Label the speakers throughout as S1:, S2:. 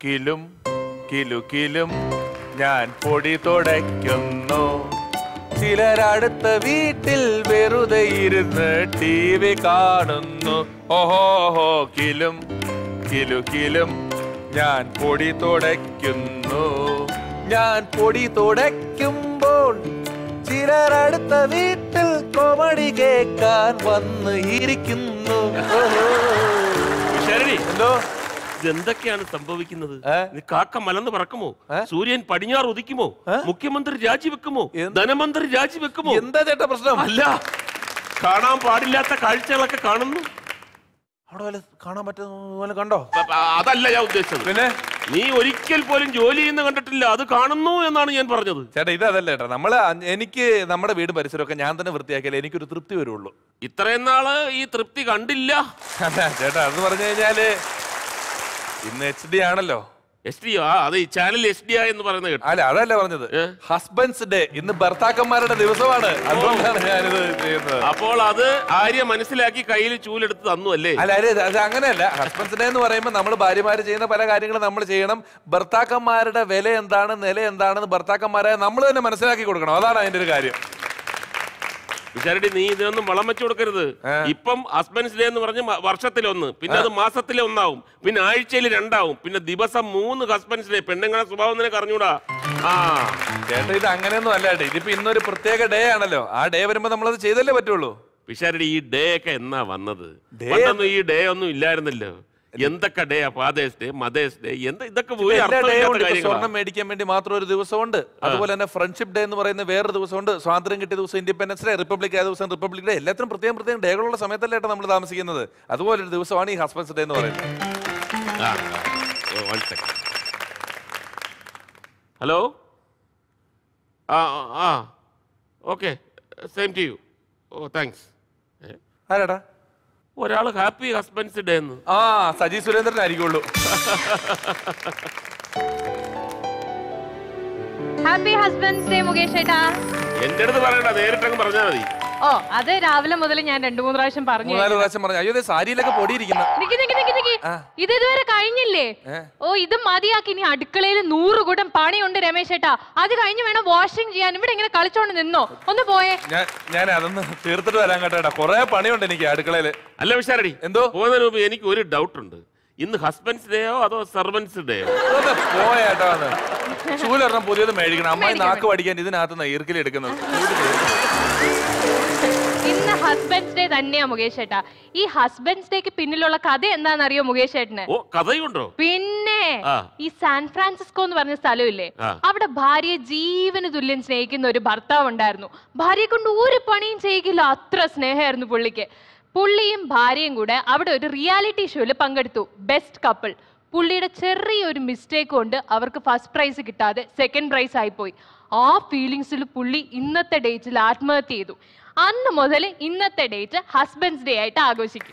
S1: കിലും കിലു കിലും ഞാൻ പൊടി തുടയ്ക്കുന്നു ചിലരടുത്ത വീട്ടിൽ വെറുതെ ഇരുന്ന് ടി വി കാണുന്നു ഓഹോഹോ കിലും കിലു കിലും ഞാൻ പൊടി തുടയ്ക്കുന്നു ഞാൻ പൊടി തുടയ്ക്കുമ്പോൾ ചിലരടുത്ത വീട്ടിൽ കോമഡി കേൾക്കാൻ വന്ന് ഇരിക്കുന്നു ഓഹോ.
S2: ശരി
S1: എന്തോ
S2: ഇതെന്തൊക്കെയാണ് സംഭവിക്കുന്നത്
S1: ഏ?
S2: ഇത് കാക്ക മലന്ന് പറക്കുമോ
S1: ഏ?
S2: സൂര്യൻ പടിഞ്ഞാറ് ഉദിക്കുമോ മുഖ്യമന്ത്രി രാജിവെക്കുമോ
S1: എന്ത്?
S2: ധനമന്ത്രി രാജിവെക്കുമോ
S1: എന്താ ചേട്ടാ പ്രശ്നം
S2: അല്ല കാണാൻ പാടില്ലാത്ത കാഴ്ചകളൊക്കെ കാണുന്നു
S1: അവിടെ വല്ല കാണാൻ പറ്റുന്ന പോലെ കണ്ടോ
S2: അ- അ- അതല്ല ഞാൻ ഉദ്ദേശിച്ചത്
S1: പിന്നെ
S2: നീ ഒരിക്കൽ പോലും ജോലി ചെയ്യുന്ന കണ്ടിട്ടില്ല അത് കാണുന്നു എന്നാണ് ഞാൻ പറഞ്ഞത്
S1: ചേട്ടാ ഇത് അതല്ല ചേട്ടാ നമ്മള് അ- എനിക്ക് നമ്മുടെ വീട് പരിസരമൊക്കെ ഞാൻ തന്നെ വൃത്തിയാക്കിയാലേ എനിക്കൊരു തൃപ്തി വരുള്ളൂ
S2: ഇത്രയും നാള് ഈ തൃപ്തി കണ്ടില്ല
S1: അല്ല ചേട്ടാ അത് പറഞ്ഞു കഴിഞ്ഞാല് ഇന്ന് എച്ച് ഡി ആണല്ലോ
S2: എസ് ഡി ആ അത് ഈ ചാനൽ എസ് ഡി എന്ന് പറയുന്നത് കേട്ടു
S1: അല്ല അതല്ല പറഞ്ഞത്
S2: ഏ?
S1: ഹസ്ബൻഡ്സ് ഡേ ഇന്ന് ഭർത്താക്കന്മാരുടെ ദിവസമാണ് അതുകൊണ്ടാണ് ഞാനിത് ചെയ്യുന്നത്
S2: അപ്പോൾ അത് ആര്യ മനസ്സിലാക്കി കയ്യിൽ ചൂലെടുത്ത് തന്നു അല്ലേ
S1: അല്ല അല്ല ഇത് അത് അങ്ങനെയല്ല ഹസ്ബൻഡ്സ് ഡേ എന്ന് പറയുമ്പോൾ നമ്മൾ ഭാര്യമാര് ചെയ്യുന്ന പല കാര്യങ്ങളും നമ്മൾ ചെയ്യണം ഭർത്താക്കന്മാരുടെ വില എന്താണ് നില എന്താണെന്ന് ഭർത്താക്കന്മാരെ നമ്മൾ തന്നെ മനസ്സിലാക്കി കൊടുക്കണം അതാണ് അതിന്റെ ഒരു കാര്യം
S2: വിചാരടി നീ ഇതിനൊന്നും വളം വെച്ചു കൊടുക്കരുത് ഇപ്പം ഹസ്ബൻഡ്സ് ഡേ എന്ന് പറഞ്ഞ് മ- വർഷത്തിലൊന്ന് പിന്നെ അത് മാസത്തിലെ ഒന്നാവും പിന്നെ ആഴ്ചയിൽ രണ്ടാവും പിന്നെ ദിവസം മൂന്ന് ഹസ്ബൻഡ്സ് ഡേ പെണ്ണുങ്ങളെ സ്വഭാവം നിനക്ക് അറിഞ്ഞൂടാ ആ
S1: ചേട്ടാ ഇത് അങ്ങനെയൊന്നും അല്ല ചേട്ടാ ഇതിപ്പോ ഇന്നൊരു പ്രത്യേക ഡേ ആണല്ലോ ആ ഡേ വരുമ്പോ നമ്മളത് ചെയ്തല്ലേ പറ്റുള്ളൂ
S2: വിശാരടി ഈ ഡേ ഒക്കെ എന്നാ വന്നത്
S1: Day?
S2: പണ്ടൊന്നും ഈ ഡേ ഒന്നും ഇല്ലായിരുന്നല്ലോ എന്തൊക്കെ day father's day mother's day എന്താ ഇതൊക്കെ ഒരു
S1: എല്ലാ ഡേ
S2: അർത്ഥമില്ലാത്ത
S1: ഉണ്ട് ഇപ്പൊ
S2: കാര്യങ്ങളാ.
S1: സ്വർണം മേടിക്കാൻ വേണ്ടി മാത്രം ഒരു ദിവസമുണ്ട് അതുപോലെ തന്നെ ഫ്രണ്ട്ഷിപ്പ് ഡേ എന്ന് പറയുന്ന വേറൊരു ദിവസമുണ്ട് സ്വാതന്ത്ര്യം കിട്ടിയ ദിവസം ഇൻഡിപെൻഡൻസ് ഡേ റിപ്പബ്ലിക് ആയ ദിവസം റിപ്പബ്ലിക് ഡേ എല്ലാത്തിനും പ്രത്യേകം പ്രത്യേകം ഡേകളുള്ള സമയത്തല്ലേ ഏട്ടാ നമ്മൾ താമസിക്കുന്നത് അതുപോലെ ഒരു ദിവസമാണ് ഈ ഹസ്ബൻഡ്സ് ഡേ എന്ന് പറയുന്നത്
S2: ആ, ആ, one second. ഹലോ ആ ആ, ആ okay same to you oh thanks
S1: ആരാടാ
S2: ഒരാൾ ഹാപ്പി ഹസ്ബൻഡ്സ് ഡേ എന്ന്
S1: ആ സജി സുരേന്ദ്രൻ ആയിരിക്കുള്ളൂ
S3: ഹാപ്പി ഹസ്ബൻഡ്സ് ഡേ മുകേഷ് ഏട്ടാ
S2: എന്റെ അടുത്ത് പറയണ്ട നേരിട്ടങ്ങ് പറഞ്ഞാൽ മതി
S3: ഓ അത് രാവിലെ മുതൽ ഞാൻ രണ്ടു മൂന്ന് പ്രാവശ്യം പറഞ്ഞു
S1: മൂന്നാല് പ്രാവശ്യം പറഞ്ഞു അയ്യോ ദേ സാരിയിലൊക്കെ പൊടിയിരിക്കുന്ന
S3: നിക്ക് നിക്ക് നിക്ക് നിക്ക് ഇത് ഇതുവരെ കഴിഞ്ഞില്ലേ ഓ ഇത് മതിയാക്കി ഇനി അടുക്കളയിൽ നൂറ് കൂട്ടം പണിയുണ്ട് രമേശ് ഏട്ടാ അത് കഴിഞ്ഞ് വേണം വാഷിംഗ് ചെയ്യാൻ ഇവിടെ ഇങ്ങനെ കളിച്ചോണ്ട് നിന്നോ ഒന്ന് പോയേ
S1: ഞാൻ ഞാൻ അതൊന്ന് തീർത്തിട്ട് വരാൻ കേട്ടോ കുറെ പണിയുണ്ട് എനിക്ക് അടുക്കളയില്
S2: അല്ല വിശാരടി
S1: എന്തോ?
S2: പോകുന്നതിന് മുമ്പ് എനിക്ക് ഒരു ഡൗട്ട് ഉണ്ട് ഇന്ന് ഹസ്ബൻഡ്സ് ഡേയോ അതോ സെർവൻസ് ഡേയോ
S1: ഒന്ന് പോയേട്ടോ ഒന്ന് ചൂലൊരെണ്ണം പുതിയത് മേടിക്കണം അമ്മായി നാക്ക് പഠിക്കാൻ ഇതിനകത്ത് ഈർക്കിൽ എടുക്കുന്നത്
S3: ഇന്ന് ഹസ്ബൻഡ്സ് ഡേ തന്നെയാ മുകേഷ് ഏട്ടാ ഈ ഹസ്ബൻഡ്സ് ഡേക്ക് പിന്നിലുള്ള കഥ എന്താണെന്നറിയോ മുകേഷ് ഏട്ടന്
S2: ഓ കഥയുണ്ടോ
S3: പിന്നെ
S2: ആ.
S3: ഈ സാൻ ഫ്രാൻസിസ്കോ എന്ന് പറഞ്ഞ സ്ഥലമില്ലേ
S2: ആ.
S3: അവിടെ ഭാര്യയെ ജീവന് തുല്യം സ്നേഹിക്കുന്ന ഒരു ഭർത്താവ് ഉണ്ടായിരുന്നു ഭാര്യയെ കൊണ്ട് ഒരു പണിയും ചെയ്യിക്കില്ല അത്ര സ്നേഹമായിരുന്നു പുള്ളിക്ക് പുള്ളിയും ഭാര്യയും കൂടെ അവിടെ ഒരു റിയാലിറ്റി ഷോയിൽ പങ്കെടുത്തു ബെസ്റ്റ് കപ്പിൾ പുള്ളിയുടെ ചെറിയൊരു മിസ്റ്റേക്ക് കൊണ്ട് അവർക്ക് ഫസ്റ്റ് പ്രൈസ് കിട്ടാതെ സെക്കൻഡ് പ്രൈസ് ആയിപ്പോയി ആ ഫീലിങ്സിൽ പുള്ളി ഇന്നത്തെ ഡേറ്റിൽ ആത്മഹത്യ ചെയ്തു അന്ന് മുതൽ ഇന്നത്തെ ഡേറ്റ് ഹസ്ബൻഡ്സ് ഡേ ആയിട്ട് ആഘോഷിക്കും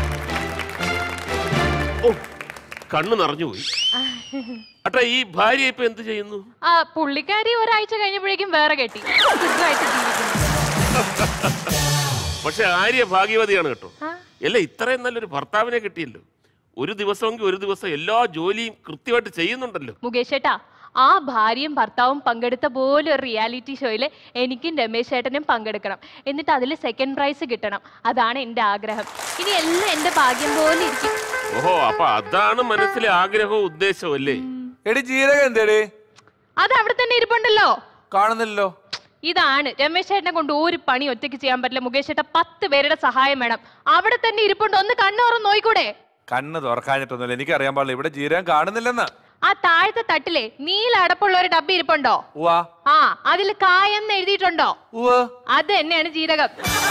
S2: ഓ കണ്ണു നിറഞ്ഞുപോയി അട്ടെ ഈ ഭാര്യ ഇപ്പൊ എന്ത് ചെയ്യുന്നു
S3: ആ പുള്ളിക്കാരി ഒരാഴ്ച കഴിഞ്ഞപ്പോഴേക്കും വേറെ കെട്ടി സുഖമായിട്ട് ജീവിക്കുന്നു
S2: പക്ഷെ ആര്യ ഭാഗ്യവതിയാണ് കേട്ടോ
S3: ആ.
S2: അല്ല ഇത്രയും നല്ലൊരു ഭർത്താവിനെ കിട്ടിയല്ലോ ഒരു ദിവസമെങ്കിൽ ഒരു ദിവസം എല്ലാ ജോലിയും കൃത്യമായിട്ട് ചെയ്യുന്നുണ്ടല്ലോ
S3: മുകേഷ് ഏട്ടാ ആ ഭാര്യയും ഭർത്താവും പങ്കെടുത്ത പോലെ ഒരു റിയാലിറ്റി ഷോയിൽ എനിക്കും രമേശ് ഏട്ടനും പങ്കെടുക്കണം എന്നിട്ട് അതിൽ സെക്കൻഡ് പ്രൈസ് കിട്ടണം അതാണ് എൻ്റെ ആഗ്രഹം ഇനി എല്ലാം എൻ്റെ ഭാഗ്യം പോലെ ഇരിക്കും
S2: ഓഹോ അപ്പൊ അതാണ് മനസ്സിലെ ആഗ്രഹവും ഉദ്ദേശവും അല്ലേ
S1: എടി ജീരകം എന്തേടി
S3: അത് അവിടെ തന്നെ ഇരിപ്പുണ്ടല്ലോ
S1: കാണുന്നില്ലല്ലോ
S3: ഇതാണ് രമേശ് ഏട്ടനെ കൊണ്ട് ഒരു പണി ഒറ്റയ്ക്ക് ചെയ്യാൻ പറ്റില്ല മുകേഷ് ഏട്ട പത്ത് പേരുടെ സഹായം വേണം അവിടെ തന്നെ ഇരിപ്പുണ്ട് ഒന്ന് കണ്ണോറും നോയിക്കൂടെ
S1: കണ്ണ് തുറക്കാഞ്ഞിട്ടൊന്നുമില്ല എനിക്ക് അറിയാൻ പാടില്ല ഇവിടെ ജീരകം കാണുന്നില്ലെന്നാ
S3: ആ താഴത്തെ തട്ടിലെ നീല അടപ്പുള്ള ഒരു ഡബ്ബി ഇരിപ്പുണ്ടോ
S1: ഉവാ
S3: ആ അതിൽ കായെന്ന് എഴുതിയിട്ടുണ്ടോ
S1: ഉവ്വ്
S3: അത് തന്നെയാണ് ജീരകം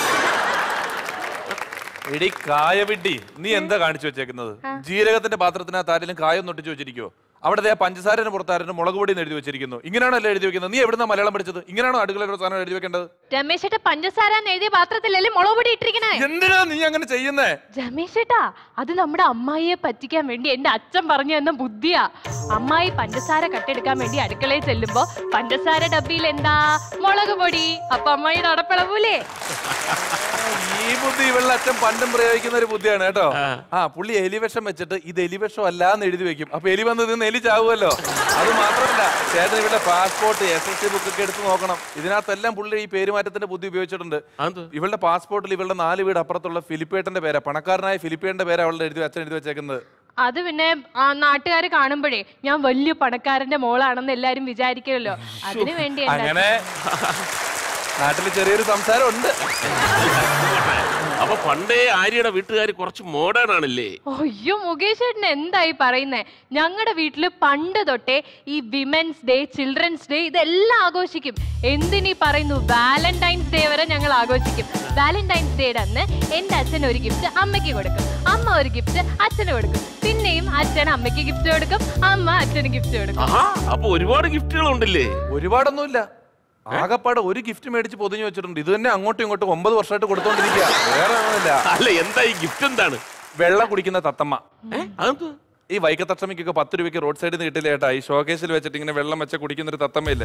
S1: എടി കായവിഡ്ഡി നീ എന്താ കാണിച്ചു വെച്ചേക്കുന്നത് ജീരകത്തിന്റെ പാത്രത്തിനകത്ത് ആരെങ്കിലും കായം നൊട്ടിച്ചു വെച്ചിരിക്കോ അവിടെ ദേ ആ പഞ്ചസാരന് പുറത്താരന് മുളക് പൊടി എന്ന് എഴുതി വെച്ചിരിക്കുന്നു ഇങ്ങനെയാണോ അല്ലേ എഴുതി വെക്കുന്നത് നീ എവിടുന്ന മലയാളം പഠിച്ചത് ഇങ്ങനെയാണോ അടുക്കളയിൽ ഒരു സാധനം എഴുതി വെക്കേണ്ടത്
S3: രമേശേട്ട പഞ്ചസാര എന്ന് എഴുതിയ പാത്രത്തിലല്ലേ മുളക് പൊടി ഇട്ടിരിക്കണേ
S1: എന്തിനാ നീ അങ്ങനെ ചെയ്യുന്നേ
S3: രമേശേട്ടാ അത് നമ്മുടെ അമ്മായിയെ പറ്റിക്കാൻ വേണ്ടി എന്റെ അച്ഛൻ പറഞ്ഞു തന്ന ബുദ്ധിയാ അമ്മായി പഞ്ചസാര കട്ടെടുക്കാൻ വേണ്ടി അടുക്കളയിൽ ചെല്ലുമ്പോ പഞ്ചസാര ഡബ്ബിയിൽ എന്താ മുളക് പൊടി അപ്പൊ അമ്മായിയുടെ അടപ്പിളവൂലേ
S1: ഈ ബുദ്ധി ഇവളുടെ അച്ഛൻ പണ്ടും പ്രയോഗിക്കുന്ന ഒരു ബുദ്ധിയാണ് കേട്ടോ ആ പുള്ളി എലിവിഷം വെച്ചിട്ട് ഇത് എലിവിഷം അല്ല എന്ന് എഴുതി വെക്കും അപ്പൊ എലി വന്ന് നിന്ന് മേലി ചാവുമല്ലോ അത് മാത്രമല്ല ചേട്ടൻ ഇവിടെ passport S S C book ഒക്കെ എടുത്ത് നോക്കണം ഇതിനകത്തെല്ലാം പുള്ളി ഈ പേരുമാറ്റത്തിന്റെ ബുദ്ധി ഉപയോഗിച്ചിട്ടുണ്ട്
S2: അതെന്ത്?
S1: ഇവളുടെ പാസ്പോർട്ടിൽ ഇവളുടെ നാല് വീട് അപ്പുറത്തുള്ള ഫിലിപ്പേട്ടന്റെ പേരാ പണക്കാരനായ ഫിലിപ്പേട്ടന്റെ പേരാ അവളുടെ എഴുതി അച്ഛൻ എഴുതി വെച്ചേക്കുന്നത്
S3: അത് പിന്നെ ആ നാട്ടുകാർ കാണുമ്പോഴേ ഞാൻ വലിയ പണക്കാരന്റെ മോളാണെന്ന് എല്ലാരും വിചാരിക്കുമല്ലോ അതിനു വേണ്ടി എന്റെ
S1: അങ്ങനെ നാട്ടിൽ ചെറിയൊരു സംസാരം ഉണ്ട്
S2: അപ്പൊ പണ്ടേ ആര്യയുടെ വീട്ടുകാർ കുറച്ച് മോഡേൺ ആണല്ലേ
S3: അയ്യോ മുകേഷ് ചേട്ടൻ എന്തായി പറയുന്നേ ഞങ്ങളുടെ വീട്ടില് പണ്ട് തൊട്ടേ ഈ വിമൻസ് ഡേ ചിൽഡ്രൻസ് ഡേ ഇതെല്ലാം ആഘോഷിക്കും എന്തിനീ പറയുന്നു വാലന്റൈൻസ് ഡേ വരെ ഞങ്ങൾ ആഘോഷിക്കും വാലന്റൈൻസ് ഡേയുടെ അന്ന് എന്റെ അച്ഛൻ ഒരു ഗിഫ്റ്റ് അമ്മയ്ക്ക് കൊടുക്കും അമ്മ ഒരു ഗിഫ്റ്റ് അച്ഛന് കൊടുക്കും പിന്നെയും അച്ഛൻ അമ്മയ്ക്ക് ഗിഫ്റ്റ് കൊടുക്കും അമ്മ അച്ഛന് ഗിഫ്റ്റ് കൊടുക്കും
S2: ആഹാ അപ്പൊ ഒരുപാട് ഗിഫ്റ്റുകൾ ഉണ്ടല്ലേ
S1: ഒരുപാടൊന്നുമില്ല ആകപ്പാടെ ഒരു ഗിഫ്റ്റ് മേടിച്ച് പൊതിഞ്ഞു വെച്ചിട്ടുണ്ട് ഇത് തന്നെ അങ്ങോട്ടും ഇങ്ങോട്ടും ഒമ്പത് വർഷമായിട്ട് കൊടുത്തോണ്ടിരിക്കുക വേറെ ഒന്നുമില്ല
S2: അല്ല എന്താ ഈ ഗിഫ്റ്റ് എന്താണ്
S1: വെള്ളം കുടിക്കുന്ന തത്തമ്മ
S2: ഏ? അതെന്ത്
S1: ഈ വൈക്കത്തച്ചമ്മയ്ക്കൊക്കെ പത്ത് രൂപയ്ക്ക് റോഡ് സൈഡിൽ നിന്ന് കിട്ടില്ല ചേട്ടാ ഈ ഷോക്കേസിൽ വെച്ചിട്ട് ഇങ്ങനെ വെള്ളം വെച്ച കുടിക്കുന്ന ഒരു തത്തമ്മയില്ലേ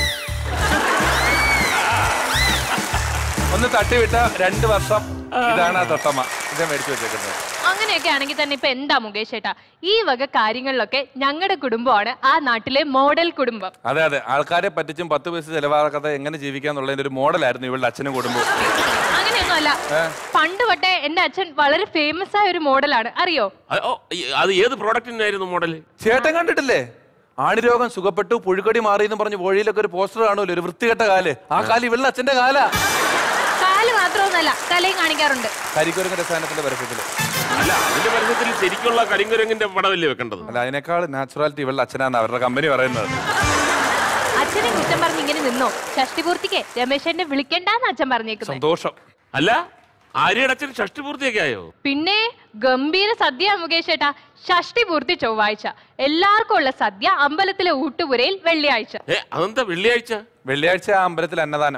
S1: ഒന്ന് തട്ടിവിട്ട രണ്ട് വർഷം ഇതാണ് ആ തത്തമ്മ ഇതേ മേടിച്ചു വെച്ചേക്കുന്നത്
S3: അങ്ങനെയൊക്കെ ആണെങ്കിൽ തന്നെ ഇപ്പൊ എന്താ മുകേഷ് ചേട്ടാ ഈ വക കാര്യങ്ങളിലൊക്കെ ഞങ്ങളുടെ കുടുംബമാണ് ആ നാട്ടിലെ മോഡൽ കുടുംബം
S1: അതെ അതെ ആൾക്കാരെ പറ്റിച്ചും പത്ത് പൈസ ചെലവാക്കാതെ എങ്ങനെ ജീവിക്കാന്നുള്ളതിന്റെ ഒരു മോഡലായിരുന്നു ഇവളുടെ അച്ഛനും കുടുംബവും
S3: അങ്ങനെയൊന്നും അല്ല പണ്ട് തൊട്ടേ എന്റെ അച്ഛൻ വളരെ ഫേമസ് ആയ ഒരു മോഡലാണ് അറിയോ
S2: അത് ഓ, ഈ- അത് ഏത് പ്രോഡക്റ്റിനായിരുന്നു മോഡല്
S1: ചേട്ടൻ കണ്ടിട്ടില്ലേ ആണിരോഗം സുഖപ്പെട്ടു പുഴുക്കടി മാറി എന്ന് പറഞ്ഞ് വഴിയിലൊക്കെ ഒരു പോസ്റ്റർ കാണുമല്ലോ ഒരു വൃത്തികെട്ട കാല് ആ കാല് ഇവളുടെ അച്ഛന്റെ കാലാ
S3: കാല് മാത്രമൊന്നുമല്ല തലയും കാണിക്കാറുണ്ട്
S1: കരിക്കുരങ്ങ രസായനത്തിന്റെ പരസ്യത്തില്
S2: അല്ല അതിന്റെ പരസ്യത്തിൽ ശരിക്കുള്ള കരിങ്കുരങ്ങിന്റെ പടമല്ലേ വെക്കേണ്ടത്
S1: അല്ല അതിനേക്കാൾ നാച്ചുറാലിറ്റി ഇവളുടെ അച്ഛനാണ് അവരുടെ കമ്പനി പറയുന്നത്
S3: അച്ഛനെ കുറ്റം പറഞ്ഞ് ഇങ്ങനെ നിന്നോ ഷഷ്ടിപൂർത്തിക്ക് രമേശനെ വിളിക്കണ്ടെന്ന് അച്ഛൻ പറഞ്ഞേക്കുന്നത്
S1: സന്തോഷം
S2: അല്ല ആര്യയുടെ അച്ഛൻ ഷഷ്ടി പൂർത്തിയൊക്കെ ആയോ
S3: പിന്നെ ഗംഭീര സദ്യ മുകേഷ് ചേട്ടാ ഷഷ്ടി പൂർത്തി ചൊവ്വാഴ്ച എല്ലാവർക്കും ഉള്ള സദ്യ അമ്പലത്തിലെ ഊട്ടുപുരയിൽ വെള്ളിയാഴ്ച
S2: ഏ അതെന്താ വെള്ളിയാഴ്ച
S1: വെള്ളിയാഴ്ച ആ അമ്പലത്തിൽ അന്നദാനം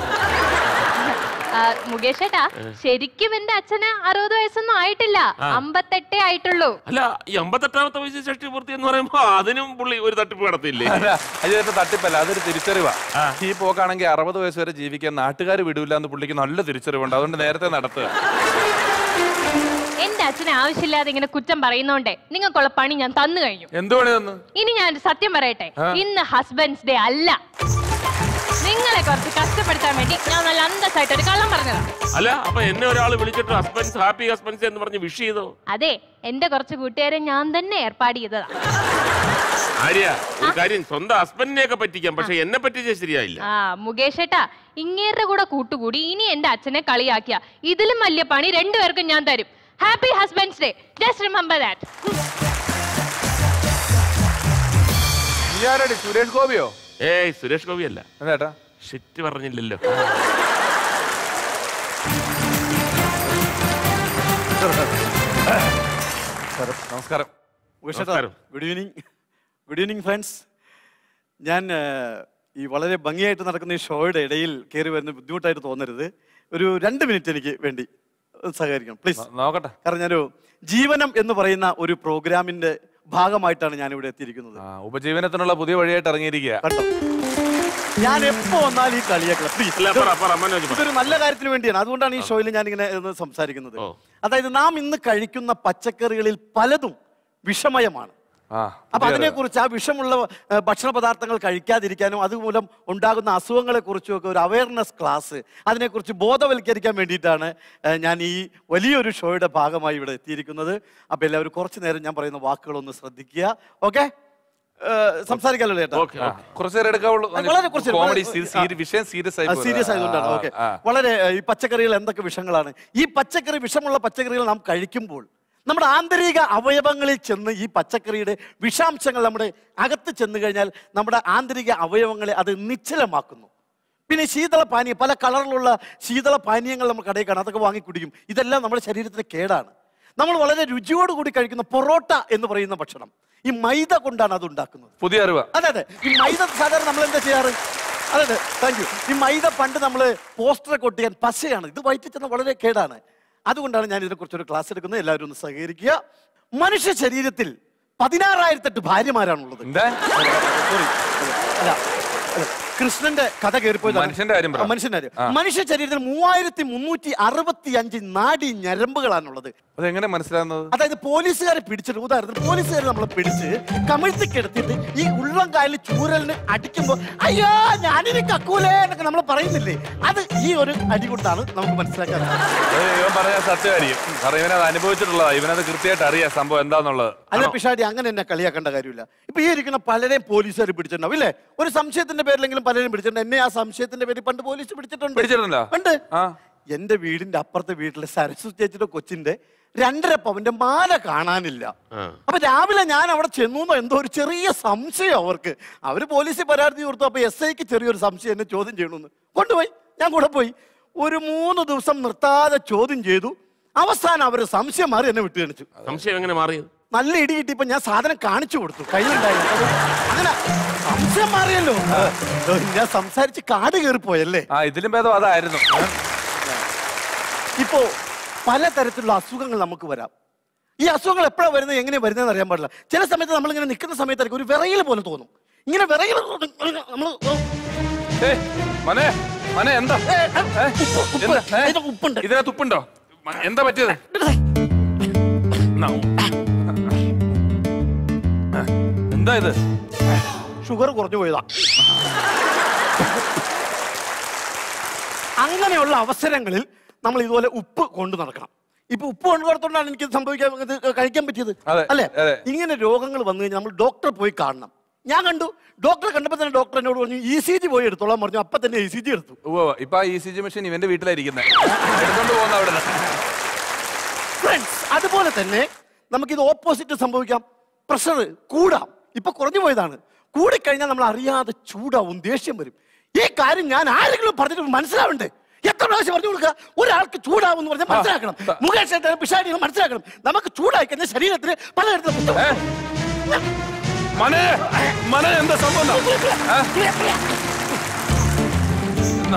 S3: ആ, മുകേഷ് ചേട്ടാ ശരിക്കും എന്റെ അച്ഛന് അറുപത് വയസ്സൊന്നും ആയിട്ടില്ല അമ്പത്തെട്ടേ ആയിട്ടുള്ളൂ
S2: അല്ല ഈ അമ്പത്തെട്ടാമത്തെ വയസ്സിൽ ഷഷ്ടി പൂർത്തി എന്ന് പറയുമ്പോ അതിനും പുള്ളി ഒരു തട്ടിപ്പ് നടത്തിയില്ലേ
S1: അല്ല, അത് ചേട്ടൻ തട്ടിപ്പല്ല അതൊരു തിരിച്ചറിവാ ഈ പോക്കാണെങ്കിൽ അറുപത് വയസ്സ് വരെ ജീവിക്കാൻ നാട്ടുകാർ വിടൂല എന്ന് പുള്ളിക്ക് നല്ല തിരിച്ചറിവുണ്ട് അതുകൊണ്ട് നേരത്തെ നടത്തുക
S3: എന്റെ അച്ഛന് ആവശ്യമില്ലാതെ ഇങ്ങനെ കുറ്റം പറയുന്നോണ്ടേ നിങ്ങൾക്കുള്ള പണി ഞാൻ തന്നു കഴിഞ്ഞു
S1: എന്ത് പണി തന്നു
S3: ഇനി ഞാൻ ഒരു സത്യം പറയട്ടെ ഇന്ന് ഹസ്ബൻഡ്സ് ഡേ അല്ല നിങ്ങളെ കുറച്ച് കഷ്ടപ്പെടുത്താൻ വേണ്ടി ഞാൻ നല്ല അന്തസ്സായിട്ട് ഒരു കള്ളം പറഞ്ഞതാണ്
S2: അല്ല അപ്പൊ എന്നെ ഒരാൾ വിളിച്ചിട്ട് ഹസ്ബൻഡ്സ് ഹാപ്പി ഹസ്ബൻഡ്സ് എന്ന് പറഞ്ഞ് വിഷ് ചെയ്തോ
S3: അതെ എന്റെ കുറച്ച് കൂട്ടുകാരെ ഞാൻ തന്നെ ഏർപ്പാട് ചെയ്തതാ
S2: ആര്യ ഒരു കാര്യം സ്വന്തം ഹസ്ബൻഡിനെയൊക്കെ പറ്റിക്കാം പക്ഷെ എന്നെ പറ്റിച്ചാൽ ശരിയായില്ല
S3: ആ മുകേഷ് ഏട്ടാ ഇങ്ങേരുടെ കൂടെ കൂട്ടുകൂടി ഇനി എന്റെ അച്ഛനെ കളിയാക്കിയ ഇതിലും വലിയ പണി രണ്ടുപേർക്കും ഞാൻ തരും happy husbands day just remember that
S1: നീ ആരടി സുരേഷ് ഗോപിയോ
S2: ഏയ് സുരേഷ് ഗോപി അല്ല
S1: അതേട്ടാ
S2: ഷിറ്റ് പറഞ്ഞില്ലല്ലോ
S1: നമസ്കാരം
S2: നമസ്കാരം.
S4: Good evening good evening friends ഞാൻ ആ, ഈ വളരെ ഭംഗിയായിട്ട് നടക്കുന്ന ഈ ഷോയുടെ ഇടയിൽ കയറി വരുന്ന ബുദ്ധിമുട്ടായിട്ട് തോന്നരുത് ഒരു രണ്ട് മിനിറ്റ് എനിക്ക് വേണ്ടി ഒന്ന് സഹകരിക്കണം പ്ലീസ്
S1: നോ- നോക്കട്ടെ
S4: കാരണം ഞാനൊരു ജീവനം എന്ന് പറയുന്ന ഒരു പ്രോഗ്രാമിന്റെ ഭാഗമായിട്ടാണ് ഞാൻ ഇവിടെ എത്തിയിരിക്കുന്നത്
S1: ആ ഉപജീവനത്തിനുള്ള പുതിയ വഴിയായിട്ട് ഇറങ്ങിയിരിക്കുക
S4: കണ്ടോ ഞാൻ എപ്പോ വന്നാലും ഈ കളിയാക്കണം
S2: അല്ല
S4: പ്ലീസ്
S2: പറ പറ മനോജ് പറ.
S4: ഇതൊരു നല്ല കാര്യത്തിന് വേണ്ടിയാണ് അതുകൊണ്ടാണ് ഈ ഷോയിൽ ഞാൻ ഇങ്ങനെ ഒന്ന് സംസാരിക്കുന്നത്
S2: ഓ.
S4: അതായത് നാം ഇന്ന് കഴിക്കുന്ന പച്ചക്കറികളിൽ പലതും വിഷമയമാണ്
S1: ആ
S4: അപ്പൊ അതിനെക്കുറിച്ച് ആ വിഷമുള്ള ഏ, ഭക്ഷണ പദാർത്ഥങ്ങൾ കഴിക്കാതിരിക്കാനും അതുമൂലം ഉണ്ടാകുന്ന അസുഖങ്ങളെ കുറിച്ചും ഒക്കെ ഒരു അവയർനെസ് ക്ലാസ് അതിനെക്കുറിച്ച് ബോധവൽക്കരിക്കാൻ വേണ്ടിയിട്ടാണ് ഏ, ഞാൻ ഈ വലിയൊരു ഷോയുടെ ഭാഗമായി ഇവിടെ എത്തിയിരിക്കുന്നത് അപ്പൊ എല്ലാവരും കുറച്ചു നേരം ഞാൻ പറയുന്ന വാക്കുകളൊന്ന് ശ്രദ്ധിക്കുക ഓക്കെ സംസാരിക്കാമല്ലോ ചേട്ടാ
S2: ഓക്കെ
S1: ആ, കുറച്ച് നേരം എടുക്കാവുള്ളൂ
S4: വളരെ കുറച്ച് നേരം.
S1: കോമഡി
S4: ആ.
S1: വിഷയം സീരിയസ് ആയി പോകുന്നത്.
S4: സീരിയസ് ആയതുകൊണ്ടാണ്
S1: ആ,
S4: ഓക്കെ
S1: ആ.
S4: വളരെ ഏ, ഈ പച്ചക്കറികൾ എന്തൊക്കെ വിഷങ്ങളാണ് ഈ പച്ചക്കറി വിഷമുള്ള പച്ചക്കറികൾ നാം കഴിക്കുമ്പോൾ നമ്മുടെ ആന്തരിക അവയവങ്ങളിൽ ചെന്ന് ഈ പച്ചക്കറിയുടെ വിഷാംശങ്ങൾ നമ്മുടെ അകത്ത് ചെന്ന് കഴിഞ്ഞാൽ നമ്മുടെ ആന്തരിക അവയവങ്ങളെ അത് നിശ്ചലമാക്കുന്നു പിന്നെ ശീതള പാനീയം പല കളറിലുള്ള ശീതള പാനീയങ്ങൾ നമ്മൾ കടയിൽ കാണാം അതൊക്കെ വാങ്ങി കുടിക്കും ഇതെല്ലാം നമ്മുടെ ശരീരത്തിന് കേടാണ് നമ്മൾ വളരെ രുചിയോടുകൂടി കഴിക്കുന്ന പൊറോട്ട എന്ന് പറയുന്ന ഭക്ഷണം ഈ മൈദ കൊണ്ടാണ് അത് ഉണ്ടാക്കുന്നത്
S1: പുതിയ അറിവ്
S4: അതെ അതെ ഈ മൈദ സാധാരണ നമ്മൾ എന്താ ചെയ്യാറ് അതെ അതെ താങ്ക് യു ഈ മൈദ പണ്ട് നമ്മൾ പോസ്റ്റർ കൊട്ടിയാൻ പശയാണ് ഇത് വയറ്റിൽ ചെന്ന വളരെ കേടാണ് അതുകൊണ്ടാണ് ഞാൻ ഇതിനെക്കുറിച്ച് ഒരു ക്ലാസ് എടുക്കുന്നത് എല്ലാവരും ഒന്ന് സഹകരിക്കുക മനുഷ്യ ശരീരത്തിൽ പതിനാറായിരത്തെട്ട് ഭാര്യമാരാണുള്ളത്
S1: എന്താ
S4: സോറി അല്ല അല്ല. കൃഷ്ണന്റെ കഥ കയറിപ്പോയതാണ്
S1: മനുഷ്യന്റെ കാര്യം പറ.
S4: ആ, മനുഷ്യന്റെ കാര്യം മനുഷ്യ ശരീരത്തിൽ മൂവായിരത്തി മുന്നൂറ്റി അറുപത്തി അഞ്ച് നാഡി ഞരമ്പുകളാണുള്ളത്
S1: അതെങ്ങനെ മനസ്സിലാകുന്നത്
S4: അതായത് പോലീസുകാരെ പിടിച്ചിട്ട് ഉദാഹരണത്തിന് പോലീസുകാർ നമ്മളെ പിടിച്ച് കമിഴ്ത്തി കിടത്തിയിട്ട് ഈ ഉള്ളം കാലിൽ ചൂരലിന് അടിക്കുമ്പോൾ അയ്യോ ഞാനിനി കക്കൂലേ എന്നൊക്കെ നമ്മൾ പറയുന്നില്ലേ അത് ഈ ഒരു അടി കൊണ്ടാണ് നമുക്ക് മനസ്സിലാക്കാൻ സാധിക്കുന്നത്.
S1: അത് ഇവൻ പറഞ്ഞ സത്യമായിരിക്കും കാരണം ഇവനത് അനുഭവിച്ചിട്ടുള്ളതാ ഇവനത് കൃത്യമായിട്ട് അറിയാം സംഭവം എന്താന്നുള്ളത്
S4: അല്ല പിഷാടി അങ്ങനെ എന്നെ കളിയാക്കേണ്ട കാര്യമില്ല ഇപ്പൊ ഈ ഇരിക്കുന്ന പലരെയും പോലീസുകാർ പിടിച്ചിട്ടുണ്ടാവും ഇല്ലേ ഒരു സംശയത്തിന്റെ പേരിലെങ്കിലും പലരും പിടിച്ചിട്ടുണ്ട് എന്നെ ആ സംശയത്തിന്റെ പേരിൽ പണ്ട് പോലീസ് പിടിച്ചിട്ടുണ്ട്
S1: പിടിച്ചിട്ടുണ്ടോ
S4: ഉണ്ട്
S1: ആ
S4: എന്റെ വീടിന്റെ അപ്പുറത്തെ വീട്ടിലെ സരസ്വ ചേച്ചിയുടെ കൊച്ചിന്റെ രണ്ടര പവന്റെ മാല കാണാനില്ല
S2: ആ.
S4: അപ്പൊ രാവിലെ ഞാൻ അവിടെ ചെന്നു എന്തോ ഒരു ചെറിയ സംശയം അവർക്ക് അവര് പോലീസിൽ പരാതി കൊടുത്തു അപ്പൊ എസ് ഐക്ക് ചെറിയൊരു സംശയം എന്നെ ചോദ്യം ചെയ്യണമെന്ന് കൊണ്ടുപോയി ഞാൻ കൂടെ പോയി ഒരു മൂന്ന് ദിവസം നിർത്താതെ ചോദ്യം ചെയ്തു അവസാനം അവര് സംശയം മാറി എന്നെ വിട്ടു കാണിച്ചു
S2: സംശയം എങ്ങനെ മാറിയത്
S4: നല്ല ഇടി കിട്ടിയപ്പോ ഞാൻ സാധനം കാണിച്ചു കൊടുത്തു കയ്യിലുണ്ടായിരുന്നു അപ്പൊ അങ്ങനെ സംശയം മാറിയല്ലോ ഏ, ഞാൻ സംസാരിച്ച് കാട് കയറിപ്പോയല്ലേ
S1: ആ ഇതിലും ഭേദം അതായിരുന്നു
S4: ഇപ്പോ പലതരത്തിലുള്ള അസുഖങ്ങൾ നമുക്ക് വരാം ഈ അസുഖങ്ങൾ എപ്പോഴാണ് വരുന്നത് എങ്ങനെയാണ് വരുന്നതെന്ന് അറിയാൻ പാടില്ല ചില സമയത്ത് നമ്മൾ ഇങ്ങനെ നിൽക്കുന്ന സമയത്തായിരിക്കും ഒരു വിറയൽ പോലെ തോന്നും ഇങ്ങനെ വിറയൽ നമ്മൾ
S1: ഏയ്, മനെ മനെ എന്താ ഏ? എന്താ? ഏ?
S4: ഉപ്പുണ്ട്
S1: ഇതിനകത്ത് ഉപ്പുണ്ടോ മ- എന്താ പറ്റിയത് എന്നാ, ആ, എന്താ ഇത്
S4: ഷുഗർ കുറഞ്ഞു പോയതാ അങ്ങനെയുള്ള അവസരങ്ങളിൽ നമ്മൾ ഇതുപോലെ ഉപ്പ് കൊണ്ടു നടക്കണം ഇപ്പൊ ഉപ്പ് കൊണ്ടു നടത്തോണ്ടാണ് എനിക്ക് ഇത് സംഭവിക്കാൻ ഇത് കഴിക്കാൻ പറ്റിയത്
S1: അതെ,
S4: അല്ലേ
S1: അതെ.
S4: ഇങ്ങനെ രോഗങ്ങൾ വന്നു കഴിഞ്ഞാൽ നമ്മൾ ഡോക്ടറെ പോയി കാണണം ഞാൻ കണ്ടു ഡോക്ടറെ കണ്ടപ്പോൾ തന്നെ ഡോക്ടർ എന്നോട് പറഞ്ഞു ഇ സി ജി പോയി എടുത്തോളാൻ പറഞ്ഞു അപ്പൊ തന്നെ ഇ സി ജി എടുത്തു
S1: ഉവ്വ് ഉവ്വ്. ഇപ്പൊ ആ ഇ സി ജി മെഷീൻ ഇവന്റെ വീട്ടിലായിരിക്കുന്നത് എടുത്തോണ്ട് പോകുന്ന അവിടെ
S4: ഫ്രണ്ട്സ് അതുപോലെ തന്നെ നമുക്കിത് ഓപ്പോസിറ്റ് സംഭവിക്കാം പ്രഷർ കൂടാം ഇപ്പൊ കുറഞ്ഞു പോയതാണ് കൂടിക്കഴിഞ്ഞാൽ നമ്മൾ അറിയാതെ ചൂടാവും ദേഷ്യം വരും ഈ കാര്യം ഞാൻ ആരെങ്കിലും പറഞ്ഞിട്ട് മനസ്സിലാവണ്ടേ എത്ര പ്രാവശ്യം പറഞ്ഞു കൊടുക്കുക ഒരാൾക്ക് ചൂടാവും എന്ന് പറഞ്ഞാൽ മനസ്സിലാക്കണം മുകേഷ് ഏട്ടൻ, പിഷാടി എന്ന് മനസ്സിലാക്കണം നമുക്ക് ചൂടായി കഴിഞ്ഞാൽ ശരീരത്തിന് പലതരത്തിലുള്ള ബുദ്ധിമുട്ട്
S1: മനെ മനെ എന്താ സംഭവം എന്താ? ഏ? എന്നാ?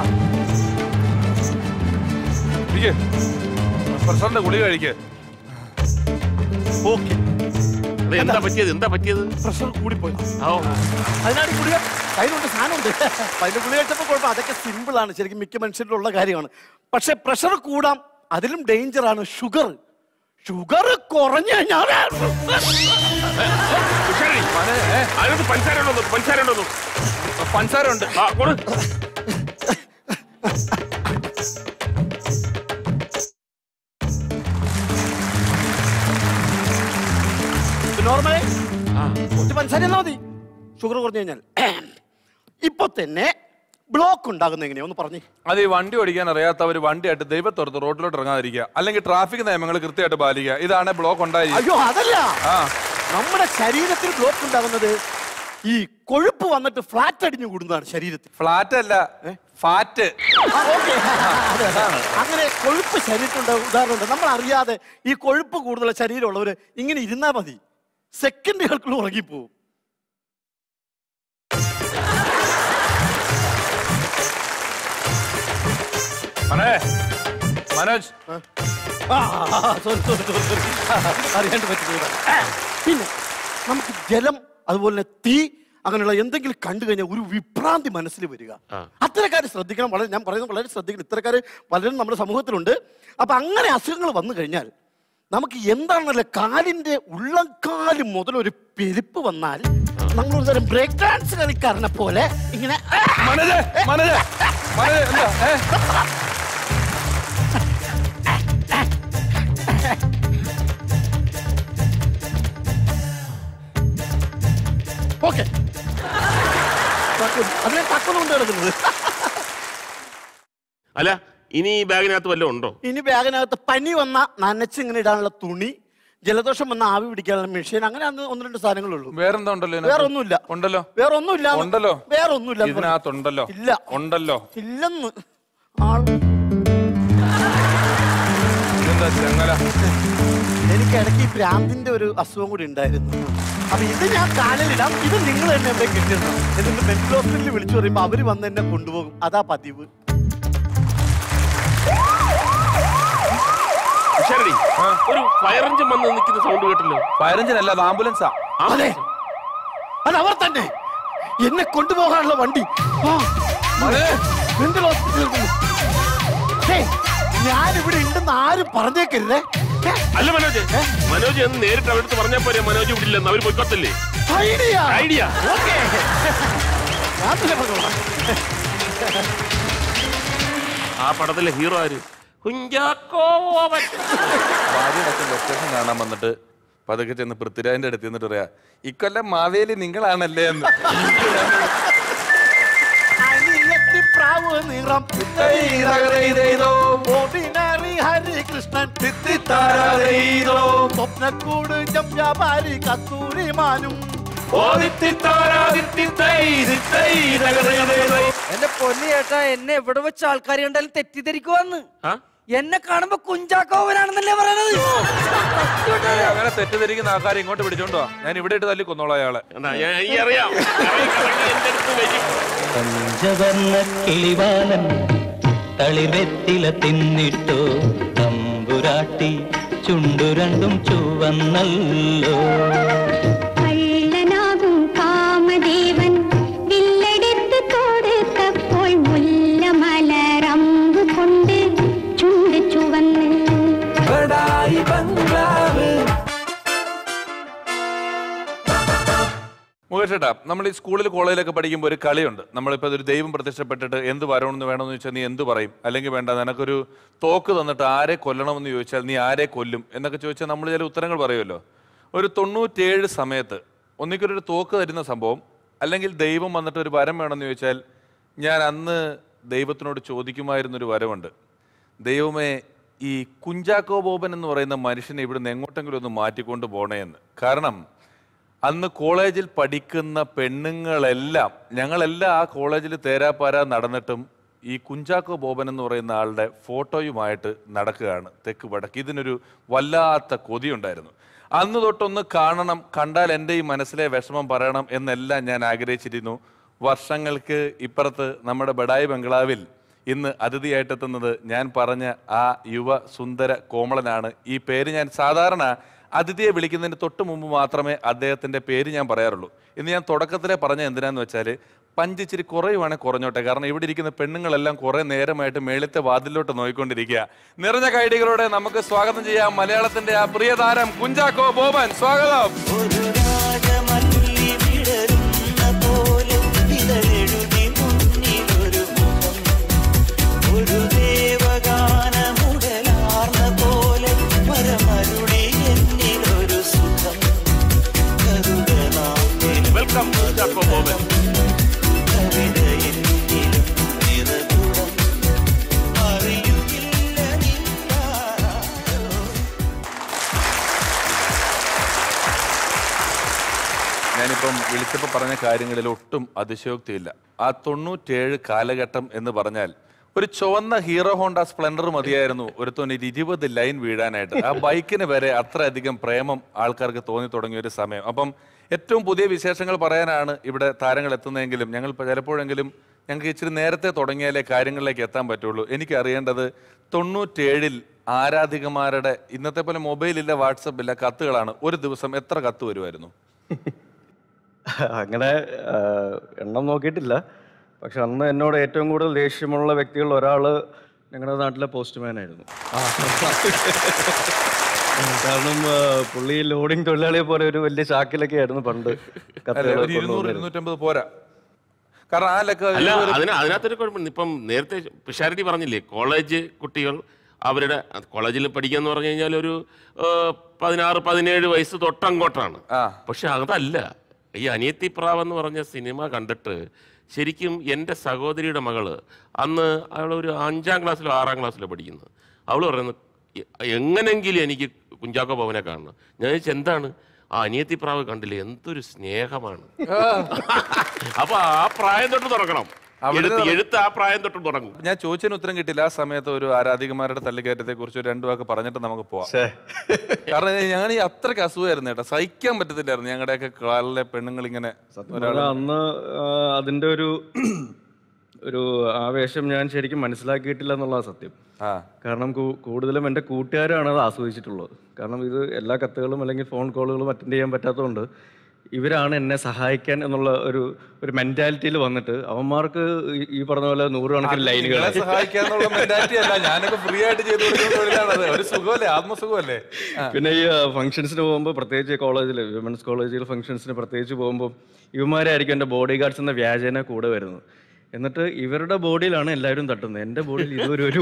S1: ഇരിക്ക്. പ്രഷറിന്റെ ഗുളിക കഴിക്ക്
S4: ഓക്കെ
S2: അത് എന്താ പറ്റിയത് എന്താ പറ്റിയത്
S4: പ്രഷർ കൂടിപ്പോയി
S2: ഓ
S4: അതിനാണ് ഈ ഗുളിക കയ്യിലുണ്ട് സാധനമുണ്ട് അപ്പൊ അതിന്റെ ഗുളിക കഴിച്ചപ്പോൾ കുഴപ്പം അതൊക്കെ സിമ്പിൾ ആണ് ശരിക്കും മിക്ക മനുഷ്യരിലുള്ള കാര്യമാണ് പക്ഷെ പ്രഷർ കൂടാം അതിലും ഡേഞ്ചർ ആണ് ഷുഗർ ഷുഗർ കുറഞ്ഞു കഴിഞ്ഞാൽ
S2: ഉഷാരി,
S1: മനെ ഏ?
S2: അതിനകത്ത് പഞ്ചസാര ഉണ്ടോ പഞ്ചസാര ഉണ്ടോ
S1: പഞ്ചസാര ഉണ്ട്
S2: ആ കൊടു
S4: നോർമലേ കുറച്ച് പഞ്ചസാര എന്നാ മതി ഷുഗർ കുറഞ്ഞു കഴിഞ്ഞാൽ ഇപ്പൊ തന്നെ ബ്ലോക്ക് ഉണ്ടാകുന്ന എങ്ങനെയാ ഒന്ന് പറഞ്ഞേ
S1: അത് ഈ വണ്ടി ഓടിക്കാൻ അറിയാത്തവർ വണ്ടിയായിട്ട് ദൈവത്തോർത്ത് റോഡിലോട്ട് ഇറങ്ങാതിരിക്കുക അല്ലെങ്കിൽ ട്രാഫിക് നിയമങ്ങൾ കൃത്യമായിട്ട് പാലിക്കുക ഇതാണ് ബ്ലോക്ക് ഉണ്ടായി
S4: അയ്യോ അതല്ല
S1: ആ
S4: നമ്മുടെ ശരീരത്തിൽ ബ്ലോക്ക് ഉണ്ടാകുന്നത് ഈ കൊഴുപ്പ് വന്നിട്ട് ഫ്ലാറ്റ് അടിഞ്ഞു കൂടുന്നതാണ് ശരീരത്തിൽ
S1: ഫ്ലാറ്റ് അല്ല ഫാറ്റ്
S4: ആ, okay. അതെ, അതെ. അങ്ങനെ കൊഴുപ്പ് ശരീരത്തിലുണ്ട് ഉദാഹരണമുണ്ട് നമ്മൾ അറിയാതെ ഈ കൊഴുപ്പ് കൂടുതലുള്ള ശരീരമുള്ളവര് ഇങ്ങനെ ഇരുന്നാ മതി സെക്കൻഡുകൾക്കുള്ള ഉറങ്ങിപ്പോവും
S1: മനെ മനോജ്
S4: ആ, sorry, sorry, sorry, sorry. അറിയാണ്ട് പറ്റിപ്പോയതാ. പിന്നെ നമുക്ക് ജലം അതുപോലെ തന്നെ തീ അങ്ങനെയുള്ള എന്തെങ്കിലും കണ്ടു കഴിഞ്ഞാൽ ഒരു വിഭ്രാന്തി മനസ്സിൽ വരിക
S2: ആ.
S4: അത്തരക്കാർ ശ്രദ്ധിക്കണം വളരെ ഞാൻ പറയുന്നത് വളരെ ശ്രദ്ധിക്കണം ഇത്തരക്കാർ പലരും നമ്മുടെ സമൂഹത്തിലുണ്ട് അപ്പൊ അങ്ങനെ അസുഖങ്ങൾ വന്നു കഴിഞ്ഞാൽ നമുക്ക് എന്താണെന്നല്ല കാലിന്റെ ഉള്ളംകാല് മുതൽ ഒരു പെരുപ്പ് വന്നാൽ നമ്മൾ ഒരു തരം ബ്രേക്ക് ഡാൻസ് കളിക്കാരനെ പോലെ ഇങ്ങനെ
S1: മനോജ് മനോജ് മനോജ് എന്താ ഏ?
S4: ഓക്കെ അതിനെ തക്കൊന്നും കൊണ്ട് കിടക്കുന്നത്
S2: അല്ല ഇനി ഈ ബാഗിനകത്ത് വല്ലതും ഉണ്ടോ
S4: ഇനി ബാഗിനകത്ത് പനി വന്ന നനച്ച് ഇങ്ങനെ ഇടാനുള്ള തുണി ജലദോഷം വന്ന ആവി പിടിക്കാനുള്ള മെഷീൻ അങ്ങനെ അന്ന് ഒന്ന് രണ്ട് സാധനങ്ങളുള്ളൂ
S1: വേറെന്താ ഉണ്ടല്ലോ ഇതിനകത്ത്?
S4: വേറെ ഒന്നുമില്ല
S1: ഉണ്ടല്ലോ
S4: വേറെ ഒന്നുമില്ല
S1: ഉണ്ടല്ലോ.
S4: വേറെ ഒന്നുമില്ല
S1: ഇതിനകത്തുണ്ടല്ലോ
S4: ഇല്ല
S1: ഉണ്ടല്ലോ
S4: ഇല്ലെന്ന് ആൾ
S1: ഇതെന്താ ചെങ്ങല
S4: എനിക്ക് ഇടയ്ക്ക് ഈ ഭ്രാന്തിന്റെ ഒരു അസുഖം കൂടി ഉണ്ടായിരുന്നു അപ്പൊ ഇത് ഞാൻ കാലിലിടാം ഇത് നിങ്ങൾ തന്നെ എവിടെ കിട്ടിയിരുന്നു എന്നിട്ട് മെന്റൽ ഹോസ്പിറ്റലിൽ വിളിച്ചു പറയുമ്പോ അവര് വന്ന് എന്നെ കൊണ്ടുപോകും അതാ പതിവ്
S2: ഉഷാരടി ഒരു ഫയർ എഞ്ചിൻ വന്ന് നിൽക്കുന്ന സൗണ്ട് കേട്ടല്ലോ
S1: പതിനഞ്ചിനല്ല അത് ആംബുലൻസാ
S2: ആ,
S4: അതെ അത് അവർ തന്നെ എന്നെ കൊണ്ടുപോകാനുള്ള വണ്ടി ആ, മെന്റൽ ഹോസ്പിറ്റലിൽ കൊണ്ട്. ഹേയ്, ഞാൻ ഇവിടെ ഉണ്ടെന്ന് ആരും പറഞ്ഞേക്കരുതേ ഹേ,
S2: അല്ല മനോജ് മനോജ് എന്ന് നേരിട്ട് അവരുടെ പറഞ്ഞാൽ പോരെ മനോജ് ഇവിടെ ഇല്ലെന്ന് അവർ പൊയ്ക്കോത്തല്ലേ
S4: ഐഡിയ
S2: ഐഡിയ
S4: ഓക്കേ. ഞാൻ തന്നെ പറഞ്ഞോളാം.
S2: ആ പടത്തിലെ ഹീറോ ആര് കുഞ്ചാക്കോ ബോബൻ.
S1: ഭാര്യയുടെ അച്ഛൻ ലൊക്കേഷൻ കാണാൻ വന്നിട്ട് പതുക്കെ ചെന്ന് പൃഥ്വിരാജിന്റെ അടുത്ത് നിന്നിട്ട് പറയാ ഇക്കൊല്ലം മാവേലി നിങ്ങളാണല്ലേ എന്ന്
S4: അനിയത്തിപ്രാവ് നിറം ഓർഡിനറി ഹരികൃഷ്ണൻ സ്വപ്നക്കൂട് ജം വ്യാപാരി കസ്തൂരി മാനും
S5: എന്റെ പൊന്നു ചേട്ടാ എന്നെ എവിടെ വെച്ച് ആൾക്കാർ കണ്ടാലും തെറ്റിദ്ധരിക്കുവാന്ന്
S2: ആ?
S5: എന്നെ കാണുമ്പോ കുഞ്ചാക്കോവനാണെന്നല്ലേ പറയണത്
S1: ഏയ്, അങ്ങനെ തെറ്റിദ്ധരിക്കുന്ന ആൾക്കാരെ ഇങ്ങോട്ട് പിടിച്ചോണ്ട് വാ ഞാൻ ഇവിടെ ഇട്ട് തല്ലി കൊന്നോളാം അയാളെ
S2: എന്നാ, ഞാൻ- എനിക്കറിയാം കറങ്ങി കറങ്ങി എന്റെ അടുത്ത് വരും
S6: പഞ്ചവർണ്ണ കിളിവാലൻ തളിവെത്തില തിന്നിട്ടോ തമ്പുരാട്ടി ചുണ്ടു രണ്ടും ചുവന്നല്ലോ
S7: കള്ളനാകും കാമദേവൻ വില്ലെടുത്ത് കൊടുത്തപ്പോൾ മുല്ലമലരമ്പ് കൊണ്ട് ചുണ്ട് ചുവന്ന്
S1: മുകേഷ് ചേട്ടാ നമ്മൾ ഈ സ്കൂളിൽ കോളേജിലൊക്കെ പഠിക്കുമ്പോൾ ഒരു കളിയുണ്ട് നമ്മളിപ്പോൾ ഒരു ദൈവം പ്രത്യക്ഷപ്പെട്ടിട്ട് എന്ത് വരണമെന്ന് വേണമെന്ന് ചോദിച്ചാൽ നീ എന്ത് പറയും അല്ലെങ്കിൽ വേണ്ട നിനക്കൊരു തോക്ക് തന്നിട്ട് ആരെ കൊല്ലണമെന്ന് ചോദിച്ചാൽ നീ ആരെ കൊല്ലും എന്നൊക്കെ ചോദിച്ചാൽ നമ്മൾ ചില ഉത്തരങ്ങൾ പറയുമല്ലോ ഒരു തൊണ്ണൂറ്റേഴ് സമയത്ത് ഒന്നിക്കൊരു തോക്ക് തരുന്ന സംഭവം അല്ലെങ്കിൽ ദൈവം വന്നിട്ട് ഒരു വരം വേണമെന്ന് ചോദിച്ചാൽ ഞാൻ അന്ന് ദൈവത്തിനോട് ചോദിക്കുമായിരുന്നൊരു വരമുണ്ട് ദൈവമേ ഈ കുഞ്ചാക്കോ ബോബൻ എന്ന് പറയുന്ന മനുഷ്യനെ ഇവിടുന്ന് എങ്ങോട്ടെങ്കിലും ഒന്ന് മാറ്റിക്കൊണ്ട് പോണേ എന്ന് കാരണം അന്ന് കോളേജിൽ പഠിക്കുന്ന പെണ്ണുങ്ങളെല്ലാം ഞങ്ങളെല്ലാം ആ കോളേജിൽ തേരാപ്പാര നടന്നിട്ടും ഈ കുഞ്ചാക്കോ ബോബൻ എന്ന് പറയുന്ന ആളുടെ ഫോട്ടോയുമായിട്ട് നടക്കുകയാണ് തെക്ക് വടക്ക് ഇതിനൊരു വല്ലാത്ത കൊതിയുണ്ടായിരുന്നു അന്ന് തൊട്ടൊന്ന് കാണണം കണ്ടാൽ എൻ്റെ ഈ മനസ്സിലെ വിഷമം പറയണം എന്നെല്ലാം ഞാൻ ആഗ്രഹിച്ചിരുന്നു വർഷങ്ങൾക്ക് ഇപ്പുറത്ത് നമ്മുടെ ബഡായി ബംഗ്ലാവിൽ ഇന്ന് അതിഥിയായിട്ടെത്തുന്നത് ഞാൻ പറഞ്ഞ ആ യുവ സുന്ദര കോമളനാണ് ഈ പേര് ഞാൻ സാധാരണ അതിഥിയെ വിളിക്കുന്നതിന് തൊട്ട് മുമ്പ് മാത്രമേ അദ്ദേഹത്തിന്റെ പേര് ഞാൻ പറയാറുള്ളൂ ഇന്ന് ഞാൻ തുടക്കത്തിലെ പറഞ്ഞ എന്തിനാന്ന് വെച്ചാൽ പഞ്ചിച്ചിരി കുറയുവാണെങ്കിൽ കുറഞ്ഞോട്ടെ കാരണം ഇവിടെ ഇരിക്കുന്ന പെണ്ണുങ്ങളെല്ലാം കുറെ നേരമായിട്ട് മേളിത്തെ വാതിലോട്ട് നോക്കിക്കൊണ്ടിരിക്കുക നിറഞ്ഞ കൈഡികളോടെ നമുക്ക് സ്വാഗതം ചെയ്യാം മലയാളത്തിന്റെ ആ പ്രിയ താരം കുഞ്ചാക്കോ ബോബൻ സ്വാഗതം
S8: ഒരു രാജമല്ലി വിടരുന്ന പോലെ ഇതളെഴുതി മുന്നിലൊരു മുഖം ഒരു ദേവഗാനമുടലാർന്ന പോലെ പരമരുളി എന്നിലൊരു സുഖം കരുതനാമ്പിൽ
S2: വെൽക്കം കുഞ്ചാക്കോ ബോബൻ
S8: കവിത എന്നിലും നിറകുടം അറിയുകില്ല നിന്നാരോ
S1: ഞാനിപ്പം വിളിച്ചപ്പോൾ പറഞ്ഞ കാര്യങ്ങളിൽ ഒട്ടും അതിശയോക്തിയില്ല ആ തൊണ്ണൂറ്റേഴ് കാലഘട്ടം എന്ന് പറഞ്ഞാൽ ഒരു ചുവന്ന ഹീറോ ഹോണ്ട സ്പ്ലെൻഡർ മതിയായിരുന്നു ഒരുത്തോന് ഒരു ഇരുപത് ലൈൻ വീഴാനായിട്ട് ആ ബൈക്കിന് വരെ അത്രയധികം പ്രേമം ആൾക്കാർക്ക് തോന്നി തുടങ്ങിയ ഒരു സമയം അപ്പം ഏറ്റവും പുതിയ വിശേഷങ്ങൾ പറയാനാണ് ഇവിടെ താരങ്ങൾ എത്തുന്നതെങ്കിലും ഞങ്ങൾ പ- ചിലപ്പോഴെങ്കിലും ഞങ്ങൾക്ക് ഇച്ചിരി നേരത്തെ തുടങ്ങിയാലേ കാര്യങ്ങളിലേക്ക് എത്താൻ പറ്റുള്ളൂ എനിക്ക് അറിയേണ്ടത് തൊണ്ണൂറ്റേഴിൽ ആരാധികമാരുടെ ഇന്നത്തെ പോലെ മൊബൈൽ ഇല്ല വാട്സപ്പ് ഇല്ല കത്തുകളാണ് ഒരു ദിവസം എത്ര കത്ത് വരുമായിരുന്നു
S9: അങ്ങനെ ആ, എണ്ണം നോക്കിയിട്ടില്ല പക്ഷെ അന്ന് എന്നോട് ഏറ്റവും കൂടുതൽ ദേഷ്യമുള്ള വ്യക്തികളിൽ ഒരാള് ഞങ്ങളുടെ നാട്ടിലെ പോസ്റ്റ്മാൻ ആയിരുന്നു കാരണം ആ, പുള്ളി ലോഡിംഗ് തൊഴിലാളിയെ പോലെ ഒരു വലിയ ചാക്കിലൊക്കെ ആയിരുന്നു പണ്ട്
S1: അല്ല,
S9: കത്തുകൾ
S1: ഒരു ഇരുന്നൂറ്
S9: കൊണ്ടുവന്നിരുന്നത്.
S1: ഇരുന്നൂറ്റമ്പത് പോരാ കാരണം ആ ലെക്ക
S2: അല്ല അതിന് അതിനകത്തൊരു കുഴപ്പമില്ല ഇപ്പം നേരത്തെ പിഷാരടി പറഞ്ഞില്ലേ കോളേജ് കുട്ടികൾ അവരുടെ കോളേജിൽ പഠിക്കുക എന്ന് പറഞ്ഞു കഴിഞ്ഞാൽ ഒരു ആ, പതിനാറ് പതിനേഴ് വയസ്സ് തൊട്ടങ്ങോട്ടാണ്
S1: ആ.
S2: പക്ഷെ അതല്ല ഈ അനിയത്തി പ്രാവ് എന്ന് പറഞ്ഞ സിനിമ കണ്ടിട്ട് ശരിക്കും എൻ്റെ സഹോദരിയുടെ മകള് അന്ന് അവൾ ഒരു അഞ്ചാം ക്ലാസ്സിലോ ആറാം ക്ലാസ്സിലോ പഠിക്കുന്നത് അവൾ പറയുന്നത് "എ- എങ്ങനെങ്കിലും എനിക്ക് കുഞ്ചാക്കോ ഭവനെ കാണണം ഞാൻ ചോദിച്ചു എന്താണ് ആ അനിയത്തി പ്രാവ് കണ്ടില്ലേ എന്തൊരു സ്നേഹമാണ് അപ്പൊ ആ പ്രായം തൊട്ട് തുടങ്ങണം
S1: അവിടെ
S2: എഴുത്ത്
S1: നിന്ന്
S2: എഴുത്ത് ആ പ്രായം തൊട്ട് തുടങ്ങും
S1: ഞാൻ ചോദിച്ചതിന് ഉത്തരം കിട്ടില്ല ആ സമയത്ത് ഒരു ആരാധികമാരുടെ തള്ളിക്കയറ്റത്തെ കുറിച്ച് ഒരു രണ്ടു വാക്ക് പറഞ്ഞിട്ട് നമുക്ക് പോവാം
S9: ഛേ.
S1: കാരണം ഞങ്ങൾ ഈ അത്രയ്ക്ക് അസുഖമായിരുന്നു കേട്ടോ സഹിക്കാൻ പറ്റത്തില്ലായിരുന്നു ഞങ്ങളുടെയൊക്കെ കാലിലെ പെണ്ണുങ്ങൾ ഇങ്ങനെ
S9: സത്യം പറഞ്ഞാൽ അന്ന് ആ, അതിന്റെ ഒരു ഒരു ആവേശം ഞാൻ ശരിക്കും മനസ്സിലാക്കിയിട്ടില്ല എന്നുള്ളതാണ് സത്യം
S1: ആ
S9: കാരണം കൂ- കൂടുതലും എൻ്റെ കൂട്ടുകാരാണ് അത് ആസ്വദിച്ചിട്ടുള്ളത് കാരണം ഇത് എല്ലാ കത്തുകളും അല്ലെങ്കിൽ ഫോൺ കോളുകളും അറ്റൻഡ് ചെയ്യാൻ പറ്റാത്തതുകൊണ്ട് ഇവരാണ് എന്നെ സഹായിക്കാൻ എന്നുള്ള ഒരു ഒരു മെന്റാലിറ്റിയിൽ വന്നിട്ട് അവന്മാർക്ക് ഈ- ഈ പറഞ്ഞ പോലെ നൂറുകണക്കിന് ലൈനുകൾ
S1: നിങ്ങളെ സഹായിക്കാന്നുള്ള മെന്റാലിറ്റി അല്ല ഞാനൊക്കെ ഫ്രീ ആയിട്ട് ചെയ്തു കൊടുക്കുന്ന തൊഴിലാണത് ഒരു സുഖമല്ലേ ആത്മസുഖമല്ലേ ആ.
S9: പിന്നെ ഈ ഫംഗ്ഷൻസിന് പോകുമ്പോൾ പ്രത്യേകിച്ച് കോളേജിൽ വിമൻസ് കോളേജിൽ ഫംഗ്ഷൻസിന് പ്രത്യേകിച്ച് പോകുമ്പോൾ ഇവന്മാരായിരിക്കും എൻ്റെ ബോഡി ഗാർഡ്സ് എന്ന വ്യാജേന കൂടെ വരുന്നത് എന്നിട്ട് ഇവരുടെ ബോഡിയിലാണ് എല്ലാവരും തട്ടുന്നത് എൻ്റെ ബോഡിയിൽ ഇതുവരെ ഒരു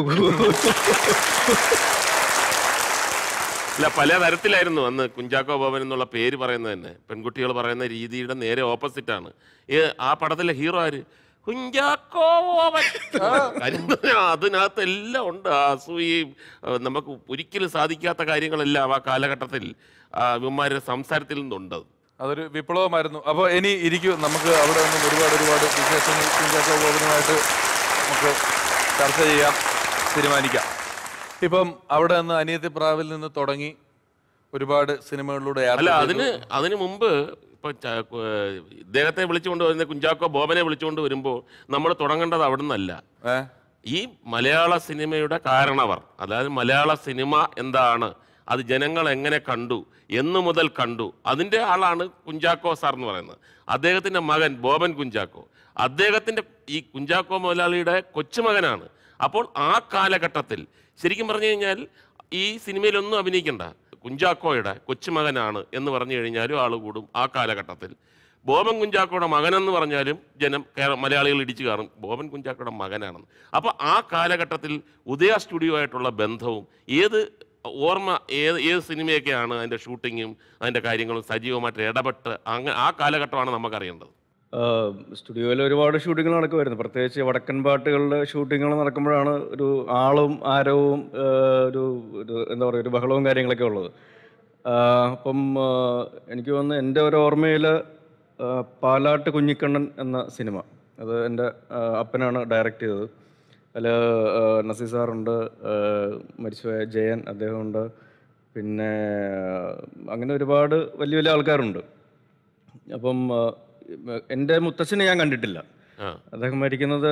S2: അല്ല പല തരത്തിലായിരുന്നു അന്ന് കുഞ്ചാക്കോ ബോബൻ എന്നുള്ള പേര് പറയുന്നത് തന്നെ പെൺകുട്ടികൾ പറയുന്ന രീതിയുടെ നേരെ ഓപ്പോസിറ്റ് ആണ് ഈ ആ പടത്തിലെ ഹീറോ ആര് കുഞ്ചാക്കോ ബോബൻ കാര്യം എന്ന് പറഞ്ഞാൽ അതിനകത്ത് എല്ലാം ഉണ്ട് ആ അസൂയയും ആ, നമുക്ക് ഒരിക്കലും സാധിക്കാത്ത കാര്യങ്ങളെല്ലാം ആ കാലഘട്ടത്തിൽ ആ ഇവന്മാരുടെ സംസാരത്തിൽ നിന്നുണ്ട് അത്.
S1: അതൊരു വിപ്ലവമായിരുന്നു അപ്പോൾ ഇനി ഇരിക്കും നമുക്ക് അവിടെ നിന്നും ഒരുപാട് ഒരുപാട് വിശേഷങ്ങൾ കുഞ്ചാക്കോ ബോബനുമായിട്ട് നമുക്ക് ചർച്ച ചെയ്യാം തീരുമാനിക്കാം ഇപ്പം അവിടെ നിന്ന് അനിയത്തി പ്രാവിൽ നിന്ന് തുടങ്ങി ഒരുപാട് സിനിമകളിലൂടെ യാത്ര
S2: അല്ല
S1: ചെയ്തു.
S2: അതിന് അതിന് മുമ്പ് ഇപ്പൊ ച- ഏഹ് ഇദ്ദേഹത്തെ വിളിച്ചുകൊണ്ട് വരുന്ന കുഞ്ചാക്കോ ബോബനെ വിളിച്ചുകൊണ്ട് വരുമ്പോൾ നമ്മൾ തുടങ്ങേണ്ടത് അവിടെ നിന്നല്ല
S1: ഏ?
S2: ഈ മലയാള സിനിമയുടെ കാരണവർ അതായത് മലയാള സിനിമ എന്താണ് അത് ജനങ്ങൾ എങ്ങനെ കണ്ടു എന്നു മുതൽ കണ്ടു അതിൻ്റെ ആളാണ് കുഞ്ചാക്കോ സാർ എന്ന് പറയുന്നത് അദ്ദേഹത്തിൻ്റെ മകൻ ബോബൻ കുഞ്ചാക്കോ അദ്ദേഹത്തിൻ്റെ ഈ കുഞ്ചാക്കോ മുതലാളിയുടെ കൊച്ചുമകനാണ് അപ്പോൾ ആ കാലഘട്ടത്തിൽ ശരിക്കും പറഞ്ഞു കഴിഞ്ഞാൽ ഈ സിനിമയിലൊന്നും അഭിനയിക്കണ്ട കുഞ്ചാക്കോയുടെ കൊച്ചുമകനാണ് എന്ന് പറഞ്ഞു കഴിഞ്ഞാലും ആൾ കൂടും ആ കാലഘട്ടത്തിൽ ബോബൻ കുഞ്ചാക്കോയുടെ മകനെന്ന് പറഞ്ഞാലും ജനം കേര- മലയാളികൾ ഇടിച്ചു കയറും ബോബൻ കുഞ്ചാക്കോയുടെ മകനാണെന്ന് അപ്പോൾ ആ കാലഘട്ടത്തിൽ ഉദയ സ്റ്റുഡിയോ ആയിട്ടുള്ള ബന്ധവും ഏത് ഓർമ്മ ഏത് ഏത് സിനിമയൊക്കെയാണ് അതിൻ്റെ ഷൂട്ടിങ്ങും അതിൻ്റെ കാര്യങ്ങളും സജീവമായിട്ട് ഇടപെട്ട് അങ്ങനെ ആ കാലഘട്ടമാണ് നമുക്കറിയേണ്ടത്
S9: സ്റ്റുഡിയോയിൽ ഒരുപാട് ഷൂട്ടിങ്ങൾ നടക്കുമായിരുന്നു പ്രത്യേകിച്ച് വടക്കൻ പാട്ടുകളുടെ ഷൂട്ടിങ്ങുകൾ നടക്കുമ്പോഴാണ് ഒരു ആളും ആരവും ആ, ഒരു ഒരു എന്താ പറയുക ഒരു ബഹളവും കാര്യങ്ങളൊക്കെ ഉള്ളത് ആ, അപ്പം ആ, എനിക്ക് തോന്നുന്നു എൻ്റെ ഒരു ഓർമ്മയിൽ പാലാട്ട് കുഞ്ഞിക്കണ്ണൻ എന്ന സിനിമ അത് എൻ്റെ ആ, അപ്പനാണ് ഡയറക്റ്റ് ചെയ്തത് അതിൽ നസീർ സാറുണ്ട് ആ, മരിച്ചുപോയ ജയൻ അദ്ദേഹമുണ്ട് പിന്നെ ആ, അങ്ങനെ ഒരുപാട് വലിയ വലിയ ആൾക്കാരുണ്ട് അപ്പം ആ, എൻ്റെ മുത്തച്ഛനെ ഞാൻ കണ്ടിട്ടില്ല
S2: ആ
S9: അദ്ദേഹം മരിക്കുന്നത്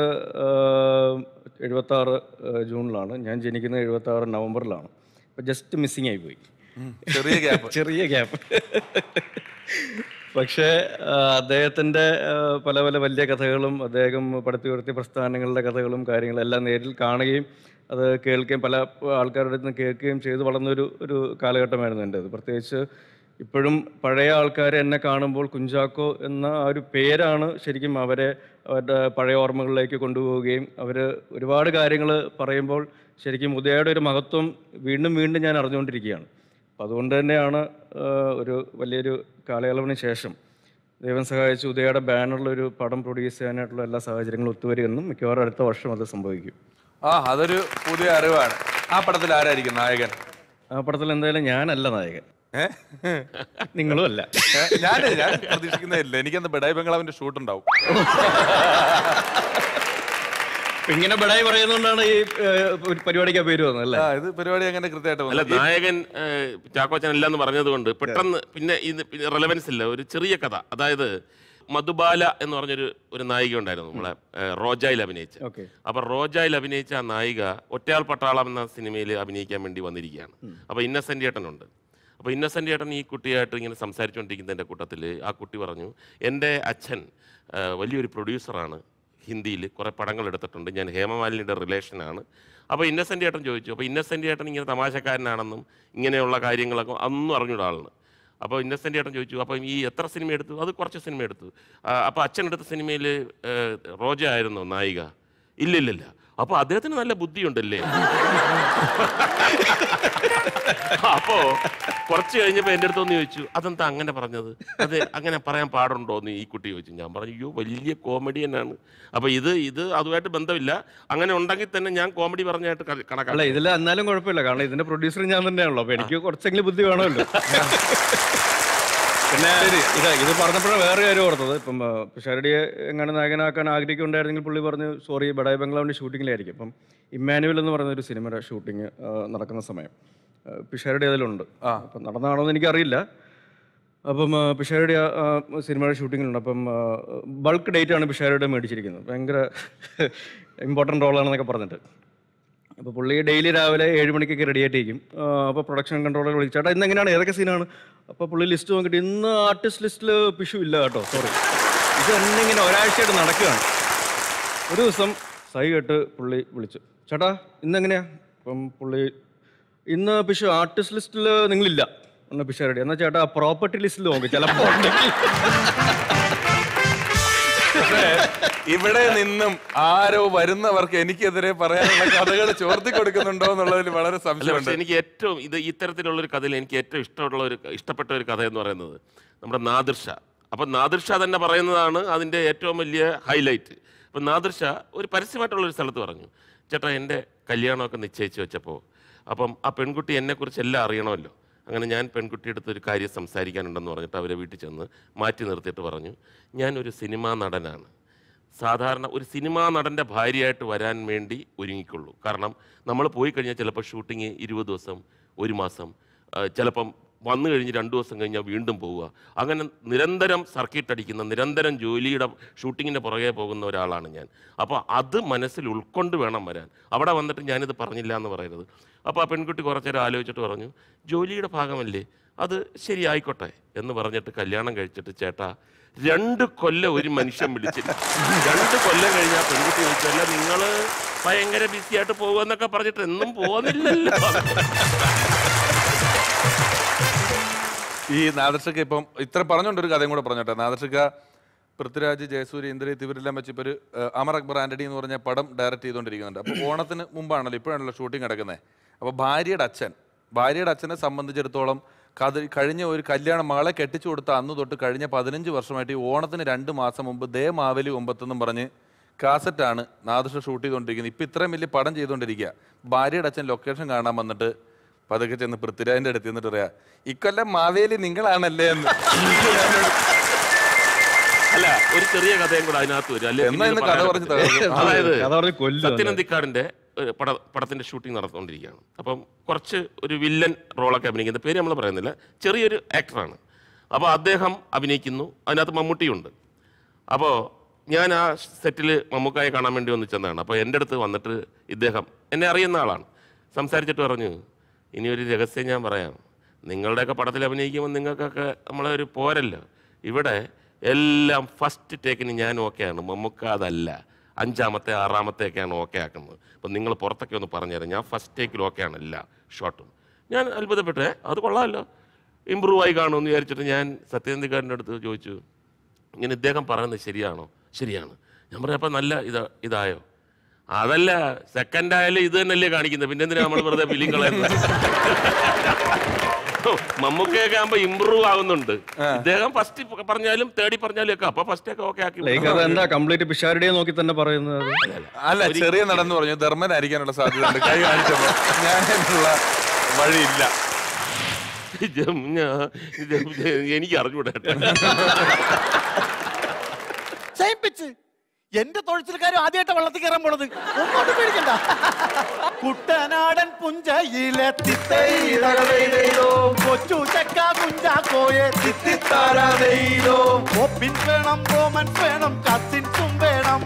S9: എഴുപത്തി ആറ് ജൂണിലാണ് ഞാൻ ജനിക്കുന്നത് എഴുപത്തി ആറ് നവംബറിലാണ് അപ്പം ജസ്റ്റ് മിസ്സിങ് ആയി പോയി
S1: ചെറിയ ഗ്യാപ്പ്
S9: ചെറിയ ഗ്യാപ്പ് പക്ഷേ ആ, അദ്ദേഹത്തിൻ്റെ ആ, പല പല വലിയ കഥകളും അദ്ദേഹം പടുത്തുയർത്തിയ പ്രസ്ഥാനങ്ങളുടെ കഥകളും കാര്യങ്ങളും എല്ലാം നേരിൽ കാണുകയും അത് കേൾക്കുകയും പല ആൾക്കാരുടെ അടുത്ത് നിന്ന് കേൾക്കുകയും ചെയ്ത് വളർന്നൊരു ഒരു കാലഘട്ടമായിരുന്നു എൻ്റേത് പ്രത്യേകിച്ച് ഇപ്പോഴും പഴയ ആൾക്കാർ എന്നെ കാണുമ്പോൾ കുഞ്ചാക്കോ എന്ന ആ ഒരു പേരാണ് ശരിക്കും അവരെ അവരുടെ പഴയ ഓർമ്മകളിലേക്ക് കൊണ്ടുപോവുകയും അവർ ഒരുപാട് കാര്യങ്ങൾ പറയുമ്പോൾ ശരിക്കും ഉദയയുടെ ഒരു മഹത്വം വീണ്ടും വീണ്ടും ഞാൻ അറിഞ്ഞുകൊണ്ടിരിക്കുകയാണ് അപ്പം അതുകൊണ്ട് തന്നെയാണ് ആ, ഒരു വലിയൊരു കാലയളവിന് ശേഷം ദൈവം സഹായിച്ച് ഉദയയുടെ ബാനറിലൊരു പടം പ്രൊഡ്യൂസ് ചെയ്യാനായിട്ടുള്ള എല്ലാ സാഹചര്യങ്ങളും ഒത്തുവരികയെന്നും മിക്കവാറും അടുത്ത വർഷം അത് സംഭവിക്കും
S1: ആ അതൊരു പുതിയ അറിവാണ് ആ പടത്തിൽ ആരായിരിക്കും നായകൻ
S9: ആ പടത്തിൽ എന്തായാലും ഞാനല്ല നായകൻ
S1: ഏ?
S9: നിങ്ങളും അല്ല
S1: ഏ? ഞാന് ഞാൻ പ്രതീക്ഷിക്കുന്നില്ല എനിക്കന്ന് ബെഡായി ബംഗ്ലാവിന്റെ ഷൂട്ട് ഉണ്ടാവും
S9: ഇപ്പൊ ഇങ്ങനെ ബടായി പറയുന്നതുകൊണ്ടാണ് ഈ ഏഹ്, ഒരു പരിപാടിക്ക് ആ പേര് വന്നത് അല്ലേ
S1: ആ ഇത് പരിപാടി അങ്ങനെ കൃത്യമായിട്ട്
S2: അല്ല
S1: വന്നു. ഈ-
S2: നായകൻ ഏഹ്, ചാക്കോച്ചൻ അല്ല എന്ന് പറഞ്ഞതുകൊണ്ട് പെട്ടെന്ന് പിന്നെ ഇത് റെലവൻസ് ഇല്ല ഒരു ചെറിയ കഥ അതായത് മധുബാല എന്ന് പറഞ്ഞൊരു ഒരു നായിക ഉണ്ടായിരുന്നു നമ്മളെ ഏഹ്, റോജായിൽ അഭിനയിച്ച
S9: ഓക്കെ
S2: അപ്പൊ റോജായിൽ അഭിനയിച്ച ആ നായിക ഒറ്റയാൾ പട്ടാളം എന്ന സിനിമയിൽ അഭിനയിക്കാൻ വേണ്ടി വന്നിരിക്കുകയാണ് അപ്പൊ ഇന്നസെന്റ് ഏട്ടനുണ്ട് അപ്പൊ ഇന്നസെന്റ് ഏട്ടൻ ഈ കുട്ടിയായിട്ട് ഇങ്ങനെ സംസാരിച്ചുകൊണ്ടിരിക്കുന്നതിന്റെ കൂട്ടത്തിൽ ആ കുട്ടി പറഞ്ഞു എൻ്റെ അച്ഛൻ ആ, വലിയൊരു പ്രൊഡ്യൂസറാണ് ഹിന്ദിയിൽ കുറേ പടങ്ങൾ എടുത്തിട്ടുണ്ട് ഞാൻ ഹേമമാലിനിയുടെ റിലേഷനാണ് അപ്പോൾ ഇന്നസെന്റ് ഏട്ടൻ ചോദിച്ചു അപ്പോൾ ഇന്നസെന്റ് ഏട്ടൻ ഇങ്ങനെ തമാശക്കാരനാണെന്നും ഇങ്ങനെയുള്ള കാര്യങ്ങളൊക്കെ അന്നും അറിഞ്ഞൂടാ ആളിന് അപ്പോൾ ഇന്നസെന്റ് ഏട്ടൻ ചോദിച്ചു അപ്പം ഈ എത്ര സിനിമ എടുത്തു അത് കുറച്ച് സിനിമ എടുത്തു അപ്പോൾ അച്ഛൻ എടുത്ത സിനിമയിൽ റോജ ആയിരുന്നു നായിക ഇല്ലില്ലില്ല അപ്പോൾ അദ്ദേഹത്തിന് നല്ല ബുദ്ധിയുണ്ടല്ലേ അപ്പോ കുറച്ച് കഴിഞ്ഞപ്പോൾ എൻ്റെ അടുത്തൊന്ന് ചോദിച്ചു അതെന്താ അങ്ങനെ പറഞ്ഞത് അത് അങ്ങനെ പറയാൻ പാടുണ്ടോ എന്ന് ഈ കുട്ടി ചോദിച്ചു ഞാൻ പറഞ്ഞു അയ്യോ വലിയ കോമഡിയനാണ് അപ്പൊ ഇത് ഇത് അതുമായിട്ട് ബന്ധമില്ല അങ്ങനെ ഉണ്ടെങ്കിൽ തന്നെ ഞാൻ കോമഡി പറഞ്ഞായിട്ട് ക-
S9: അല്ല
S2: കണക്കാക്കാം
S9: ഇതിൽ എന്നാലും കുഴപ്പമില്ല കാരണം ഇതിന്റെ പ്രൊഡ്യൂസർ ഞാൻ തന്നെയാണല്ലോ അപ്പൊ എനിക്ക് കുറച്ചെങ്കിലും ബുദ്ധി വേണമല്ലോ പിന്നെ ഇത് ഇത് പറഞ്ഞപ്പോഴാണ് വേറെ കാര്യം ഓർത്തത് ഇപ്പം ആ, പിഷാരടിയെ എങ്ങനെ നായകനാക്കാൻ ആഗ്രഹിക്കുന്നുണ്ടായിരുന്നെങ്കിൽ പുള്ളി പറഞ്ഞു സോറി ബഡായി ബംഗ്ലാവിന്റെ ഷൂട്ടിങ്ങിലായിരിക്കും അപ്പം ഇമ്മാനുവൽ എന്ന് പറയുന്ന ഒരു സിനിമയുടെ ഷൂട്ടിങ് നടക്കുന്ന സമയം ആ, പിഷാരടി അതിലുണ്ട് അപ്പം നടന്നാണോ എന്ന് എനിക്കറിയില്ല അപ്പം ആ, പിഷാരടി ആ, ആ, സിനിമയുടെ ഷൂട്ടിങ്ങിലുണ്ട് അപ്പം ബൾക്ക് ഡേറ്റ് ആണ് പിഷാരടി മേടിച്ചിരിക്കുന്നത് ഭയങ്കര ഇമ്പോർട്ടൻ്റ് റോളാണെന്നൊക്കെ പറഞ്ഞിട്ട് അപ്പോൾ പുള്ളി ഡെയിലി രാവിലെ ഏഴ് മണിക്കൊക്കെ റെഡി ആയിട്ടിരിക്കും അപ്പോൾ പ്രൊഡക്ഷൻ കൺട്രോളർ വിളിച്ചു ചേട്ടാ ഇന്ന് എങ്ങനെയാണ് ഏതൊക്കെ സീനാണ് അപ്പോൾ പുള്ളി ലിസ്റ്റ് നോക്കിയിട്ട് ഇന്ന് ആർട്ടിസ്റ്റ് ലിസ്റ്റിൽ പിഷു ഇല്ല കേട്ടോ സോറി ഇത് തന്നെ ഇങ്ങനെ ഒരാഴ്ചയായിട്ട് നടക്കുകയാണ് ഒരു ദിവസം സൈ കേട്ട് പുള്ളി വിളിച്ചു ചേട്ടാ ഇന്ന് എങ്ങനെയാ അപ്പം പുള്ളി ഇന്ന് പിഷു ആർട്ടിസ്റ്റ് ലിസ്റ്റിൽ നിങ്ങളില്ല എന്നാ പിഷ റെഡി എന്നാൽ ചേട്ടാ പ്രോപ്പർട്ടി ലിസ്റ്റിൽ നോക്കി ചിലപ്പോൾ
S1: പക്ഷേ ഇവിടെ നിന്നും ആരോ വരുന്നവർക്ക് എനിക്കെതിരെ പറയാനുള്ള കഥകൾ ചോർത്തി കൊടുക്കുന്നുണ്ടോ എന്നുള്ളതിൽ വളരെ
S2: അല്ല
S1: സംശയമുണ്ട്
S2: പക്ഷെ എനിക്ക് ഏറ്റവും ഇത് ഇത്തരത്തിലുള്ള ഒരു കഥയിൽ എനിക്ക് ഏറ്റവും ഇഷ്ടമുള്ള ഒരു ഇഷ്ടപ്പെട്ട ഒരു കഥ എന്ന് പറയുന്നത് നമ്മുടെ നാദിർഷ അപ്പം നാദിർഷ തന്നെ പറയുന്നതാണ് അതിൻ്റെ ഏറ്റവും വലിയ ഹൈലൈറ്റ് അപ്പം നാദിർഷ ഒരു പരസ്യമായിട്ടുള്ള ഒരു സ്ഥലത്ത് പറഞ്ഞു ചേട്ടാ എൻ്റെ കല്യാണമൊക്കെ നിശ്ചയിച്ച് വെച്ചപ്പോൾ അപ്പം ആ പെൺകുട്ടി എന്നെക്കുറിച്ച് എല്ലാം അറിയണമല്ലോ അങ്ങനെ ഞാൻ പെൺകുട്ടിയുടെ അടുത്ത് ഒരു കാര്യം സംസാരിക്കാനുണ്ടെന്ന് പറഞ്ഞിട്ട് അവരെ വീട്ടിൽ ചെന്ന് മാറ്റി നിർത്തിയിട്ട് പറഞ്ഞു ഞാനൊരു സിനിമാ നടനാണ് സാധാരണ ഒരു സിനിമാ നടൻ്റെ ഭാര്യയായിട്ട് വരാൻ വേണ്ടി ഒരുങ്ങിക്കൊള്ളൂ കാരണം നമ്മൾ പോയി കഴിഞ്ഞാൽ ചിലപ്പോൾ ഷൂട്ടിങ് ഇരുപത് ദിവസം ഒരു മാസം ആ, ചിലപ്പം വന്നു കഴിഞ്ഞ് രണ്ട് ദിവസം കഴിഞ്ഞാൽ വീണ്ടും പോവുക അങ്ങനെ നിരന്തരം സർക്കിട്ട് അടിക്കുന്ന നിരന്തരം ജോലിയുടെ ഷൂട്ടിങ്ങിൻ്റെ പുറകെ പോകുന്ന ഒരാളാണ് ഞാൻ അപ്പോൾ അത് മനസ്സിൽ ഉൾക്കൊണ്ട് വേണം വരാൻ അവിടെ വന്നിട്ട് ഞാനിത് പറഞ്ഞില്ല എന്ന് പറയരുത് അപ്പോൾ ആ പെൺകുട്ടി കുറച്ചേരം ആലോചിച്ചിട്ട് പറഞ്ഞു ജോലിയുടെ ഭാഗമല്ലേ അത് ശരി ആയിക്കോട്ടെ എന്ന് പറഞ്ഞിട്ട് കല്യാണം കഴിച്ചിട്ട് ചേട്ടാ രണ്ട് കൊല്ലം ഒരു മനുഷ്യൻ വിളിച്ചില്ല രണ്ട് കൊല്ലം കഴിഞ്ഞാൽ പെൺകുട്ടി വിളിച്ചല്ല നിങ്ങൾ ഭയങ്കര ബിസി ആയിട്ട് പോകുമെന്നൊക്കെ പറഞ്ഞിട്ട് എന്നും പോകുന്നില്ലല്ലോ
S1: ഈ നാദർശക്ക ഇപ്പം ഇത്ര പറഞ്ഞുകൊണ്ട് ഒരു കഥയും കൂടെ പറഞ്ഞോട്ടെ നാദർശക്ക പൃഥ്വിരാജ് ജയസൂര്യ ഇന്ദ്രജിത്ത് ഇവരെല്ലാം വെച്ച് ഇപ്പോൾ ഒരു ഏഹ്, അമർ അക്ബർ ആന്റണി എന്ന് പറഞ്ഞ പടം ഡയറക്റ്റ് ചെയ്തുകൊണ്ടിരിക്കുന്നുണ്ട് അപ്പോൾ ഓണത്തിന് മുമ്പാണല്ലോ ഇപ്പോഴാണല്ലോ ഷൂട്ടിംഗ് നടക്കുന്നത് അപ്പോൾ ഭാര്യയുടെ അച്ഛൻ ഭാര്യയുടെ അച്ഛനെ സംബന്ധിച്ചിടത്തോളം കഥ കഴിഞ്ഞ ഒരു കല്യാണം മകളെ കെട്ടിച്ചു കൊടുത്ത അന്ന് തൊട്ട് കഴിഞ്ഞ പതിനഞ്ച് വർഷമായിട്ട് ഈ ഓണത്തിന് രണ്ട് മാസം മുമ്പ് ദേ മാവേലി ഒമ്പത്തെന്നും പറഞ്ഞ് കാസറ്റാണ് നാദൃശ ഷൂട്ട് ചെയ്തുകൊണ്ടിരിക്കുന്നത് ഇപ്പം ഇത്രയും വലിയ പടം ചെയ്തുകൊണ്ടിരിക്കുക ഭാര്യയുടെ അച്ഛൻ ലൊക്കേഷൻ കാണാൻ വന്നിട്ട് പതുക്കെ ചെന്ന് പൃഥ്വിരാജിന്റെ അടുത്ത് എന്നിട്ട് പറയാ ഇക്കൊല്ലം മാവേലി നിങ്ങളാണല്ലേ എന്ന്
S2: അല്ല ഒരു ചെറിയ കഥയും കൂടെ അതിനകത്ത് വരും അല്ലേ
S1: എന്നാ
S2: പിന്നെ
S1: ഇന്ന്
S2: ഇത്
S1: കഥ
S2: പറയാൻ
S1: പറഞ്ഞ്
S2: പറ്റില്ല.
S1: തകർക്കും.
S2: അതായത്
S9: കഥ പറഞ്ഞ് കൊല്ലും
S2: സത്യനന്ദിക്കാടിന്റെ ഒരു പട പടത്തിന്റെ ഷൂട്ടിംഗ് നടന്നുകൊണ്ടിരിക്കുകയാണ് അപ്പം കുറച്ച് ഒരു വില്ലൻ റോളൊക്കെ അഭിനയിക്കുന്ന പേര് നമ്മൾ പറയുന്നില്ല ചെറിയൊരു ആക്ടറാണ് അപ്പോൾ അദ്ദേഹം അഭിനയിക്കുന്നു അതിനകത്ത് മമ്മൂട്ടിയുണ്ട് അപ്പോൾ ഞാൻ ആ സെറ്റിൽ മമ്മൂക്കായെ കാണാൻ വേണ്ടി വന്ന് ചെന്നതാണ് അപ്പോൾ എൻ്റെ അടുത്ത് വന്നിട്ട് ഇദ്ദേഹം എന്നെ അറിയുന്ന ആളാണ് സംസാരിച്ചിട്ട് പറഞ്ഞു ഇനി ഒരു രഹസ്യം ഞാൻ പറയാം നിങ്ങളുടെയൊക്കെ പടത്തിൽ അഭിനയിക്കുമ്പോൾ നിങ്ങൾക്കൊക്കെ നമ്മളെ ഒരു പോരല്ലോ ഇവിടെ എല്ലാം ഫസ്റ്റ് ടേക്കിന് ഞാൻ ഓക്കെയാണ് മമ്മൂക്ക അതല്ല അഞ്ചാമത്തെ ആറാമത്തെ ഒക്കെയാണ് ഓക്കെ ആക്കുന്നത് അപ്പം നിങ്ങൾ പുറത്തൊക്കെ ഒന്ന് പറഞ്ഞുതരാം ഞാൻ ഫസ്റ്റ് ടേക്കിൽ ഓക്കെയാണ് എല്ലാ ഷോട്ടും ഞാൻ അത്ഭുതപ്പെട്ടേ അത് കൊള്ളാമല്ലോ ഇമ്പ്രൂവ് ആയി കാണുമെന്ന് വിചാരിച്ചിട്ട് ഞാൻ സത്യനന്ദിക്കാരൻ്റെ അടുത്ത് ചോദിച്ചു ഇങ്ങനെ ഇദ്ദേഹം പറയുന്നത് ശരിയാണോ ശരിയാണ് ഞാൻ പറഞ്ഞു അപ്പം നല്ല ഇതാ ഇതായോ അതല്ല സെക്കൻഡ് ആയാലും ഇത് തന്നെയല്ലേ കാണിക്കുന്നത് പിന്നെ എന്തിനാ നമ്മൾ വെറുതെ ഫിലിം കളയുന്നത് മമ്മൂക്കയൊക്കെ ആകുമ്പോ ഇമ്പ്രൂവ് ആവുന്നുണ്ട് ഇദ്ദേഹം ഫസ്റ്റ് പറഞ്ഞാലും തേർഡി പറഞ്ഞാലും ഒക്കെ അപ്പൊ ഫസ്റ്റ് ഒക്കെ ഓക്കെ ആക്കി
S9: ഈ കഥ എന്താ കംപ്ലീറ്റ് പിഷാരടിയെ നോക്കി തന്നെ പറയുന്നത്
S1: അല്ല ചെറിയ നടന്നു പറഞ്ഞു ധർമ്മനായിരിക്കാനുള്ള സാധ്യത ഉണ്ട് കൈ കാണിച്ചപ്പോ ഞാനുള്ള വഴിയില്ല
S2: ജം, ഞാ- ജം, എനിക്ക് അറിഞ്ഞൂടെ
S4: ചെയ്യിപ്പിച്ച് എന്റെ തൊഴിച്ചിൽക്കാരും ആദ്യമായിട്ട് വെള്ളത്തിൽ കയറാൻ പോണത് ഒന്നും പേടിക്കണ്ട കുട്ടനാടൻ പുഞ്ചയിലെ തിത്തൈതോ കൊച്ചു ചക്ക കുഞ്ചാക്കോയെ തിത്തിത്താരോ ഒപ്പിൻ വേണം റോമൻസ് വേണം കസിൻസും വേണം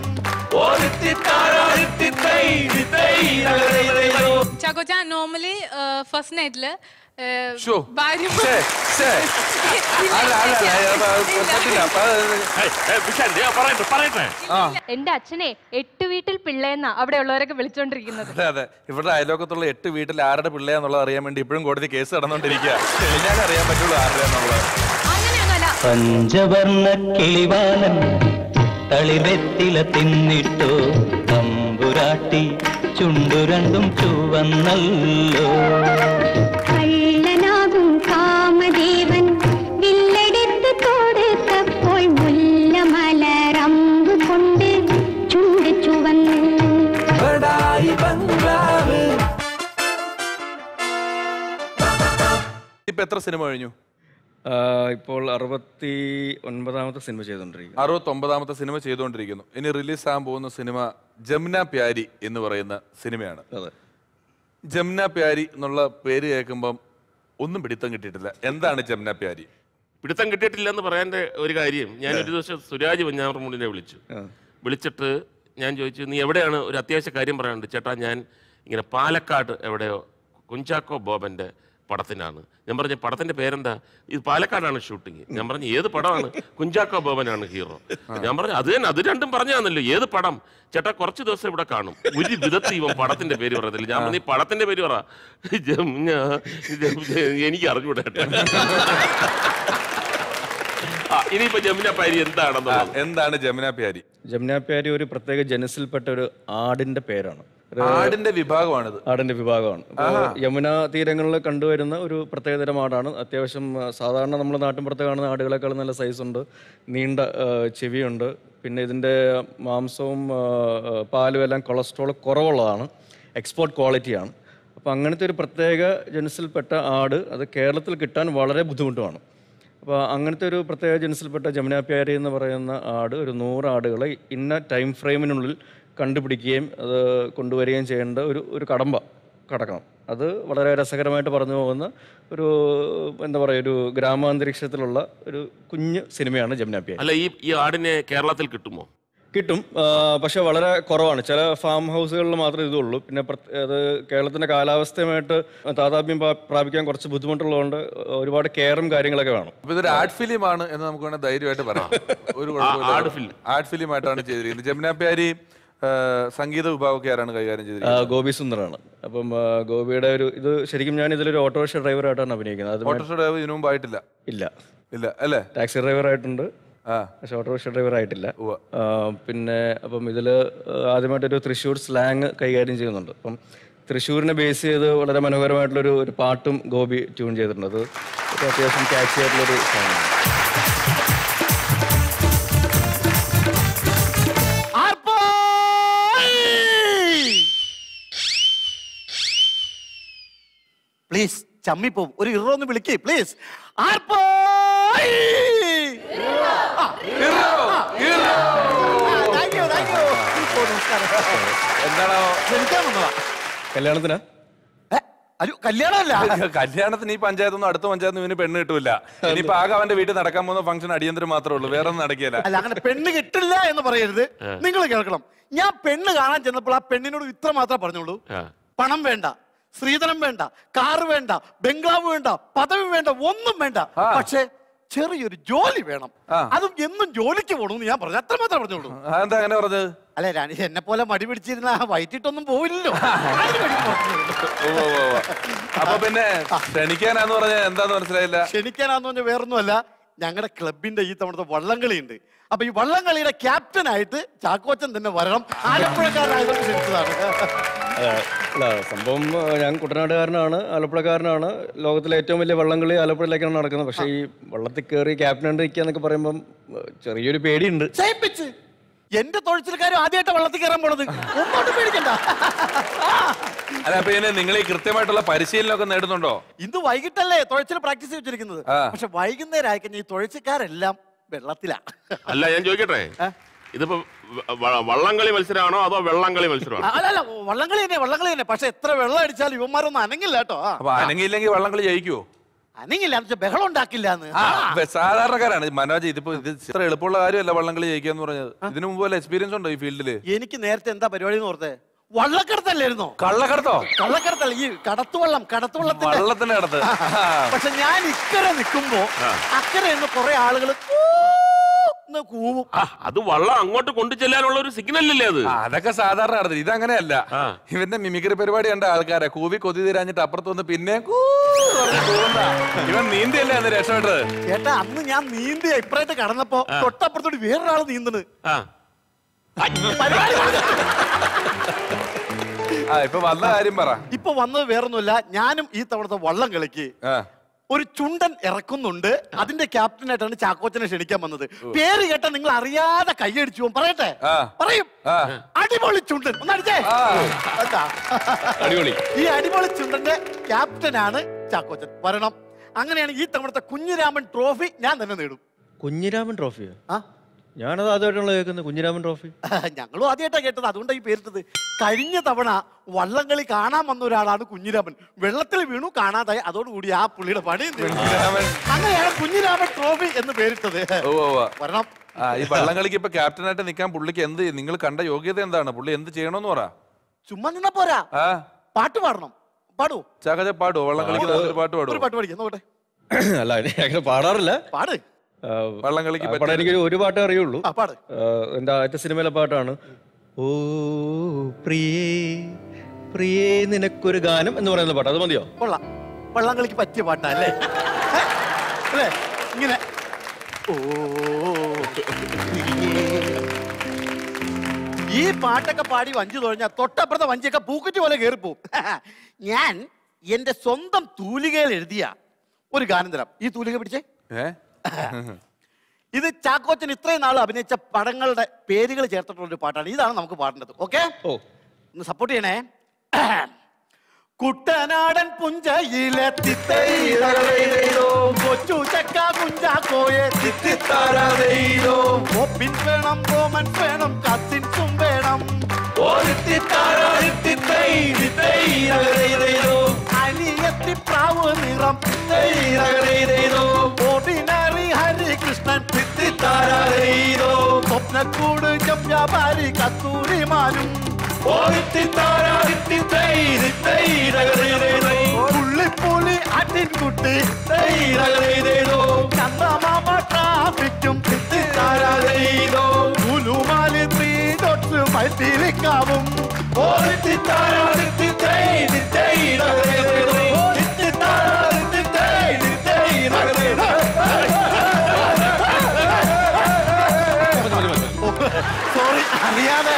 S10: ചാക്കോച്ച നോർമലി ഫസ്റ്റ് നൈറ്റില്
S1: ഷോ.
S10: ഭാര്യ
S1: ഛേ, ഛേ. അല്ല അല്ല അല്ല, അത് പറ്റില്ല അപ്പൊ അത്
S2: പറയട്ടെ പറയട്ടെ
S3: എന്റെ അച്ഛനെ എട്ട് വീട്ടിൽ പിള്ളേന്നാ അവിടെ ഉള്ളവരൊക്കെ വിളിച്ചോണ്ടിരിക്കുന്നത്
S1: അതെ അതെ ഇവിടെ അയലോക്കത്തുള്ള എട്ട് വീട്ടിൽ ആരുടെ പിള്ളയാന്നുള്ളത് അറിയാൻ വേണ്ടി ഇപ്പോഴും കോടതി കേസ് നടന്നുകൊണ്ടിരിക്കുക ഞാൻ അറിയാൻ പറ്റുള്ളൂ ആരുടെ എന്നുള്ളത്
S10: അങ്ങനെയൊന്നുമല്ല
S6: പഞ്ചവർണ്ണ കിളിവാലൻ തളിവെത്തില തിന്നിട്ടോ തമ്പുരാട്ടി ചുണ്ടു രണ്ടും ചുവന്നല്ലോ
S7: കള്ളനാകും കാമദേവൻ വില്ലെടുത്ത് കൊടുത്തപ്പോൾ മുല്ലമലരമ്പ് കൊണ്ട് ചുണ്ട് ചുവന്നു
S1: ഇപ്പൊ എത്ര സിനിമ കഴിഞ്ഞു
S9: ആ, ഇപ്പോൾ അറുപത്തി ഒൻപതാമത്തെ സിനിമ ചെയ്തുകൊണ്ടിരിക്കുന്നു
S1: അറുപത്തൊമ്പതാമത്തെ സിനിമ ചെയ്തുകൊണ്ടിരിക്കുന്നു ഇനി റിലീസ് ആകാൻ പോകുന്ന സിനിമ ജമുന പ്യാരി എന്ന് പറയുന്ന സിനിമയാണ്
S9: അതെ
S1: ജമുന പ്യാരി എന്നുള്ള പേര് കേൾക്കുമ്പം ഒന്നും പിടിത്തം കിട്ടിയിട്ടില്ല എന്താണ് ജമുന പ്യാരി
S2: പിടുത്തം കിട്ടിയിട്ടില്ല എന്ന് പറയാൻ ഒരു കാര്യം ഞാൻ ഒരു ദിവസം സുരാജ് വെഞ്ഞാറമൂടിനെ വിളിച്ചു
S9: ആ.
S2: വിളിച്ചിട്ട് ഞാൻ ചോദിച്ചു നീ എവിടെയാണ് ഒരു അത്യാവശ്യ കാര്യം പറയാനുണ്ട് ചേട്ടാ ഞാൻ ഇങ്ങനെ പാലക്കാട് എവിടെയോ കുഞ്ചാക്കോ ബോബന്റെ പടത്തിനാണ് ഞാൻ പറഞ്ഞു പടത്തിന്റെ പേരെന്താ ഇത് പാലക്കാടാണ് ഷൂട്ടിങ് ഞാൻ പറഞ്ഞു ഏത് പടമാണ് കുഞ്ചാക്കോ ബോബനാണ് ഹീറോ ഞാൻ പറഞ്ഞു അത് തന്നെ അത് രണ്ടും പറഞ്ഞാന്നല്ലോ ഏത് പടം ചേട്ടാ കുറച്ച് ദിവസം ഇവിടെ കാണും ഒരു വിധത്തിൽ ഇവൻ പടത്തിന്റെ പേര് പറയത്തില്ല ഞാൻ പറഞ്ഞു "ഈ പടത്തിന്റെ പേര് പറ ജമുന, ജമുന, എനിക്ക് അറിഞ്ഞൂടാ ആ ഇനിയിപ്പോ ജമുന പാരി എന്താണെന്നുള്ളത്
S1: എന്താണ് ജമുന പ്യാരി
S9: ജമുനാപ്യാരി ഒരു പ്രത്യേക ജനസിൽപ്പെട്ട ഒരു ആടിന്റെ പേരാണ് ഒരു
S1: ആടിന്റെ വിഭാഗമാണിത്
S9: ആടിന്റെ വിഭാഗമാണ് അപ്പോൾ യമുന തീരങ്ങളിൽ കണ്ടുവരുന്ന ഒരു പ്രത്യേകതരം ആടാണ് അത്യാവശ്യം ആ, സാധാരണ നമ്മൾ നാട്ടിൻപുറത്ത് കാണുന്ന ആടുകളെക്കാൾ നല്ല സൈസ് ഉണ്ട് നീണ്ട ആ, ചെവിയുണ്ട് പിന്നെ ഇതിന്റെ മാംസവും ആ, ആ, പാലും എല്ലാം കൊളസ്ട്രോൾ കുറവുള്ളതാണ് എക്സ്പോർട്ട് ക്വാളിറ്റിയാണ് അപ്പോൾ അങ്ങനത്തെ ഒരു പ്രത്യേക ജനസിൽപ്പെട്ട ആട് അത് കേരളത്തിൽ കിട്ടാൻ വളരെ ബുദ്ധിമുട്ടുമാണ് അപ്പോൾ അങ്ങനത്തെ ഒരു പ്രത്യേക ജനസിൽപ്പെട്ട ജമുനാപ്യാരി എന്ന് പറയുന്ന ആട് ഒരു നൂറ് ആടുകളെ ഇന്ന ടൈം ഫ്രെയിമിനുള്ളിൽ കണ്ടുപിടിക്കുകയും അത് കൊണ്ടുവരികയും ചെയ്യേണ്ട ഒരു ഒരു കടമ്പ കടക്കണം അത് വളരെ രസകരമായിട്ട് പറഞ്ഞു പോകുന്ന ഒരു എന്താ പറയുക ഒരു ഗ്രാമാന്തരീക്ഷത്തിലുള്ള ഒരു കുഞ്ഞ് സിനിമയാണ് ജമുനാപ്യാരി
S2: അല്ല ഈ ഈ ആടിനെ കേരളത്തിൽ കിട്ടുമോ
S9: കിട്ടും ആ, പക്ഷെ വളരെ കുറവാണ് ചില ഫാം ഹൗസുകളിൽ മാത്രമേ ഇതുള്ളൂ പിന്നെ പ്രത്- അത് കേരളത്തിന്റെ കാലാവസ്ഥയുമായിട്ട് താതാത്മ്യം പ്രാ- പ്രാപിക്കാൻ കുറച്ച് ബുദ്ധിമുട്ടുള്ളതുകൊണ്ട് ഒരുപാട് കെയറും കാര്യങ്ങളൊക്കെ വേണം
S1: അപ്പൊ ഇതൊരു ആർട്ട് ഫിലിം ആണ് എന്ന് നമുക്ക് വേണമെങ്കിൽ ധൈര്യമായിട്ട് പറയാം ഒരു
S2: ആർട്ട് ഫിലിം.
S1: ആർട്ട് ഫിലിം ആയിട്ടാണ് ചെയ്തിരിക്കുന്നത് ജമുന പ്യാരി ആ, സംഗീത വിഭാഗമൊക്കെ ആരാണ് കൈകാര്യം
S9: ആ,
S1: ചെയ്തിരിക്കുന്നത്
S9: ഗോപി സുന്ദറാണ് അപ്പം ആ, ഗോപിയുടെ ഒരു ഇത് ശരിക്കും ഞാൻ ഇതിലൊരു ഓട്ടോറിക്ഷ ഡ്രൈവറായിട്ടാണ് അഭിനയിക്കുന്നത് അത്
S1: ഓട്ടോറിക്ഷ ഡ്രൈവർ ഇതിനു മുമ്പ് ആയിട്ടില്ല
S9: ഇല്ല
S1: ഇല്ല അല്ലേ
S9: ടാക്സി ഡ്രൈവറായിട്ടുണ്ട്
S1: ആ
S9: പക്ഷെ ഓട്ടോറിക്ഷ ഡ്രൈവർ ആയിട്ടില്ല
S1: ഉവ്വ.
S9: ആ, പിന്നെ അപ്പം ഇതിൽ ആദ്യമായിട്ടൊരു തൃശ്ശൂർ സ്ലാങ് കൈകാര്യം ചെയ്യുന്നുണ്ട് അപ്പം തൃശ്ശൂരിനെ ബേസ് ചെയ്ത് വളരെ മനോഹരമായിട്ടുള്ളൊരു ഒരു പാട്ടും ഗോപി ട്യൂൺ ചെയ്തിട്ടുണ്ട് അത് ഒരു അത്യാവശ്യം ക്യാച്ചി ആയിട്ടുള്ളൊരു സോങ്ങാണ്
S4: പ്ലീസ് ചമ്മിപ്പോവും ഒരു ഇറോ ഒന്ന് വിളിക്കേ പ്ലീസ് ആർപ്പോ
S1: എന്താണോ
S4: ക്ഷണിക്കാൻ വന്നതാ
S9: കല്യാണത്തിനാ
S4: ഏ, അയ്യോ കല്യാണമല്ല
S1: കല്യാണത്തിന് ഈ പഞ്ചായത്തൊന്നും അടുത്ത പഞ്ചായത്ത് ഇവന് പെണ്ണ് കിട്ടൂല ഇനിയിപ്പോ ആകെ അവന്റെ വീട്ടിൽ നടക്കാൻ പോകുന്ന ഫംഗ്ഷൻ അടിയന്തരം മാത്രമേ ഉള്ളൂ വേറെ ഒന്നും നടക്കില്ല
S4: അല്ല അങ്ങനെ പെണ്ണ് കിട്ടില്ല എന്ന് പറയരുത് നിങ്ങൾ കേൾക്കണം ഞാൻ പെണ്ണ് കാണാൻ ചെന്നപ്പോൾ ആ പെണ്ണിനോട് ഇത്ര മാത്രമേ പറഞ്ഞോളൂ
S2: ആ.
S4: പണം വേണ്ട സ്ത്രീധനം വേണ്ട കാറ് വേണ്ട ബംഗ്ലാവ് വേണ്ട പദവി വേണ്ട ഒന്നും വേണ്ട
S1: ആ.
S4: പക്ഷേ ചെറിയൊരു ജോലി വേണം
S1: ആ.
S4: അതും എന്നും ജോലിക്ക് പോകണമെന്ന് ഞാൻ പറഞ്ഞു അത്ര മാത്രമേ പറഞ്ഞോളൂ
S1: എന്താ അങ്ങനെ പറഞ്ഞത്
S4: അല്ലെ രാണി എന്നെ പോലെ മടി പിടിച്ചിരുന്ന വൈകിട്ടൊന്നും പോവില്ലല്ലോ അതിന് വേണ്ടി പറഞ്ഞതേ ഉള്ളൂ.
S1: ഉവ്വ് ഉവ്വ് ഉവ്വ്. അപ്പൊ പിന്നെ ക്ഷണിക്കാനാന്ന് പറഞ്ഞ എന്താന്ന് മനസ്സിലായില്ല
S4: ക്ഷണിക്കാനാന്ന് പറഞ്ഞാൽ വേറൊന്നുമല്ല ഞങ്ങളുടെ ക്ലബിന്റെ ഈ തവണത്തെ വള്ളംകളി ഉണ്ട് അപ്പൊ ഈ വള്ളംകളിയുടെ ക്യാപ്റ്റൻ ആയിട്ട് ചാക്കോച്ചൻ തന്നെ വരണം ആലപ്പുഴക്കാരനായതുകൊണ്ട് ക്ഷണിച്ചതാണ്
S9: ആ, അല്ല സംഭവം ആ, ഞാൻ കുട്ടനാട്ടുകാരനാണ് ആലപ്പുഴക്കാരനാണ് ലോകത്തിലെ ഏറ്റവും വലിയ വള്ളംകളി ആലപ്പുഴയിലേക്കാണ് നടക്കുന്നത് പക്ഷേ ഈ വള്ളത്തിൽ കയറി ക്യാപ്റ്റനായിട്ട് നിൽക്കുക എന്നൊക്കെ പറയുമ്പം ആ, ചെറിയൊരു പേടിയുണ്ട്
S4: ചെയ്യിപ്പിച്ച് എന്റെ തൊഴിൽക്കാരും ആദ്യമായിട്ട് വള്ളത്തിൽ കയറാൻ പോണത് ഒന്നോട്ട് പേടിക്കണ്ട
S1: അല്ല അപ്പൊ ഇനി നിങ്ങൾ ഈ കൃത്യമായിട്ടുള്ള പരിശീലനമൊക്കെ നേടുന്നുണ്ടോ
S4: ഇന്ന് വൈകിട്ടല്ലേ തുഴച്ചിൽ പ്രാക്ടീസ് വെച്ചിരിക്കുന്നത്
S1: ആ.
S4: പക്ഷെ വൈകുന്നേരം ആയിക്കഴിഞ്ഞാൽ ഈ തുഴച്ചിക്കാരെല്ലാം വെള്ളത്തിലാ
S2: അല്ല ഞാൻ ചോദിക്കട്ടെ ഇതിപ്പോ വ- വ- വള്ളംകളി മത്സരമാണോ അതോ വെള്ളംകളി മത്സരമാണോ
S4: അല്ല അല്ല വള്ളംകളി തന്നെ വള്ളംകളി തന്നെ പക്ഷെ എത്ര വെള്ളം അടിച്ചാലും ഇവന്മാരൊന്നും അനങ്ങില്ല കേട്ടോ ആ.
S1: അപ്പൊ അനങ്ങിയില്ലെങ്കിൽ വള്ളംകളി ജയിക്കുവോ
S4: അനങ്ങില്ല എന്ന് വെച്ചാൽ ബഹളം ഉണ്ടാക്കില്ല എന്ന്
S1: ആ, ബ- സാധാരണക്കാരാണ് മനോജ് ഇതിപ്പോ ഇത് ഇത്ര എളുപ്പമുള്ള കാര്യമല്ല വള്ളംകളി ജയിക്കുക എന്ന് പറഞ്ഞത് ഇതിനു മുമ്പ് വല്ല എക്സ്പീരിയൻസ് ഉണ്ടോ ഈ ഫീൽഡില്
S4: എനിക്ക് നേരത്തെ എന്താ പരിപാടി എന്ന് ഓർത്തേ വള്ളക്കടത്തല്ലായിരുന്നോ
S1: കള്ളക്കടത്തോ
S4: കള്ളക്കടത്തല്ല ഈ കടത്തുവള്ളം കടത്തുവള്ളത്തിന്റെ
S1: വള്ളത്തിന്റെ അടുത്ത്
S4: പക്ഷെ ഞാൻ ഇക്കരെ നിൽക്കുമ്പോ അക്കരെ നിന്ന് കുറെ ആളുകൾ കൂവും
S2: ആ, അത് വള്ളം അങ്ങോട്ട് കൊണ്ടു ചെല്ലാനുള്ള ഒരു സിഗ്നൽ അല്ലേ അത്
S1: ആ, അതൊക്കെ സാധാരണ നടത്തി ഇതങ്ങനെയല്ല
S2: ആ.
S1: ഇവന്റെ മിമിക്രി പരിപാടി കണ്ട ആൾക്കാരെ കൂവി കൊതി തീരാഞ്ഞിട്ട് അപ്പുറത്ത് വന്ന് പിന്നെ കൂ പറഞ്ഞ് കൂവുന്ന. ഇവൻ നീന്തിയല്ലേ അന്ന് രക്ഷപ്പെട്ടത്
S4: ചേട്ടാ അന്ന് ഞാൻ നീന്തി ഇപ്പറായിട്ട് കടന്നപ്പോ തൊട്ടപ്പുറത്തോട്ട് വേറൊരാൾ നീന്തണ്
S2: ആ
S4: പരിപാടി കഴിഞ്ഞു.
S1: ആ ഇപ്പൊ വന്ന കാര്യം പറ
S4: ഇപ്പൊ വന്നത് വേറൊന്നുമില്ല ഞാനും ഈ തവണത്തെ വള്ളം കളിക്ക്
S1: ആ
S4: ഒരു ചുണ്ടൻ ഇറക്കുന്നുണ്ട് അതിന്റെ ക്യാപ്റ്റനായിട്ടാണ് ചാക്കോച്ചനെ ക്ഷണിക്കാൻ വന്നത് പേര് കേട്ട നിങ്ങൾ അറിയാതെ കൈയടിച്ചു പോകും പറയട്ടെ
S1: ആ.
S4: പറയും
S1: ആ.
S4: അടിപൊളി ചുണ്ടൻ ഒന്ന് അടിച്ചേ
S1: ആ.
S4: എന്താ?
S9: അടിപൊളി
S4: ഈ അടിപൊളി ചുണ്ടന്റെ ക്യാപ്റ്റനാണ് ചാക്കോച്ചൻ വരണം അങ്ങനെയാണ് ഈ തവണത്തെ കുഞ്ഞിരാമൻ ട്രോഫി ഞാൻ തന്നെ നേടും
S9: കുഞ്ഞിരാമൻ ട്രോഫിയോ
S4: ആ
S9: ഞാനത് ആദ്യമായിട്ടാണല്ലോ കേൾക്കുന്നത് കുഞ്ഞിരാമൻ ട്രോഫി
S4: ഞങ്ങളും ആദ്യമായിട്ടാണ് കേട്ടത് അതുകൊണ്ടാണ് ഈ പേരിട്ടത് കഴിഞ്ഞ തവണ വള്ളംകളി കാണാൻ വന്ന ഒരാളാണ് കുഞ്ഞിരാമൻ വെള്ളത്തിൽ വീണു കാണാതായി അതോടുകൂടി ആ പുള്ളിയുടെ പണി തീർന്നു.
S1: കുഞ്ഞിരാമൻ.
S4: അങ്ങനെയാണ് കുഞ്ഞിരാമൻ ട്രോഫി എന്ന് പേരിട്ടത്
S1: ഉവ്വ് ഉവ്വ്.
S4: വരണം
S1: ആ ഈ വള്ളംകളിക്ക് ഇപ്പൊ ക്യാപ്റ്റനായിട്ട് നിൽക്കാൻ പുള്ളിക്ക് എന്ത് നിങ്ങൾ കണ്ട യോഗ്യത എന്താണ് പുള്ളി എന്ത് ചെയ്യണമെന്ന് പറ
S4: ചുമ്മാ നിന്നാ പോരാ
S1: ആ
S4: പാട്ട് പാടണം പാടൂ
S1: ചാക്കോച്ച പാടുവോ വള്ളം കളിക്കുന്ന ഒരു പാട്ട്
S4: ഒരു
S1: പാടുവോ
S4: പാട്ട് പഠിക്കാം നോക്കട്ടെ
S9: അല്ല അങ്ങനെ പാടാറില്ല
S4: പാട്
S9: ആ,
S1: വള്ളം കളിക്ക്
S9: ആ
S1: പറ്റിയ-
S9: പാട്ട് എനിക്ക് ഒരു പാട്ടേ അറിയുള്ളൂ
S4: ആ പാട്
S9: ആ, എൻ്റെ ആദ്യത്തെ സിനിമയിലെ പാട്ടാണ് ഓ പ്രിയേ പ്രിയേ നിനക്കൊരു ഗാനം എന്ന് പറയുന്ന പാട്ട് അത് മതിയോ
S4: കൊള്ളാം വള്ളംകളിക്ക് പറ്റിയ പാട്ടാ അല്ലേ ഏ? അല്ലേ ഇങ്ങനെ ഓ ഈ പാട്ടൊക്കെ പാടി വഞ്ചി തുഴഞ്ഞാൽ തൊട്ടപ്പുറത്തെ വഞ്ചിയൊക്കെ പൂക്കുറ്റി പോലെ കയറിപ്പോവും ഞാൻ എന്റെ സ്വന്തം തൂലികയിൽ എഴുതിയ ഒരു ഗാനം തരാം ഈ തൂലിക പിടിച്ചേ
S1: ഏ
S4: ഇത് ചാക്കോച്ചൻ ഇത്രയും നാൾ അഭിനയിച്ച പടങ്ങളുടെ പേരുകൾ ചേർത്തിട്ടുള്ള ഒരു പാട്ടാണ് ഇതാണ് നമുക്ക് പാടേണ്ടത് ഓക്കെ
S9: ഓ
S4: ഒന്ന് സപ്പോർട്ട് ചെയ്യണേ കുട്ടനാടൻ പുഞ്ചയിലെ തിത്തൈതോ കൊച്ചു ചക്ക കുഞ്ചാക്കോയെ തിത്തിത്താരോ ഒപ്പിൻ വേണം റോമൻ വേണം കത്തിൻസും വേണം അനിയത്തി പ്രാവ് നിറം ഓർഡിനറി ഹരികൃഷ്ണൻ തിത്തിത്താരോ സ്വപ്നക്കൂട് ജംജാപാരി കത്തൂരി മാനും പുള്ളിപ്പുലി അട്ടിൻകുട്ടി ചന്ദമാമ ട്രാഫിക്കും ഉലുമാലി ത്രീ ഡോട്ട്സ് മൈത്തിരിക്കാവും സോറി അറിയാതെ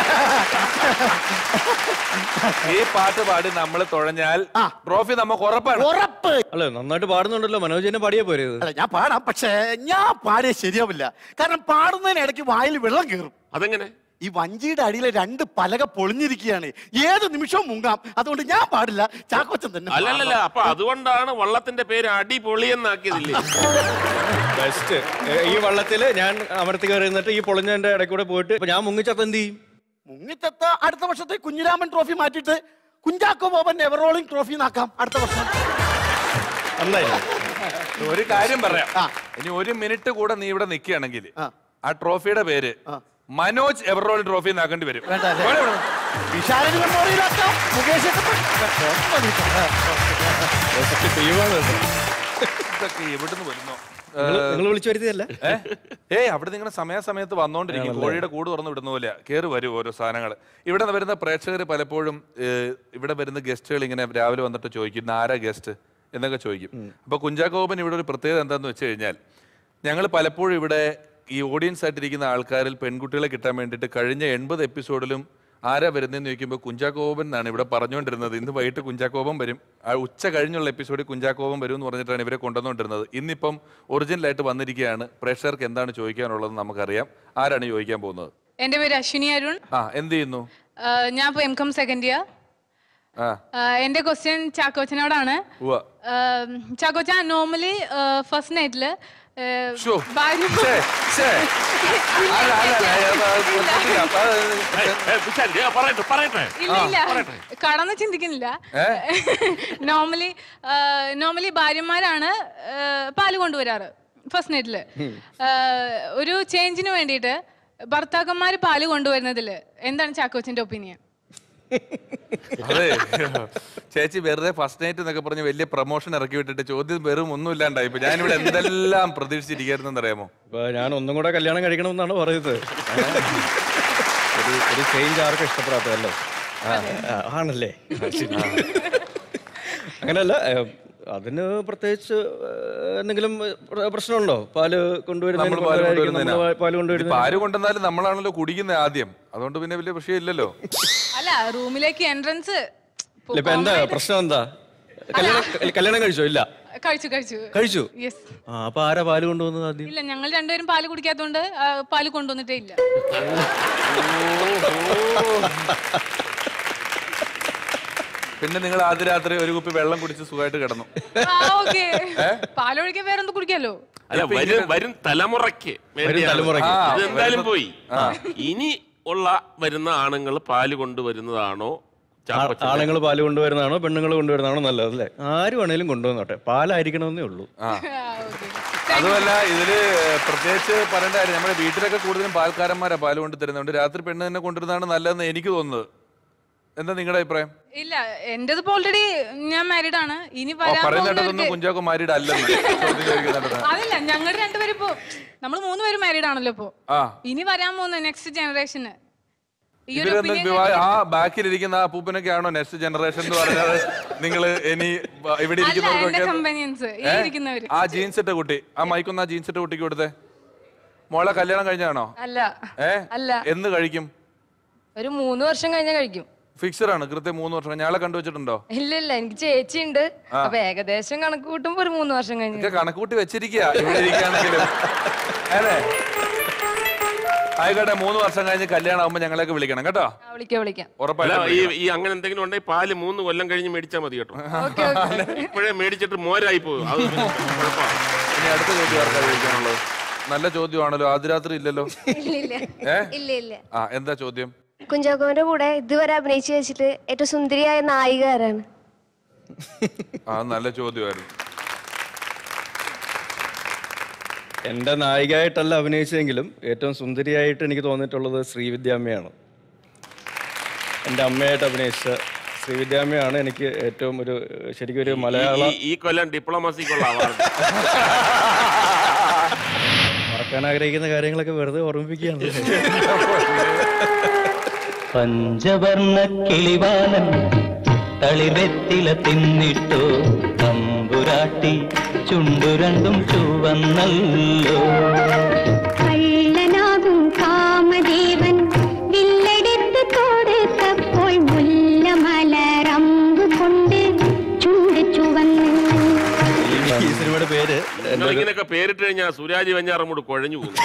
S1: ഈ പാട്ട് പാടി നമ്മൾ തുഴഞ്ഞാൽ ട്രോഫി നമുക്ക് ഉറപ്പാണ്
S4: ഉറപ്പ്
S9: അല്ല നന്നായിട്ട് പാടുന്നുണ്ടല്ലോ മനോജനെ പാടിയാ പോരെ ഇത്
S4: അല്ല ഞാൻ പാടാം പക്ഷേ ഞാൻ പാടിയ ശരിയാവില്ല കാരണം പാടുന്നതിനിടയ്ക്ക് വായിൽ വെള്ളം കയറും
S2: അതെങ്ങനെ
S4: ഈ വഞ്ചിയുടെ അടിയിലെ രണ്ട് പലക പൊളിഞ്ഞിരിക്കുകയാണ് ഏത് നിമിഷവും മുങ്ങാം അതുകൊണ്ട് ഞാൻ പാടില്ല ചാക്കോച്ചൻ തന്നെ
S2: അല്ലല്ലല്ല അപ്പൊ അതുകൊണ്ടാണ് വള്ളത്തിന്റെ പേര് അടിപൊളി എന്നാക്കിയതില്ലേ
S9: ബെസ്റ്റ് ഈ വള്ളത്തില് ഞാൻ അമർത്തി കയറി നിന്നിട്ട് ഈ പൊളിഞ്ഞതിന്റെ ഇടയ്ക്ക് കൂടെ പോയിട്ട് ഇപ്പൊ ഞാൻ മുങ്ങിച്ചത്ത് എന്ത് ചെയ്യും
S4: മുങ്ങിച്ചത്ത അടുത്ത വർഷത്തെ കുഞ്ഞിരാമൻ ട്രോഫി മാറ്റിയിട്ട് കുഞ്ചാക്കോ ബോബൻ എവറോളിംഗ് ട്രോഫി നാക്കാം അടുത്ത വർഷം
S9: നന്നായില്ലേ
S1: ഒരു കാര്യം പറയാം
S4: ആ.
S1: ഇനി ഒരു മിനിറ്റ് കൂടെ നീ ഇവിടെ നിൽക്കുകയാണെങ്കിൽ
S4: ആ.
S1: ആ ട്രോഫിയുടെ പേര് മനോജ് എവറോൾ ട്രോഫി എന്നാക്കേണ്ടി വരും
S4: വേണ്ട അല്ലേ?
S1: വേണം, വേണം.
S4: വിശാലിന് മെമ്മോറിയലാക്കാം മുകേഷ്
S1: ഇതൊക്കെ എവിടുന്ന് വരുന്നോ
S9: നിങ്ങൾ വിളിച്ചു വരുത്തിയല്ല
S1: ഏ? ഏയ് അവിടെ നിങ്ങളുടെ സമയാസമയത്ത് വന്നോണ്ടിരിക്കും കോഴിയുടെ കൂട് തുറന്ന് വിടുന്ന പോലെ കയറി വരും ഓരോ സാധനങ്ങൾ ഇവിടെ വരുന്ന പ്രേക്ഷകർ പലപ്പോഴും ഏ, ഇവിടെ വരുന്ന ഗസ്റ്റുകൾ ഇങ്ങനെ രാവിലെ വന്നിട്ട് ചോദിക്കും "ഇന്ന് ആരാ ഗസ്റ്റ് എന്നൊക്കെ ചോദിക്കും അപ്പൊ കുഞ്ചാക്കോപൻ ഇവിടെ ഒരു പ്രത്യേകത എന്താന്ന് വെച്ച് കഴിഞ്ഞാൽ ഞങ്ങൾ പലപ്പോഴും ഇവിടെ ഈ ഓഡിയൻസ് ആയിട്ടിരിക്കുന്ന ആൾക്കാരിൽ പെൺകുട്ടികളെ കിട്ടാൻ വേണ്ടിയിട്ട് കഴിഞ്ഞ എൺപത് എപ്പിസോഡിലും ആരാ വരുന്നതെന്ന് ചോദിക്കുമ്പോൾ കുഞ്ചാക്കോപൻ എന്നാണ് ഇവിടെ പറഞ്ഞുകൊണ്ടിരുന്നത് ഇന്ന് വൈകിട്ട് കുഞ്ചാക്കോപൻ വരും ആ ഉച്ച കഴിഞ്ഞുള്ള എപ്പിസോഡിൽ കുഞ്ചാക്കോപൻ വരും എന്ന് പറഞ്ഞിട്ടാണ് ഇവരെ കൊണ്ടുവന്നുകൊണ്ടിരുന്നത് ഇന്നിപ്പം ഒറിജിനലായിട്ട് വന്നിരിക്കുകയാണ് പ്രേക്ഷകർക്ക് എന്താണ് ചോദിക്കാനുള്ളത് നമുക്കറിയാം ആരാണ് ചോദിക്കാൻ പോകുന്നത്
S10: എൻ്റെ പേര് അശ്വിനി അരുൺ
S1: ആ എന്ത് ചെയ്യുന്നു
S10: ആ, ഞാൻ ഇപ്പോൾ എം കോം സെക്കൻഡ് ഇയർ
S1: ആ
S10: എൻ്റെ ക്വസ്റ്റ്യൻ ചാക്കോച്ചനോടാണ്
S1: ഉവ്വ
S10: ചാക്കോച്ച നോർമലി ഫസ്റ്റ് നൈറ്റില്
S1: ശ്ശോ. ശ്ശേ, ശ്ശേ. അല്ല, അല്ല, അല്ല, അത് കൊടുത്തിട്ടില്ല. അപ്പൊ അത്
S2: ഏയ്, ഏയ്, വിശാൽ, ഏ, പറയട്ടെ പറയട്ടെ
S10: ഇല്ല ഇല്ല കടന്ന് ചിന്തിക്കുന്നില്ല നോർമലി നോർമലി ഭാര്യമാരാണ് ആ, പാല് കൊണ്ടുവരാറ് ഫസ്റ്റ് നൈറ്റില് ഒരു ചേഞ്ചിന് വേണ്ടിയിട്ട് ഭർത്താക്കന്മാര് പാല് കൊണ്ടുവരുന്നതിൽ എന്താണ് ചാക്കോച്ചന്റെ ഒപ്പീനിയൻ
S1: അതെ ചേച്ചി വെറുതെ ഫസ്റ്റ് നൈറ്റ് എന്നൊക്കെ പറഞ്ഞ് വലിയ പ്രൊമോഷൻ ഇറക്കി വിട്ടിട്ട് ചോദ്യം വെറും ഒന്നും ഇല്ലാണ്ടായി ഇപ്പൊ ഞാനിവിടെ എന്തെല്ലാം പ്രതീക്ഷിച്ചിരിക്കുന്നു അറിയാമോ
S9: അപ്പൊ ഞാൻ ഒന്നും കൂടെ കല്യാണം കഴിക്കണമെന്നാണ് പറയുന്നത് ഒരു ഒരു ചേഞ്ച് ആർക്കും ഇഷ്ടപ്പെടാത്തതല്ലോ ആ, ആ, ആണല്ലേ ആ, ശരി. അങ്ങനല്ല ഏ, അതിന് പ്രത്യേകിച്ച് ഏ, എന്തെങ്കിലും പ്ര- പ്രശ്നമുണ്ടോ പാല് കൊണ്ടുവരുന്നതിന്
S1: നമ്മൾ പാല്
S9: കൊണ്ടുവരാതിരിക്കും,
S1: കൊണ്ടുവരുന്നതിനാ
S9: നമ്മള് പാല്
S1: ഇപ്പൊ
S9: കൊണ്ടുവരുന്ന
S1: ആര് കൊണ്ടുവന്നാലും നമ്മളാണല്ലോ കുടിക്കുന്നത് ആദ്യം അതുകൊണ്ട് പിന്നെ വലിയ വിഷയമില്ലല്ലോ
S10: അല്ല റൂമിലേക്ക് എൻട്രൻസ്
S9: ഇപ്പൊ എന്താ പ്രശ്നം എന്താ കല്യാണം കല്യാണം കഴിച്ചോ ഇല്ല
S10: കഴിച്ചു കഴിച്ചു
S9: കഴിച്ചു
S10: യെസ്
S9: ആ അപ്പൊ ആരാ പാല് കൊണ്ടുവന്നത് ആദ്യം
S10: ഇല്ല ഞങ്ങൾ രണ്ടുപേരും പാല് കുടിക്കാത്തതുകൊണ്ട് ആ, പാല് കൊണ്ടുവന്നിട്ടേ ഇല്ല
S1: പിന്നെ നിങ്ങൾ ആദ്യ രാത്രി ഒരു കുപ്പി വെള്ളം കുടിച്ച് സുഖമായിട്ട് കിടന്നു
S10: ആ ഓക്കെ പാലൊഴിക്കാൻ വേറെ എന്ത് കുടിക്കാലോ
S2: അല്ല വരും വരും തലമുറയ്ക്ക് വേണ്ടിയാണ്.
S9: തലമുറയ്ക്ക്.
S1: ആ,
S2: ഇത് എന്തായാലും
S1: വരുന്ന-
S2: പോയി ഇനി ഉള്ള വരുന്ന ആണുങ്ങൾ പാല് കൊണ്ടുവരുന്നതാണോ ചാക്കോച്ചൻ
S9: ആണുങ്ങൾ പാല് കൊണ്ടുവരുന്നതാണോ പെണ്ണുങ്ങൾ കൊണ്ടുവരുന്നതാണോ നല്ലത് അല്ലേ ആര് വേണേലും കൊണ്ടുവന്നോട്ടെ പാലായിരിക്കണമെന്നേ ഉള്ളൂ
S1: ആ അതുമല്ല ഇതില് പ്രത്യേകിച്ച് പറയേണ്ട കാര്യം നമ്മുടെ വീട്ടിലൊക്കെ കൂടുതലും പാൽക്കാരന്മാരാ പാല് കൊണ്ട് തരുന്നുണ്ട് രാത്രി പെണ്ണ് തന്നെ കൊണ്ടുവരുന്നതാണ് നല്ലതെന്ന് എനിക്ക് തോന്നുന്നത് എന്താ നിങ്ങളുടെ അഭിപ്രായം
S10: ഇല്ല എന്റേത് ഇപ്പൊ ഓൾറെഡി ഞാൻ മാരീഡ് ആണ് ഇനി
S1: ഓ
S10: വരാൻ
S1: പറയുന്നിടത്തൊന്നും
S10: പോകുന്നവർക്ക്
S1: കുഞ്ചാക്കോ മാരീഡ് അല്ലെന്ന് ചോദ്യം ചോദിക്കുന്നിടത്ത്.
S10: അതല്ല ഞങ്ങൾ രണ്ടുപേരും ഇപ്പൊ നമ്മൾ മൂന്നുപേരും മാരീഡ് ആണല്ലോ ഇപ്പൊ
S1: ആ
S10: ഇനി വരാൻ പോകുന്ന നെക്സ്റ്റ് ജനറേഷന് ഈ ഒരു
S1: ഇവരെന്താ
S10: opinion
S1: വിവാഹ ആ ബാക്കിലിരിക്കുന്ന ആ പൂപ്പനൊക്കെ ആണോ നെക്സ്റ്റ് ജനറേഷൻ എന്ന് പറഞ്ഞത് നിങ്ങൾ ഇനി വ- ഇവിടെ
S10: അല്ല എന്റെ
S1: ഇരിക്കുന്നവർക്കൊക്കെ
S10: കമ്പനിയൻസ് ഈ
S1: ഏ?
S10: ഇരിക്കുന്നവര്
S1: ആ ജീൻസ് ഇട്ട കുട്ടി ആ മൈക്കൊന്ന് ആ ജീൻസ് ഇട്ട കുട്ടിക്ക് കൊടുത്തേ മോളെ കല്യാണം കഴിഞ്ഞാണോ
S11: അല്ല
S1: ഏ
S11: അല്ല.
S1: എന്ന് കഴിക്കും
S11: ഒരു മൂന്ന് വർഷം കഴിഞ്ഞാൽ കഴിക്കും
S1: ഫിക്സഡ് ആണ് കൃത്യം മൂന്ന് വർഷം ഞാളെ കണ്ടുവച്ചിട്ടുണ്ടോ
S11: ഇല്ല ഇല്ല എനിക്ക് ചേച്ചി ഉണ്ട്
S1: ആ.
S11: അപ്പൊ ഏകദേശം കണക്ക് കൂട്ടുമ്പോ ഒരു മൂന്ന് വർഷം കഴിഞ്ഞ്
S1: ഒക്കെ കണക്കൂട്ടി വെച്ചിരിക്കുക ഇവിടെ ഇരിക്കുകയാണെങ്കിലും അതെ ആയിക്കോട്ടെ മൂന്ന് വർഷം കഴിഞ്ഞ് കല്യാണം ആകുമ്പോ ഞങ്ങളെയൊക്കെ വിളിക്കണം കേട്ടോ
S11: ആ, വിളിക്കാം വിളിക്കാം
S2: അല്ല
S1: ഉറപ്പായിട്ടും
S2: ഈ
S1: വിളിക്കണം.
S2: ഈ അങ്ങനെ എന്തെങ്കിലും ഉണ്ടെങ്കിൽ പാല് മൂന്ന് കൊല്ലം കഴിഞ്ഞ് മേടിച്ചാൽ മതി കേട്ടോ
S11: ഓക്കെ ഓക്കെ
S2: ഇപ്പോഴേ മേടിച്ചിട്ട് മോരായി പോകും അത് കുഴപ്പമാണ്
S1: ഇനി അടുത്ത ചോദ്യം ആർക്കാ ചോദിക്കാനുള്ളത് നല്ല ചോദ്യമാണല്ലോ ആദ്യരാത്രി ഇല്ലല്ലോ
S7: ഇല്ലില്ല
S1: ഏ
S7: ഇല്ല ഇല്ല
S1: ആ എന്താ ചോദ്യം
S7: കുഞ്ചാക്കോന്റെ കൂടെ ഇതുവരെ അഭിനയിച്ചു വെച്ചിട്ട് ഏറ്റവും സുന്ദരിയായ നായിക ആരാണ്
S1: ആ നല്ല ചോദ്യമായിരുന്നു
S9: എൻ്റെ നായികയായിട്ടല്ല അഭിനയിച്ചെങ്കിലും ഏറ്റവും സുന്ദരിയായിട്ട് എനിക്ക് തോന്നിയിട്ടുള്ളത് ശ്രീവിദ്യാമ്മയാണ് എൻ്റെ അമ്മയായിട്ട് അഭിനയിച്ച ശ്രീവിദ്യാമ്മയാണ് എനിക്ക് ഏറ്റവും ഒരു ശരിക്കും ഒരു മലയാള
S2: ഈ- ഈ കൊല്ലം ഡിപ്ലോമസിക്കുള്ള അവാർഡ്
S9: മറക്കാൻ ആഗ്രഹിക്കുന്ന കാര്യങ്ങളൊക്കെ വെറുതെ ഓർമ്മിപ്പിക്കുകയാണ്
S6: പഞ്ചവർണ്ണ കിളിവാലൻ തളിവെത്തില തിന്നിട്ടോ തമ്പുരാട്ടി ചുണ്ടു രണ്ടും ചുവന്നല്ലോ
S7: കള്ളനാകും കാമദേവൻ വില്ലെടുത്ത് കൊടുത്തപ്പോൾ മുല്ലമലരമ്പ് കൊണ്ട് ചുണ്ട് ചുവന്നു
S9: ഈ സിനിമയുടെ പേര് എൻ്റെ ഒരു
S2: ഇങ്ങനെയൊക്കെ പേരിട്ട് കഴിഞ്ഞാൽ സുരാജ് വെഞ്ഞാറമ്മൂട് കുഴഞ്ഞു പോകും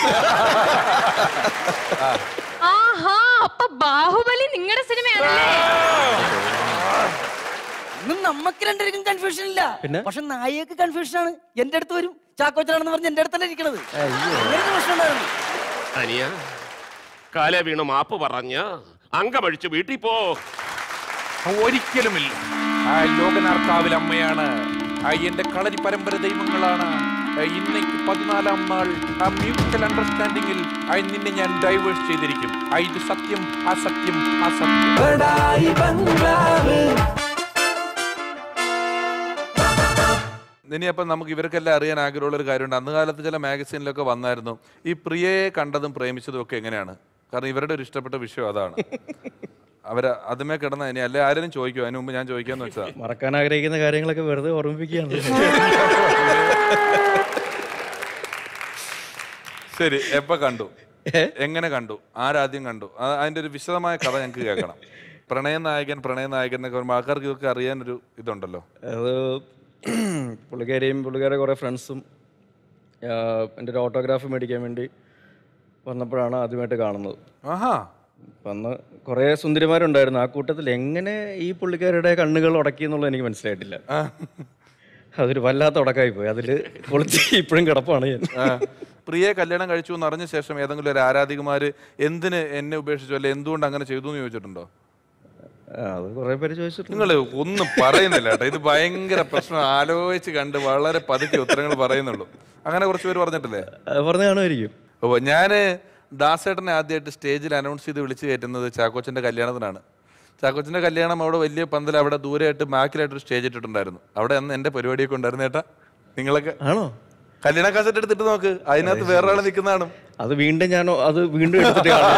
S3: ആഹാ അപ്പൊ ബാഹുബലി നിങ്ങളുടെ സിനിമയാണല്ലേ
S5: ഇന്നും നമ്മക്ക് രണ്ടുപേർക്കും കൺഫ്യൂഷൻ ഇല്ല
S9: പിന്നെ?
S5: പക്ഷെ നായികക്ക് കൺഫ്യൂഷൻ ആണ് എന്റെ അടുത്ത് വരും ചാക്കോച്ചനാണെന്ന് പറഞ്ഞ് എന്റെ അടുത്തല്ലേ ഇരിക്കണത് ഇങ്ങനെ പ്രശ്നം ഉണ്ടായിരുന്നു
S2: അനിയ കാല വീണ് മാപ്പ് പറഞ്ഞ അങ്കമഴിച്ച് വീട്ടിൽ പോ
S1: ഒരിക്കലുമില്ല ആ ലോകനാർക്കാവിൽ അമ്മയാണ് ആ എന്റെ കളരി പരമ്പര ദൈവങ്ങളാണ് ആ ഇന്നേക്ക് പതിനാലാം നാൾ ആ മ്യൂച്വൽ അണ്ടർസ്റ്റാൻഡിങ്ങിൽ ആ നിന്നെ ഞാൻ ഡൈവേഴ്സ് ചെയ്തിരിക്കും ആ ഇത് സത്യം അസത്യം അസത്യം ഇനി അപ്പം നമുക്ക് ഇവർക്കെല്ലാം അറിയാൻ ആഗ്രഹമുള്ള ഒരു കാര്യമുണ്ട് അന്ന് കാലത്ത് ചില മാഗസീനിലൊക്കെ വന്നായിരുന്നു ഈ പ്രിയയെ കണ്ടതും പ്രേമിച്ചതും ഒക്കെ എങ്ങനെയാണ് കാരണം ഇവരുടെ ഒരു ഇഷ്ടപ്പെട്ട വിഷയം അതാണ് അവര് അതുമേ കിടന്ന ഇനി അല്ലെ ആരെങ്കിലും ചോദിക്കും അതിന് മുമ്പ് ഞാൻ ചോദിക്കാന്ന് വെച്ചാ
S9: മറക്കാൻ ആഗ്രഹിക്കുന്ന കാര്യങ്ങളൊക്കെ വെറുതെ ഓർമ്മിപ്പിക്കുകയാണ്
S1: ശരി എപ്പോ കണ്ടു എങ്ങനെ കണ്ടു ആരാദ്യം കണ്ടു ആ- അതിന്റെ ഒരു വിശദമായ കഥ ഞങ്ങൾക്ക് കേൾക്കണം പ്രണയനായകൻ പ്രണയനായകൻ എന്നൊക്കെ പറയുമ്പോൾ ആൾക്കാർക്ക് ഇതൊക്കെ അറിയാനൊരു ഇതുണ്ടല്ലോ
S9: അത് പുള്ളിക്കാരിയും പുള്ളിക്കാരെ കുറേ ഫ്രണ്ട്സും എൻ്റെ ഒരു ഓട്ടോഗ്രാഫ് മേടിക്കാൻ വേണ്ടി വന്നപ്പോഴാണ് ആദ്യമായിട്ട് കാണുന്നത്
S1: ആഹാ
S9: അപ്പം അന്ന് കുറേ സുന്ദരിമാരുണ്ടായിരുന്നു ആ കൂട്ടത്തിൽ എങ്ങനെ ഈ പുള്ളിക്കാരുടെ കണ്ണുകൾ ഉടക്കി എന്നുള്ളത് എനിക്ക് മനസ്സിലായിട്ടില്ല അതൊരു വല്ലാത്ത ഉടക്കായി പോയി അതിൽ പൊളിച്ച് ഇപ്പോഴും കിടപ്പാണ് ഞാൻ
S1: ആ. പ്രിയയെ കല്യാണം കഴിച്ചു എന്ന് അറിഞ്ഞ ശേഷം ഏതെങ്കിലും ഒരു ആരാധികമാര് എന്തിന് എന്നെ ഉപേക്ഷിച്ചു അല്ലെ എന്തുകൊണ്ട് അങ്ങനെ ചെയ്തു എന്ന് ചോദിച്ചിട്ടുണ്ടോ
S9: ആ, അത് കുറേ പേര് ചോദിച്ചിട്ടുണ്ട്
S1: നിങ്ങൾ ഒന്നും പറയുന്നില്ല കേട്ടോ ഇത് ഭയങ്കര പ്രശ്നം ആലോചിച്ച് കണ്ട് വളരെ പതുക്കെ ഉത്തരങ്ങൾ പറയുന്നുള്ളൂ അങ്ങനെ കുറച്ച് പേര് പറഞ്ഞിട്ടില്ലേ
S9: അത് പറഞ്ഞു കാണുമായിരിക്കും
S1: ഓ ഞാന് ദാസേട്ടനെ ആദ്യമായിട്ട് സ്റ്റേജിൽ അനൗൺസ് ചെയ്ത് വിളിച്ചു കയറ്റുന്നത് ചാക്കോച്ചന്റെ കല്യാണത്തിനാണ് ചാക്കോച്ചന്റെ കല്യാണം അവിടെ വലിയ പന്തൽ അവിടെ ദൂരെയായിട്ട് ബാക്കിലായിട്ട് ഒരു സ്റ്റേജ് ഇട്ടിട്ടുണ്ടായിരുന്നു അവിടെ അന്ന് എന്റെ പരിപാടിയൊക്കെ ഉണ്ടായിരുന്നു ഏട്ടാ നിങ്ങളൊക്കെ
S9: ആണോ
S1: കല്യാണ കാസറ്റ് എടുത്തിട്ട് നോക്ക് അതിനകത്ത് വേറൊരാൾ നിൽക്കുന്നതാണ്
S9: അത് വീണ്ടും ഞാൻ അത് വീണ്ടും എടുത്തിട്ട് കാണാം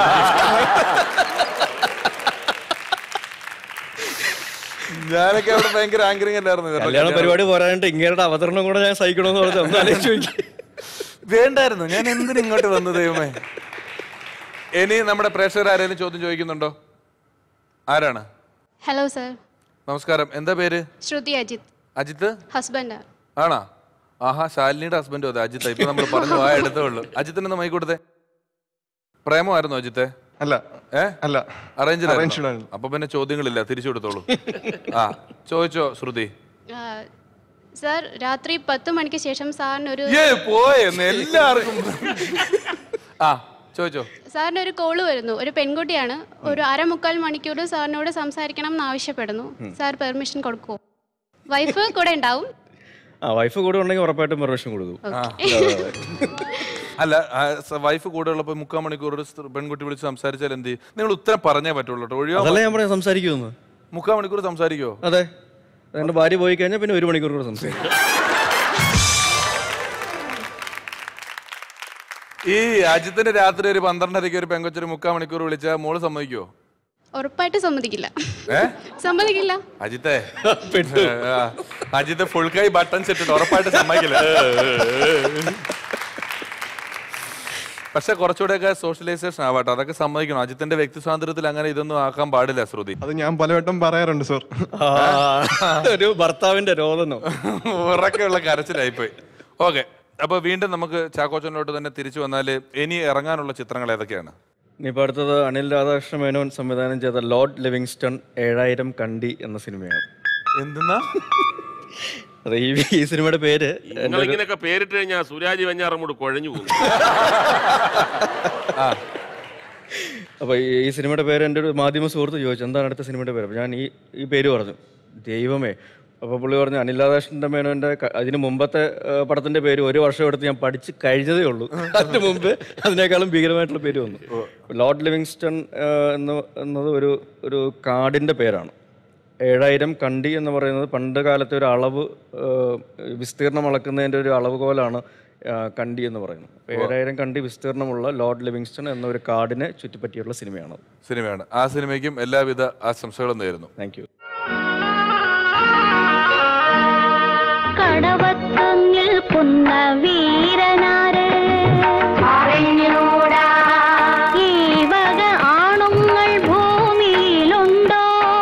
S1: ഞാനൊക്കെ അവിടെ ഭയങ്കര ആങ്കറിംഗ് അല്ലായിരുന്നു ഇവരുടെ
S9: കല്യാണ
S1: കല്യാണം.
S9: പരിപാടി പോരാണ്ട് ഇങ്ങേരുടെ അവതരണം കൂടെ ഞാൻ സഹിക്കണമെന്ന് പറഞ്ഞത് ഒന്ന് ആലോചിച്ച് നോക്കി
S1: വേണ്ടായിരുന്നു ഞാൻ എന്തിനു ഇങ്ങോട്ട് വന്നു ദൈവമേ ഇനി നമ്മുടെ പ്രേക്ഷകർ ആരെങ്കിലും ചോദ്യം ചോദിക്കുന്നുണ്ടോ ആരാണ്
S7: ഹലോ സർ
S1: നമസ്കാരം എന്താ പേര്
S7: ശ്രുതി അജിത്
S1: അജിത്ത്
S7: ഹസ്ബൻഡ്
S1: ആണാ ആഹാ ശാലിനിയുടെ ഹസ്ബൻഡും അതെ അജിത്ത് ഇപ്പൊ നമ്മൾ പറഞ്ഞു ആ എടുത്തേ ഉള്ളൂ അജിത്തിന് മൈ കൊടുത്തേ പ്രേമമായിരുന്നു അജിത്തെ
S12: അല്ല
S1: ഏ
S12: അല്ല
S1: അറേഞ്ച്
S12: Arranged ആയിരുന്നു.
S1: അപ്പൊ പിന്നെ ചോദ്യങ്ങളില്ല തിരിച്ചു കൊടുത്തോളൂ ആ ചോദിച്ചോ ശ്രുതി
S7: സർ രാത്രി പത്ത് മണിക്ക് ശേഷം സാറിന് ഒരു
S1: ഏ പോയെന്ന് എല്ലാവർക്കും ആ ചോദിച്ചോ
S7: സാറിന് ഒരു കോള് വരുന്നു ഒരു പെൺകുട്ടിയാണ് ഒരു അരമുക്കാൽ മണിക്കൂർ സാറിനോട് സംസാരിക്കണം എന്ന് ആവശ്യപ്പെടുന്നു സാർ പെർമിഷൻ കൊടുക്കുമോ വൈഫ് കൂടെ ഉണ്ടാവും
S9: ആ വൈഫ് കൂടെ ഉണ്ടെങ്കിൽ ഉറപ്പായിട്ടും പെർമിഷൻ കൊടുക്കും
S1: ആ. അല്ല വൈഫ് കൂടെ ഉള്ളപ്പോ മുക്കാൽ മണിക്കൂർ ഒരു സ്ത്രീ- പെൺകുട്ടി വിളിച്ച് സംസാരിച്ചാൽ എന്ത് ചെയ്യും? നിങ്ങൾ ഉത്തരം പറഞ്ഞേ പറ്റുള്ളൂ കേട്ടോ ഒഴിയോ
S9: അതല്ല ഞാൻ പറയാം സംസാരിക്കുമെന്ന്
S1: മുക്കാൽ മണിക്കൂർ സംസാരിക്കോ
S9: അതെ എൻ്റെ ഭാര്യ പോയി കഴിഞ്ഞാൽ പിന്നെ ഒരു മണിക്കൂർ കൂടെ സംസാരിക്കും
S1: ഈ അജിത്തിന്റെ രാത്രി ഒരു പന്ത്രണ്ടരയ്ക്ക് ഒരു പെങ്കൊച്ചൊരു മുക്കാൽ മണിക്കൂർ വിളിച്ചാൽ മോള് സമ്മതിക്കോ
S7: ഉറപ്പായിട്ട് സമ്മതിക്കില്ല
S1: ഏ
S7: സമ്മതിക്കില്ല
S1: അജിത്തെ ആ, അജിത്ത് ഫുൾ കൈ ബട്ടൺസ് ഇട്ടിട്ട് ഉറപ്പായിട്ട് സമ്മതിക്കില്ല പക്ഷെ കുറച്ചുകൂടെയൊക്കെ സോഷ്യലൈസേഷൻ ആവാട്ടോ അതൊക്കെ സമ്മതിക്കണം അജിത്തിന്റെ വ്യക്തി സ്വാതന്ത്ര്യത്തിൽ അങ്ങനെ ഇതൊന്നും ആക്കാൻ പാടില്ല ശ്രുതി
S12: അത് ഞാൻ പലവട്ടം പറയാറുണ്ട് സർ
S9: ഒരു ഭർത്താവിന്റെ രോദനോ
S1: ഉറക്കെയുള്ള കരച്ചിലായിപ്പോയി ഓക്കെ അപ്പൊ വീണ്ടും നമുക്ക് ചാക്കോച്ചനിലോട്ട് തന്നെ തിരിച്ചു വന്നാല് ഇനി ഇറങ്ങാനുള്ള ചിത്രങ്ങൾ ഏതൊക്കെയാണ്
S9: ഇനിയിപ്പോൾ അടുത്തത് അനിൽ രാധാകൃഷ്ണ മേനോൻ സംവിധാനം ചെയ്ത ലോർഡ് ലിവിങ്സ്റ്റൺ ഏഴായിരം കണ്ടി എന്ന സിനിമയാണ്
S1: എന്തെന്നാ
S9: അതെ ഈ ഈ സിനിമയുടെ പേര് എൻ്റെ
S2: നിങ്ങൾ
S9: ഒരു-
S2: ഇങ്ങനെയൊക്കെ പേരിട്ട് കഴിഞ്ഞാൽ സുരാജ് വെഞ്ഞാറമ്മൂട് കുഴഞ്ഞു പോകും
S9: അപ്പോൾ ഈ ഈ സിനിമയുടെ പേര് എൻ്റെ ഒരു മാധ്യമ സുഹൃത്ത് ചോദിച്ചു എന്താണ് അടുത്ത സിനിമയുടെ പേര് അപ്പോൾ ഞാൻ ഈ ഈ പേര് പറഞ്ഞു ദൈവമേ അപ്പോൾ പുള്ളി പറഞ്ഞു അനിൽ രാധാകൃഷ്ണൻ്റെ മേനോൻ്റെ ക- അതിന് മുമ്പത്തെ ആ, പടത്തിൻ്റെ പേര് ഒരു വർഷം എടുത്ത് ഞാൻ പഠിച്ച് കഴിഞ്ഞതേ ഉള്ളൂ അതിന് മുമ്പ് അതിനേക്കാളും ഭീകരമായിട്ടുള്ള പേര് വന്നു ലോർഡ് ലിവിങ്സ്റ്റൺ ആ, എന്ന് എന്നത് ഒരു ഒരു കാടിൻ്റെ പേരാണ് ഏഴായിരം കണ്ടി എന്ന് പറയുന്നത് പണ്ട് കാലത്തെ ഒരു അളവ് ആ, വിസ്തീർണം അളക്കുന്നതിൻ്റെ ഒരു അളവുകോലാണ് ആ, കണ്ടി എന്ന് പറയുന്നത് അപ്പോൾ ഏഴായിരം കണ്ടി വിസ്തീർണമുള്ള ലോർഡ് ലിവിങ്സ്റ്റൺ എന്ന ഒരു കാടിനെ ചുറ്റിപ്പറ്റിയുള്ള സിനിമയാണ്
S1: സിനിമയാണ് ആ സിനിമയ്ക്കും എല്ലാവിധ ആശംസകളും നേരുന്നു
S9: താങ്ക് യു
S13: കടവത്തു നിൽക്കുന്ന വീരനാര് അറിഞ്ഞൂടാ ഈ വക ആണുങ്ങൾ ഭൂമിയിലുണ്ടോ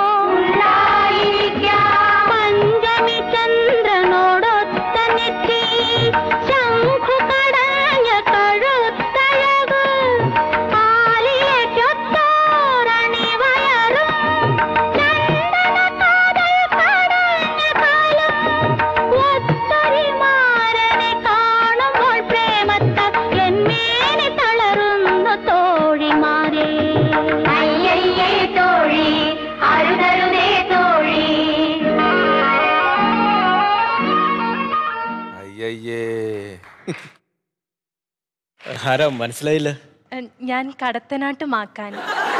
S13: പഞ്ചമി ചന്ദ്രനോടൊത്ത നെറ്റി ശംഖു കടഞ്ഞ കഴുത്തഴക് ആലിലെ ചൊത്തോരണി വയറും ചന്ദന കാതൽ കടഞ്ഞ കാലം ഒത്തരിമാരനെ കാണുമ്പോൾ പ്രേമത്താൽ എന്മേനി തളരുന്നു തോഴിമാരെ അയ്യയ്യേ തോഴി അരുതരുതേ തോഴി
S1: അയ്യയ്യേ
S9: ആരാ മനസ്സിലായില്ല
S3: ഏഹ്, ഞാൻ കടത്തനാട്ട് മാക്കാൻ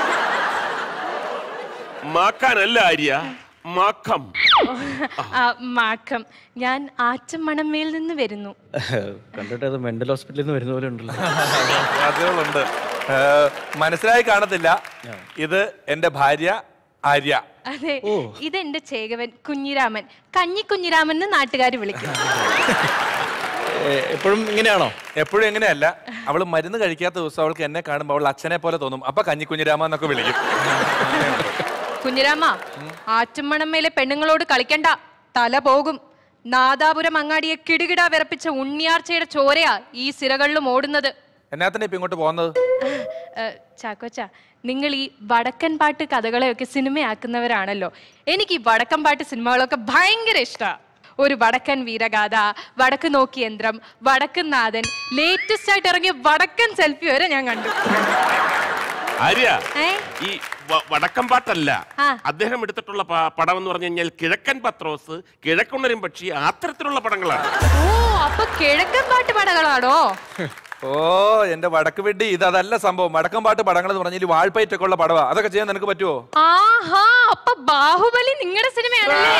S2: മാക്കാനല്ല ആര്യ മാക്കം
S3: ആ, മാക്കം ഞാൻ ആറ്റമണമേൽ നിന്ന് വരുന്നു
S9: കണ്ടിട്ട് അത് മെന്റൽ ഹോസ്പിറ്റലിൽ നിന്ന് വരുന്ന പോലെ ഉണ്ടല്ലോ
S1: അതുകളുണ്ട് മനസ്സിലായി കാണത്തില്ല ഇത് എന്റെ ഭാര്യ ആര്യ
S3: അതെ ഇതെന്റെ ചേകവൻ കുഞ്ഞിരാമൻ കഞ്ഞി കുഞ്ഞിരാമൻ എന്ന് നാട്ടുകാർ വിളിക്കും
S9: എപ്പോഴും ഇങ്ങനെയാണോ
S1: എപ്പോഴും എങ്ങനെയല്ല അവള് മരുന്ന് കഴിക്കാത്ത ദിവസം അവൾക്ക് എന്നെ കാണുമ്പോൾ അവൾ അച്ഛനെ പോലെ തോന്നും അപ്പൊ കഞ്ഞി കുഞ്ഞിരാമ എന്നൊക്കെ വിളിക്കും
S3: കുഞ്ഞിരാമ ആറ്റുമണമേലെ പെണ്ണുങ്ങളോട് കളിക്കണ്ട തല പോകും നാദാപുരം അങ്ങാടിയെ കിടുകിട വിറപ്പിച്ച ഉണ്ണിയാർച്ചയുടെ ചോരയാ ഈ സിരകളിലും ഓടുന്നത്
S1: എന്നാത്തന്നെ ഇപ്പൊ ഇങ്ങോട്ട് പോകുന്നത്
S3: ഏഹ്, ചാക്കോച്ച നിങ്ങൾ ഈ വടക്കൻ പാട്ട് കഥകളെയൊക്കെ സിനിമയാക്കുന്നവരാണല്ലോ എനിക്ക് ഈ വടക്കൻ പാട്ട് സിനിമകളൊക്കെ ഭയങ്കര ഇഷ്ടമാണ് ഒരു വടക്കൻ വീരഗാഥ വടക്ക് നോക്കി യന്ത്രം വടക്കൻ നാഥൻ ലേറ്റസ്റ്റ് ആയിട്ട് ഇറങ്ങിയ വടക്കൻ സെൽഫി വരെ ഞാൻ കണ്ടു
S2: ആര്യ
S3: ഏ
S2: ഈ വ- വടക്കം പാട്ടല്ല
S3: ആ.
S2: അദ്ദേഹം എടുത്തിട്ടുള്ള പ- പടം എന്ന് പറഞ്ഞു കഴിഞ്ഞാൽ കിഴക്കൻ പത്രോസ് കിഴക്കുണരും പക്ഷി അത്തരത്തിലുള്ള പടങ്ങളാണ്
S3: ഓ അപ്പൊ കിഴക്കൻ പാട്ട് പടകളാണോ
S1: ഓ എന്റെ വടക്ക് വെട്ടി ഇത് അതല്ല സംഭവം വടക്കം പാട്ട് പടങ്ങൾ എന്ന് പറഞ്ഞാൽ വാൾപ്പയറ്റൊക്കെ ഉള്ള പടവാ അതൊക്കെ ചെയ്യാൻ നിനക്ക് പറ്റുമോ
S3: ആഹാ അപ്പൊ ബാഹുബലി നിങ്ങളുടെ സിനിമയാണല്ലേ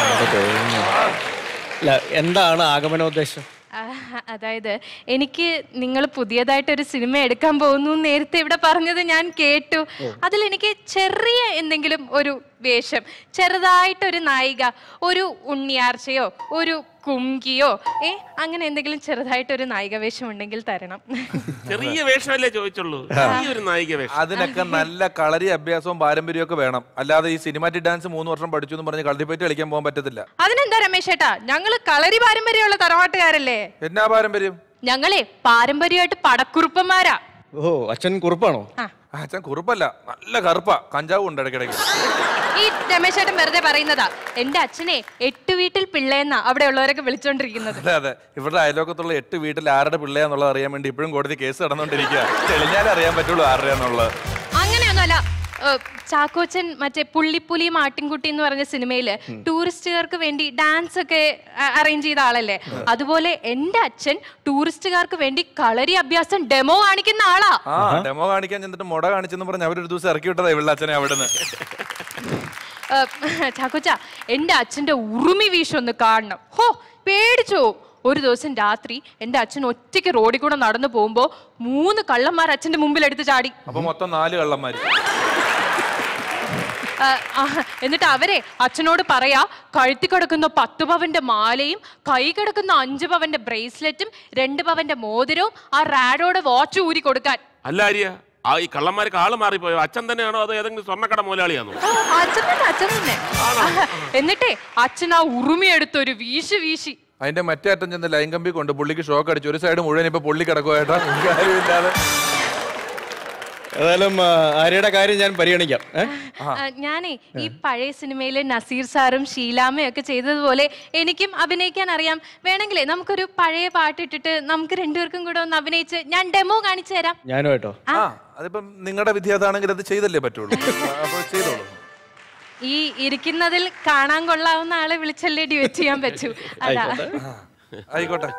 S9: അല്ല എന്താണ് ആഗമനോദ്ദേശം
S3: ആ, അതായത് എനിക്ക് നിങ്ങൾ പുതിയതായിട്ടൊരു സിനിമ എടുക്കാൻ പോകുന്നു എന്ന് നേരത്തെ ഇവിടെ പറഞ്ഞത് ഞാൻ കേട്ടു അതിൽ എനിക്ക് ചെറിയ എന്തെങ്കിലും ഒരു വേഷം ചെറുതായിട്ടൊരു നായിക ഒരു ഉണ്ണിയാർച്ചയോ ഒരു കുംകിയോ ഏ അങ്ങനെ എന്തെങ്കിലും ചെറുതായിട്ടൊരു നായിക വേഷം ഉണ്ടെങ്കിൽ തരണം
S2: ചെറിയ വേഷമല്ലേ ചോദിച്ചുള്ളൂ ഈ ഒരു നായിക വേഷം
S1: അതിനൊക്കെ നല്ല കളരി അഭ്യാസവും പാരമ്പര്യവും ഒക്കെ വേണം അല്ലാതെ ഈ സിനിമാറ്റിക് ഡാൻസ് മൂന്ന് വർഷം പഠിച്ചു എന്ന് പറഞ്ഞ് കളരിപ്പയറ്റ് കളിക്കാൻ പോകാൻ പറ്റത്തില്ല
S3: അതിനെന്താ രമേശ് ഏട്ടാ ഞങ്ങള് കളരി പാരമ്പര്യമുള്ള തറവാട്ടുകാരല്ലേ
S1: എന്നാ പാരമ്പര്യം
S3: ഞങ്ങളെ പാരമ്പര്യമായിട്ട് പടക്കുറുപ്പന്മാരാ
S9: ഓ അച്ഛൻ കുറുപ്പാണോ
S1: അച്ഛൻ കുറുപ്പല്ല നല്ല കറുപ്പ കഞ്ചാവും ഉണ്ട് ഇടയ്ക്കിടയ്ക്ക്
S3: ഈ രമേശ് ഏട്ടൻ വെറുതെ പറയുന്നതാ എന്റെ അച്ഛനെ എട്ട് വീട്ടിൽ പിള്ളേന്നാ അവിടെ ഉള്ളവരൊക്കെ വിളിച്ചോണ്ടിരിക്കുന്നത്
S1: അതെ അതെ ഇവരുടെ അയലോക്കത്തുള്ള എട്ട് വീട്ടിൽ ആരുടെ പിള്ളയാന്നുള്ളത് അറിയാൻ വേണ്ടി ഇപ്പോഴും കോടതി കേസ് നടന്നുകൊണ്ടിരിക്കുക തെളിഞ്ഞാലേ അറിയാൻ പറ്റുള്ളൂ ആരുടെയാന്നുള്ളത്
S3: അങ്ങനെയൊന്നുമല്ല ഏഹ്, ചാക്കോച്ചൻ മറ്റേ പുള്ളിപ്പുലി മാട്ടിൻകുട്ടി എന്ന് പറഞ്ഞ സിനിമയില് ടൂറിസ്റ്റുകാർക്ക് വേണ്ടി ഡാൻസ് ഒക്കെ അറേഞ്ച് ചെയ്ത ആളല്ലേ അതുപോലെ എന്റെ അച്ഛൻ ടൂറിസ്റ്റുകാർക്ക് വേണ്ടി കളരി അഭ്യാസം ഡെമോ കാണിക്കുന്ന ആളാ
S1: ആ ഡെമോ കാണിക്കാൻ ചെന്നിട്ട് മുട കാണിച്ചെന്ന് പറഞ്ഞ് അവരൊരു ദിവസം ഇറക്കി വിട്ടതാ ഇവളുടെ അച്ഛനെ അവിടുന്ന്
S3: ചാക്കോച്ച എൻ്റെ അച്ഛൻ്റെ ഉറുമി വീശൊന്ന് കാണണം ഹോ പേടിച്ചു പോവും. ഒരു ദിവസം രാത്രി എൻ്റെ അച്ഛൻ ഒറ്റയ്ക്ക് റോഡിൽ കൂടെ നടന്നു പോകുമ്പോൾ മൂന്ന് കള്ളന്മാർ അച്ഛൻ്റെ മുമ്പിൽ എടുത്ത് ചാടി
S1: അപ്പൊ മൊത്തം നാല് കള്ളന്മാര്
S3: ആ, ആ, എന്നിട്ട് അവരെ അച്ഛനോട് പറയാ കഴുത്തി കിടക്കുന്ന പത്ത് പവന്റെ മാലയും കൈ കിടക്കുന്ന അഞ്ച് പവന്റെ ബ്രേസ്ലെറ്റും രണ്ട് പവന്റെ മോതിരവും ആ റാഡോടെ വാച്ച് ഊരി കൊടുക്കാൻ
S2: അല്ല ആര്യ ആ ഈ കള്ളന്മാർക്ക് ആള് മാറിപ്പോയോ അച്ഛൻ തന്നെയാണോ അതോ ഏതെങ്കിലും സ്വർണ്ണക്കട മുതലാളിയാണോ
S3: ഓ, അച്ഛൻ തന്നെ അച്ഛൻ തന്നെ എന്നിട്ടേ അച്ഛൻ ആ ഉറുമി എടുത്ത് ഒരു വീശി വീശി
S1: അതിന്റെ മറ്റേ അറ്റം ചെന്ന് ലൈൻ കമ്പി കൊണ്ട് പുള്ളിക്ക് ഷോക്ക് അടിച്ചു ഒരു സൈഡ് മുഴുവൻ ഇപ്പൊ പുള്ളി കിടക്കുവായിട്ടാ കാര്യമില്ലാതെ
S9: ഏതായാലും ആ, ആര്യയുടെ കാര്യം ഞാൻ പരിഗണിക്കാം ഏ?
S3: ആ, ഞാനേ ഈ പഴയ സിനിമയിലെ നസീർ സാറും ഷീലാമ്മയും ഒക്കെ ചെയ്തതുപോലെ എനിക്കും അഭിനയിക്കാൻ അറിയാം വേണമെങ്കിലേ നമുക്കൊരു പഴയ പാട്ട് ഇട്ടിട്ട് നമുക്ക് രണ്ടുപേർക്കും കൂടെ ഒന്ന് അഭിനയിച്ച് ഞാൻ ഡെമോ കാണിച്ചു തരാം
S9: ഞാനും കേട്ടോ
S1: ആ അതിപ്പം നിങ്ങളുടെ വിധി അതാണെങ്കിൽ അത് ചെയ്തല്ലേ പറ്റുള്ളൂ അപ്പോൾ ചെയ്തോളൂ
S3: ഈ ഇരിക്കുന്നതിൽ കാണാൻ കൊള്ളാവുന്ന ആളെ വിളിച്ചല്ലേ ഡ്യൂറ്റ് ചെയ്യാൻ പറ്റൂ അതാ
S1: ആയിക്കോട്ടെ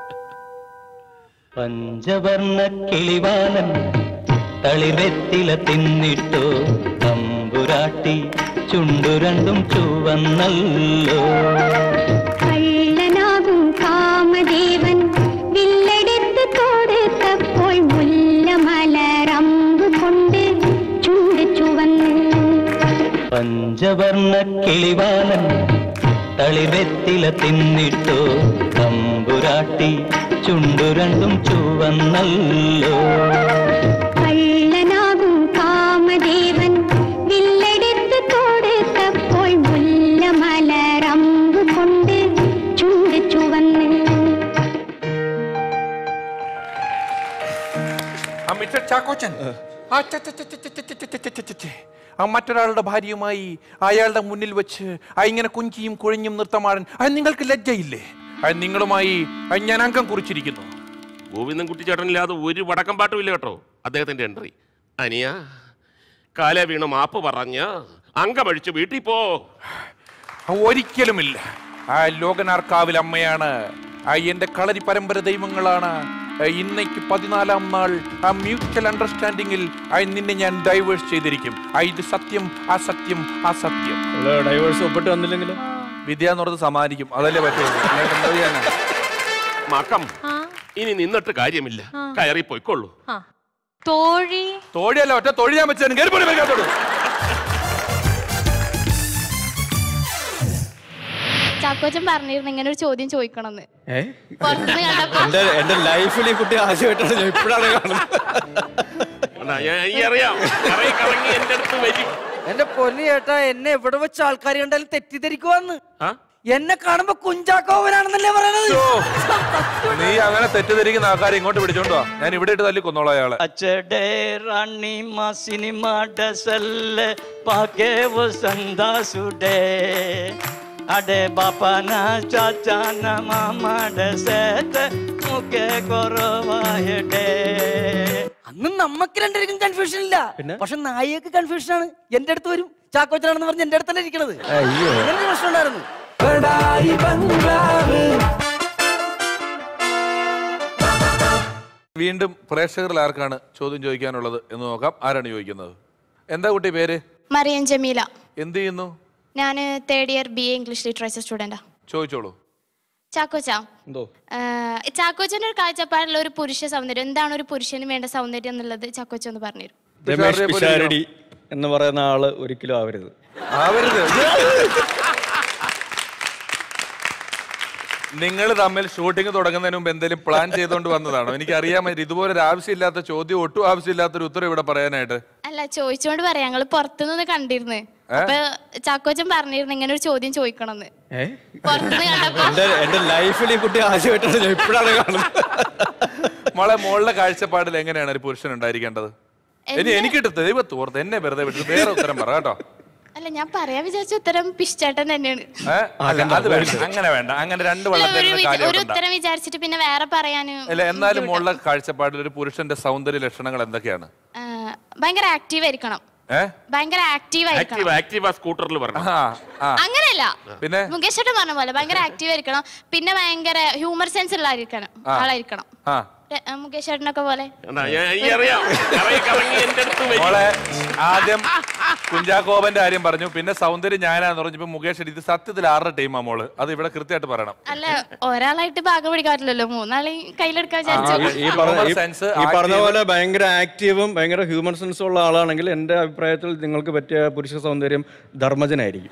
S6: പഞ്ചവർണ്ണ കിളിവാലൻ തളിവെത്തില തിന്നിട്ടോ തമ്പുരാട്ടി ചുണ്ടു രണ്ടും ചുവന്നല്ലോ
S13: കള്ളനാകും കാമദേവൻ വില്ലെടുത്ത് കൊടുത്തപ്പോൾ മുല്ലമലരമ്പ് കൊണ്ട് ചുണ്ട് ചുവന്നു
S6: പഞ്ചവർണ്ണ കിളിവാലൻ തളിവെത്തില തിന്നിട്ടോ തമ്പുരാട്ടി ചുണ്ടു രണ്ടും ചുവന്നല്ലോ
S13: കള്ളനാകും കാമദേവൻ വില്ലെടുത്ത് കൊടുത്തപ്പോൾ മുല്ലമലരമ്പ് കൊണ്ട് ചുണ്ട് ചുവന്നു
S1: ആ മിസ്റ്റർ ചാക്കോച്ചൻ ആ ച ച ച ച ച ച ച ച ച ച ച ച. ആ മറ്റൊരാളുടെ ഭാര്യയുമായി അയാളുടെ മുന്നിൽ വെച്ച് ആ ഇങ്ങനെ കുഞ്ചിയും കുഴഞ്ഞും നൃത്തമാടാൻ അത് നിങ്ങൾക്ക് ലജ്ജയില്ലേ അത് നിങ്ങളുമായി അത് ഞാൻ അംഗം കുറിച്ചിരിക്കുന്നു
S2: ഗോവിന്ദൻ കുട്ടിച്ചേട്ടനില്ലാതെ ഒരു വടക്കം പാട്ടും ഇല്ല കേട്ടോ അദ്ദേഹത്തിന്റെ എൻട്രി അനിയ കാല വീണ് മാപ്പ് പറഞ്ഞ് അങ്കമഴിച്ച് വീട്ടിൽ പോ
S1: ആ, ഒരിക്കലുമില്ല ആ ലോകനാർക്കാവിൽ അമ്മയാണ് ആ എന്റെ കളരി പരമ്പര ദൈവങ്ങളാണ് ആ, ഇന്നേക്ക് പതിനാലാം നാൾ ആ മ്യൂച്വൽ അണ്ടർസ്റ്റാൻഡിങ്ങിൽ ആ നിന്നെ ഞാൻ ഡൈവേഴ്സ് ചെയ്തിരിക്കും ആ ഇത് സത്യം ആ സത്യം ആ സത്യം
S9: ഡൈവേഴ്സ് ഒപ്പിട്ട് വന്നില്ലെങ്കിലോ
S1: വിദ്യ എന്ന് പറഞ്ഞത് സമാനിക്കും അതല്ലേ പറ്റുള്ളൂ അല്ലാണ്ട് എന്താ ചെയ്യാനാ?
S2: മക്കം ഇനി നിന്നിട്ട് കാര്യമില്ല കയറി പോയിക്കൊള്ളൂ
S3: ആ. തോഴി
S1: തോഴിയല്ല ഒറ്റ തൊഴി ഞാൻ വെച്ചു കയറി പോയി വയ്ക്കാത്തോട്
S7: ചാക്കോച്ചൻ പറഞ്ഞിരുന്നു ഇങ്ങനെ ഒരു ചോദ്യം ചോദിക്കണമെന്ന്
S9: ഏ?
S7: പുറത്തുനിന്ന് കണ്ടപ്പോ
S9: എന്റെ എന്റെ ലൈഫിൽ ഈ കുട്ടി ആദ്യമായിട്ടാണ് ഞാൻ ഇപ്പോഴാണ് കാണുന്നത്
S2: അണ്ണാ, ഞാൻ ഈ അറിയാം കറങ്ങി കറങ്ങി എന്റെ അടുത്ത് വരും
S5: എന്റെ പൊന്നു ചേട്ടാ എന്നെ എവിടെ വെച്ച് ആൾക്കാർ കണ്ടാലും തെറ്റിദ്ധരിക്കുവാന്ന്
S2: ആ?
S5: എന്നെ കാണുമ്പോ കുഞ്ചാക്കോവനാണെന്നല്ലേ പറയണത്
S1: നീ അങ്ങനെ തെറ്റിദ്ധരിക്കുന്ന ആൾക്കാരെ ഇങ്ങോട്ട് പിടിച്ചോണ്ട് വാ ഞാൻ ഇവിടെ ഇട്ട് തല്ലി കൊന്നോളാം അയാളെ
S6: अचड़े रानी माँ सिनेमा डसल पाके वो संदा सुडे अडे बापा ना चाचा ना मामा डसेत मुके कोरवायडे
S5: അന്ന് നമ്മക്ക് രണ്ടുപേർക്കും കൺഫ്യൂഷൻ ഇല്ല പക്ഷെ നായികക്ക് കൺഫ്യൂഷൻ ആണ് എന്റെ അടുത്ത് വരും ചാക്കോച്ചനാണെന്ന് പറഞ്ഞ് എന്റെ അടുത്തല്ലേ ഇരിക്കണത്
S9: അയ്യോ.
S5: അങ്ങനെ ഒരു പ്രശ്നം ഉണ്ടായിരുന്നു
S1: വീണ്ടും പ്രേക്ഷകരിൽ ആർക്കാണ് ചോദ്യം ചോദിക്കാനുള്ളത് എന്ന് നോക്കാം ആരാണ് ചോദിക്കുന്നത് എന്താ കുട്ടി പേര്
S7: മറിയം ജമീല
S1: എന്ത് ചെയ്യുന്നു
S7: ഞാൻ third year B A English literature സ്റ്റുഡൻറ്റാ
S1: ചോദിച്ചോളൂ
S7: ചാക്കോച്ച
S9: എന്തോ
S7: ചാക്കോച്ചന്റെ ഒരു കാഴ്ചപ്പാടിലുള്ള ഒരു പുരുഷ സൗന്ദര്യം എന്താണ് ഒരു പുരുഷന് വേണ്ട സൗന്ദര്യം എന്നുള്ളത് ചാക്കോച്ച ഒന്ന് പറഞ്ഞുതരും
S9: രമേഷ് പിഷാരടി എന്ന് പറയുന്ന ആള് ഒരിക്കലും ആവരുത്
S1: ആവരുത് നിങ്ങൾ തമ്മിൽ ഷൂട്ടിംഗ് തുടങ്ങുന്നതിന് മുമ്പ് എന്തെങ്കിലും പ്ലാൻ ചെയ്തുകൊണ്ട് വന്നതാണോ എനിക്ക് അറിയാൻ ഇതുപോലെ ഒരു ആവശ്യമില്ലാത്ത ചോദ്യം ഒട്ടും ആവശ്യമില്ലാത്തൊരു ഉത്തരം ഇവിടെ പറയാനായിട്ട്
S7: അല്ല ചോദിച്ചോണ്ട് പറയാം ഞങ്ങള് പുറത്തുനിന്ന് കണ്ടിരുന്നു
S1: ഏ?
S7: അപ്പൊ ചാക്കോച്ചൻ പറഞ്ഞിരുന്നു ഇങ്ങനെ ഒരു ചോദ്യം ചോദിക്കണമെന്ന്
S9: ഏ?
S7: പുറത്തുനിന്ന് കണ്ടപ്പോ
S9: എന്റെ എന്റെ ലൈഫിൽ ഈ കുട്ടി ആദ്യമായിട്ടാണ് ഞാൻ ഇപ്പോഴാണ് കാണുന്നത്
S1: മോളെ മോളുടെ കാഴ്ചപ്പാടിൽ എങ്ങനെയാണ് ഒരു പുരുഷൻ ഉണ്ടായിരിക്കേണ്ടത് ഇനി എനിക്കിട്ട് ദൈവത്ത് ഓർത്ത് എന്നെ വെറുതെ വിട്ടു വേറെ ഉത്തരം പറ കേട്ടോ
S7: അല്ല ഞാൻ പറയാൻ വിചാരിച്ച ഉത്തരം പിശ്ചേട്ടൻ തന്നെയാണ്
S1: ഏ? അല്ല, അത് വേണ്ട അങ്ങനെ വേണ്ട അങ്ങനെ രണ്ട്
S7: അല്ല,
S1: വള്ളത്തിൽ
S7: ഒരു
S1: നിന്ന്
S7: വിച- ഒരു
S1: കാര്യം
S7: ഉത്തരം വിചാരിച്ചിട്ട് പിന്നെ വേറെ പറയാന്
S1: അല്ല എന്നാലും മോളുടെ കാഴ്ചപ്പാടിൽ ഒരു പുരുഷന്റെ സൗന്ദര്യ ലക്ഷണങ്ങൾ എന്തൊക്കെയാണ്
S7: ആ, ഭയങ്കര ആക്റ്റീവ് ആയിരിക്കണം
S1: ഏ
S7: ഭയങ്കര ആക്റ്റീവ് ആയിരിക്കണം
S2: ആക്റ്റീവ് ആക്റ്റീവ് ആ സ്കൂട്ടറിൽ പറഞ്ഞു
S1: ആ ആ
S7: അങ്ങനെയല്ല
S1: പിന്നെ
S7: മുകേഷ് ചേട്ടൻ പറഞ്ഞ പോലെ ഭയങ്കര ആക്റ്റീവ് ആയിരിക്കണം പിന്നെ ഭയങ്കര ഹ്യൂമർ സെൻസ് ഉള്ള ആയിരിക്കണം
S1: ആ.
S7: ആളായിരിക്കണം
S1: ആ
S7: ര- ആ, മുകേഷ് ചേട്ടനൊക്കെ പോലെ
S2: കണ്ടാ, ഞാൻ- ഈ അറിയാം കറങ്ങി കറങ്ങി എന്റെ അടുത്ത് വരും
S1: മോളെ ആദ്യം കുഞ്ചാക്കോബന്റെ കാര്യം പറഞ്ഞു പിന്നെ സൗന്ദര്യം ഞാനാന്ന് പറഞ്ഞു ഇപ്പൊ മുകേഷ് ഇത് സത്യത്തിൽ ആരുടെ ടീമാ മോള് അത് ഇവിടെ കൃത്യമായിട്ട് പറയണം
S7: അല്ല ഒരാളായിട്ട് ഭാഗം പിടിക്കാൻ പറ്റില്ലല്ലോ മൂന്നാളെയും കയ്യിലെടുക്കാൻ വിചാരിച്ചു
S9: ഈ പറഞ്ഞ
S1: Human
S9: ഈ-
S1: sense,
S9: ഈ പറഞ്ഞ
S1: active.
S9: പോലെ ഭയങ്കര ആക്റ്റീവും ഭയങ്കര ഹ്യൂമൻ സെൻസും ഉള്ള ആളാണെങ്കിൽ എൻ്റെ അഭിപ്രായത്തിൽ നിങ്ങൾക്ക് പറ്റിയ പുരുഷ സൗന്ദര്യം ധർമ്മജനായിരിക്കും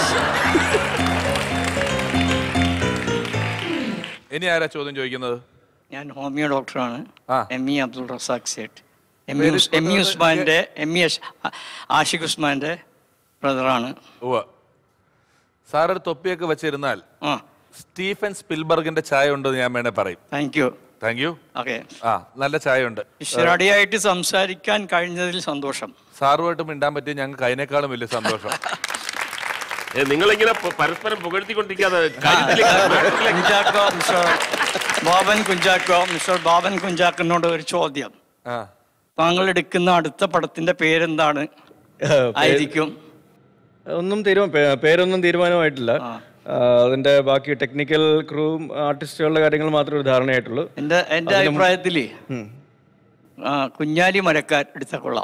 S1: ഇനി ആരാ ചോദ്യം ചോദിക്കുന്നത്
S6: ഞാൻ ഹോമിയോ ഡോക്ടറാണ്
S1: ആ.
S6: M E Abdul Razak Sait M
S1: പേര്
S6: ഇ എം ഇ ഉസ്മാന്റെ എം ഇ അഷ്- ആഷിഖ് ഉസ്മാന്റെ ബ്രദറാണ്
S1: ഉവ്വ് സാർ ഒരു തൊപ്പിയൊക്കെ വെച്ചിരുന്നാൽ
S6: ആ
S1: സ്റ്റീഫൻ സ്പിൽബർഗിന്റെ ചായ ഉണ്ടെന്ന് ഞാൻ വേണേ പറയും
S6: thank you
S1: thank you
S6: okay
S1: ആ നല്ല ചായ ഉണ്ട്
S6: ഈശ്വരടിയായിട്ട് സംസാരിക്കാൻ കഴിഞ്ഞതിൽ സന്തോഷം
S1: സാറുമായിട്ട് മിണ്ടാൻ പറ്റിയ ഞങ്ങൾക്ക് അതിനേക്കാളും വലിയ സന്തോഷം
S2: ഏ, നിങ്ങളിങ്ങനെ പ- പരസ്പരം പുകഴ്ത്തിക്കൊണ്ടിരിക്കാതെ കാര്യത്തിലേക്ക് മാറ്റത്തിലേക്ക്
S6: കുഞ്ചാക്കോ മിസ്റ്റർ ബാബൻ കുഞ്ചാക്കോ മിസ്റ്റർ ബാബൻ കുഞ്ചാക്കനോട് ഒരു ചോദ്യം
S1: ആ
S6: താങ്കൾ എടുക്കുന്ന അടുത്ത പടത്തിന്റെ പേരെന്താണ് ആയിരിക്കും
S9: ഒന്നും തീരുമാനം പേ- പേരൊന്നും തീരുമാനമായിട്ടില്ല ആ, അതിന്റെ ബാക്കി ടെക്നിക്കൽ ക്രൂവും ആർട്ടിസ്റ്റുകളുടെ കാര്യങ്ങൾ മാത്രമേ ഒരു ധാരണയായിട്ടുള്ളൂ
S6: എന്റെ എന്റെ
S9: അതിലും-
S6: അഭിപ്രായത്തില്
S9: ഉം.
S6: ആ, കുഞ്ഞാലി മരക്കാർ എടുത്ത കൊള്ളാം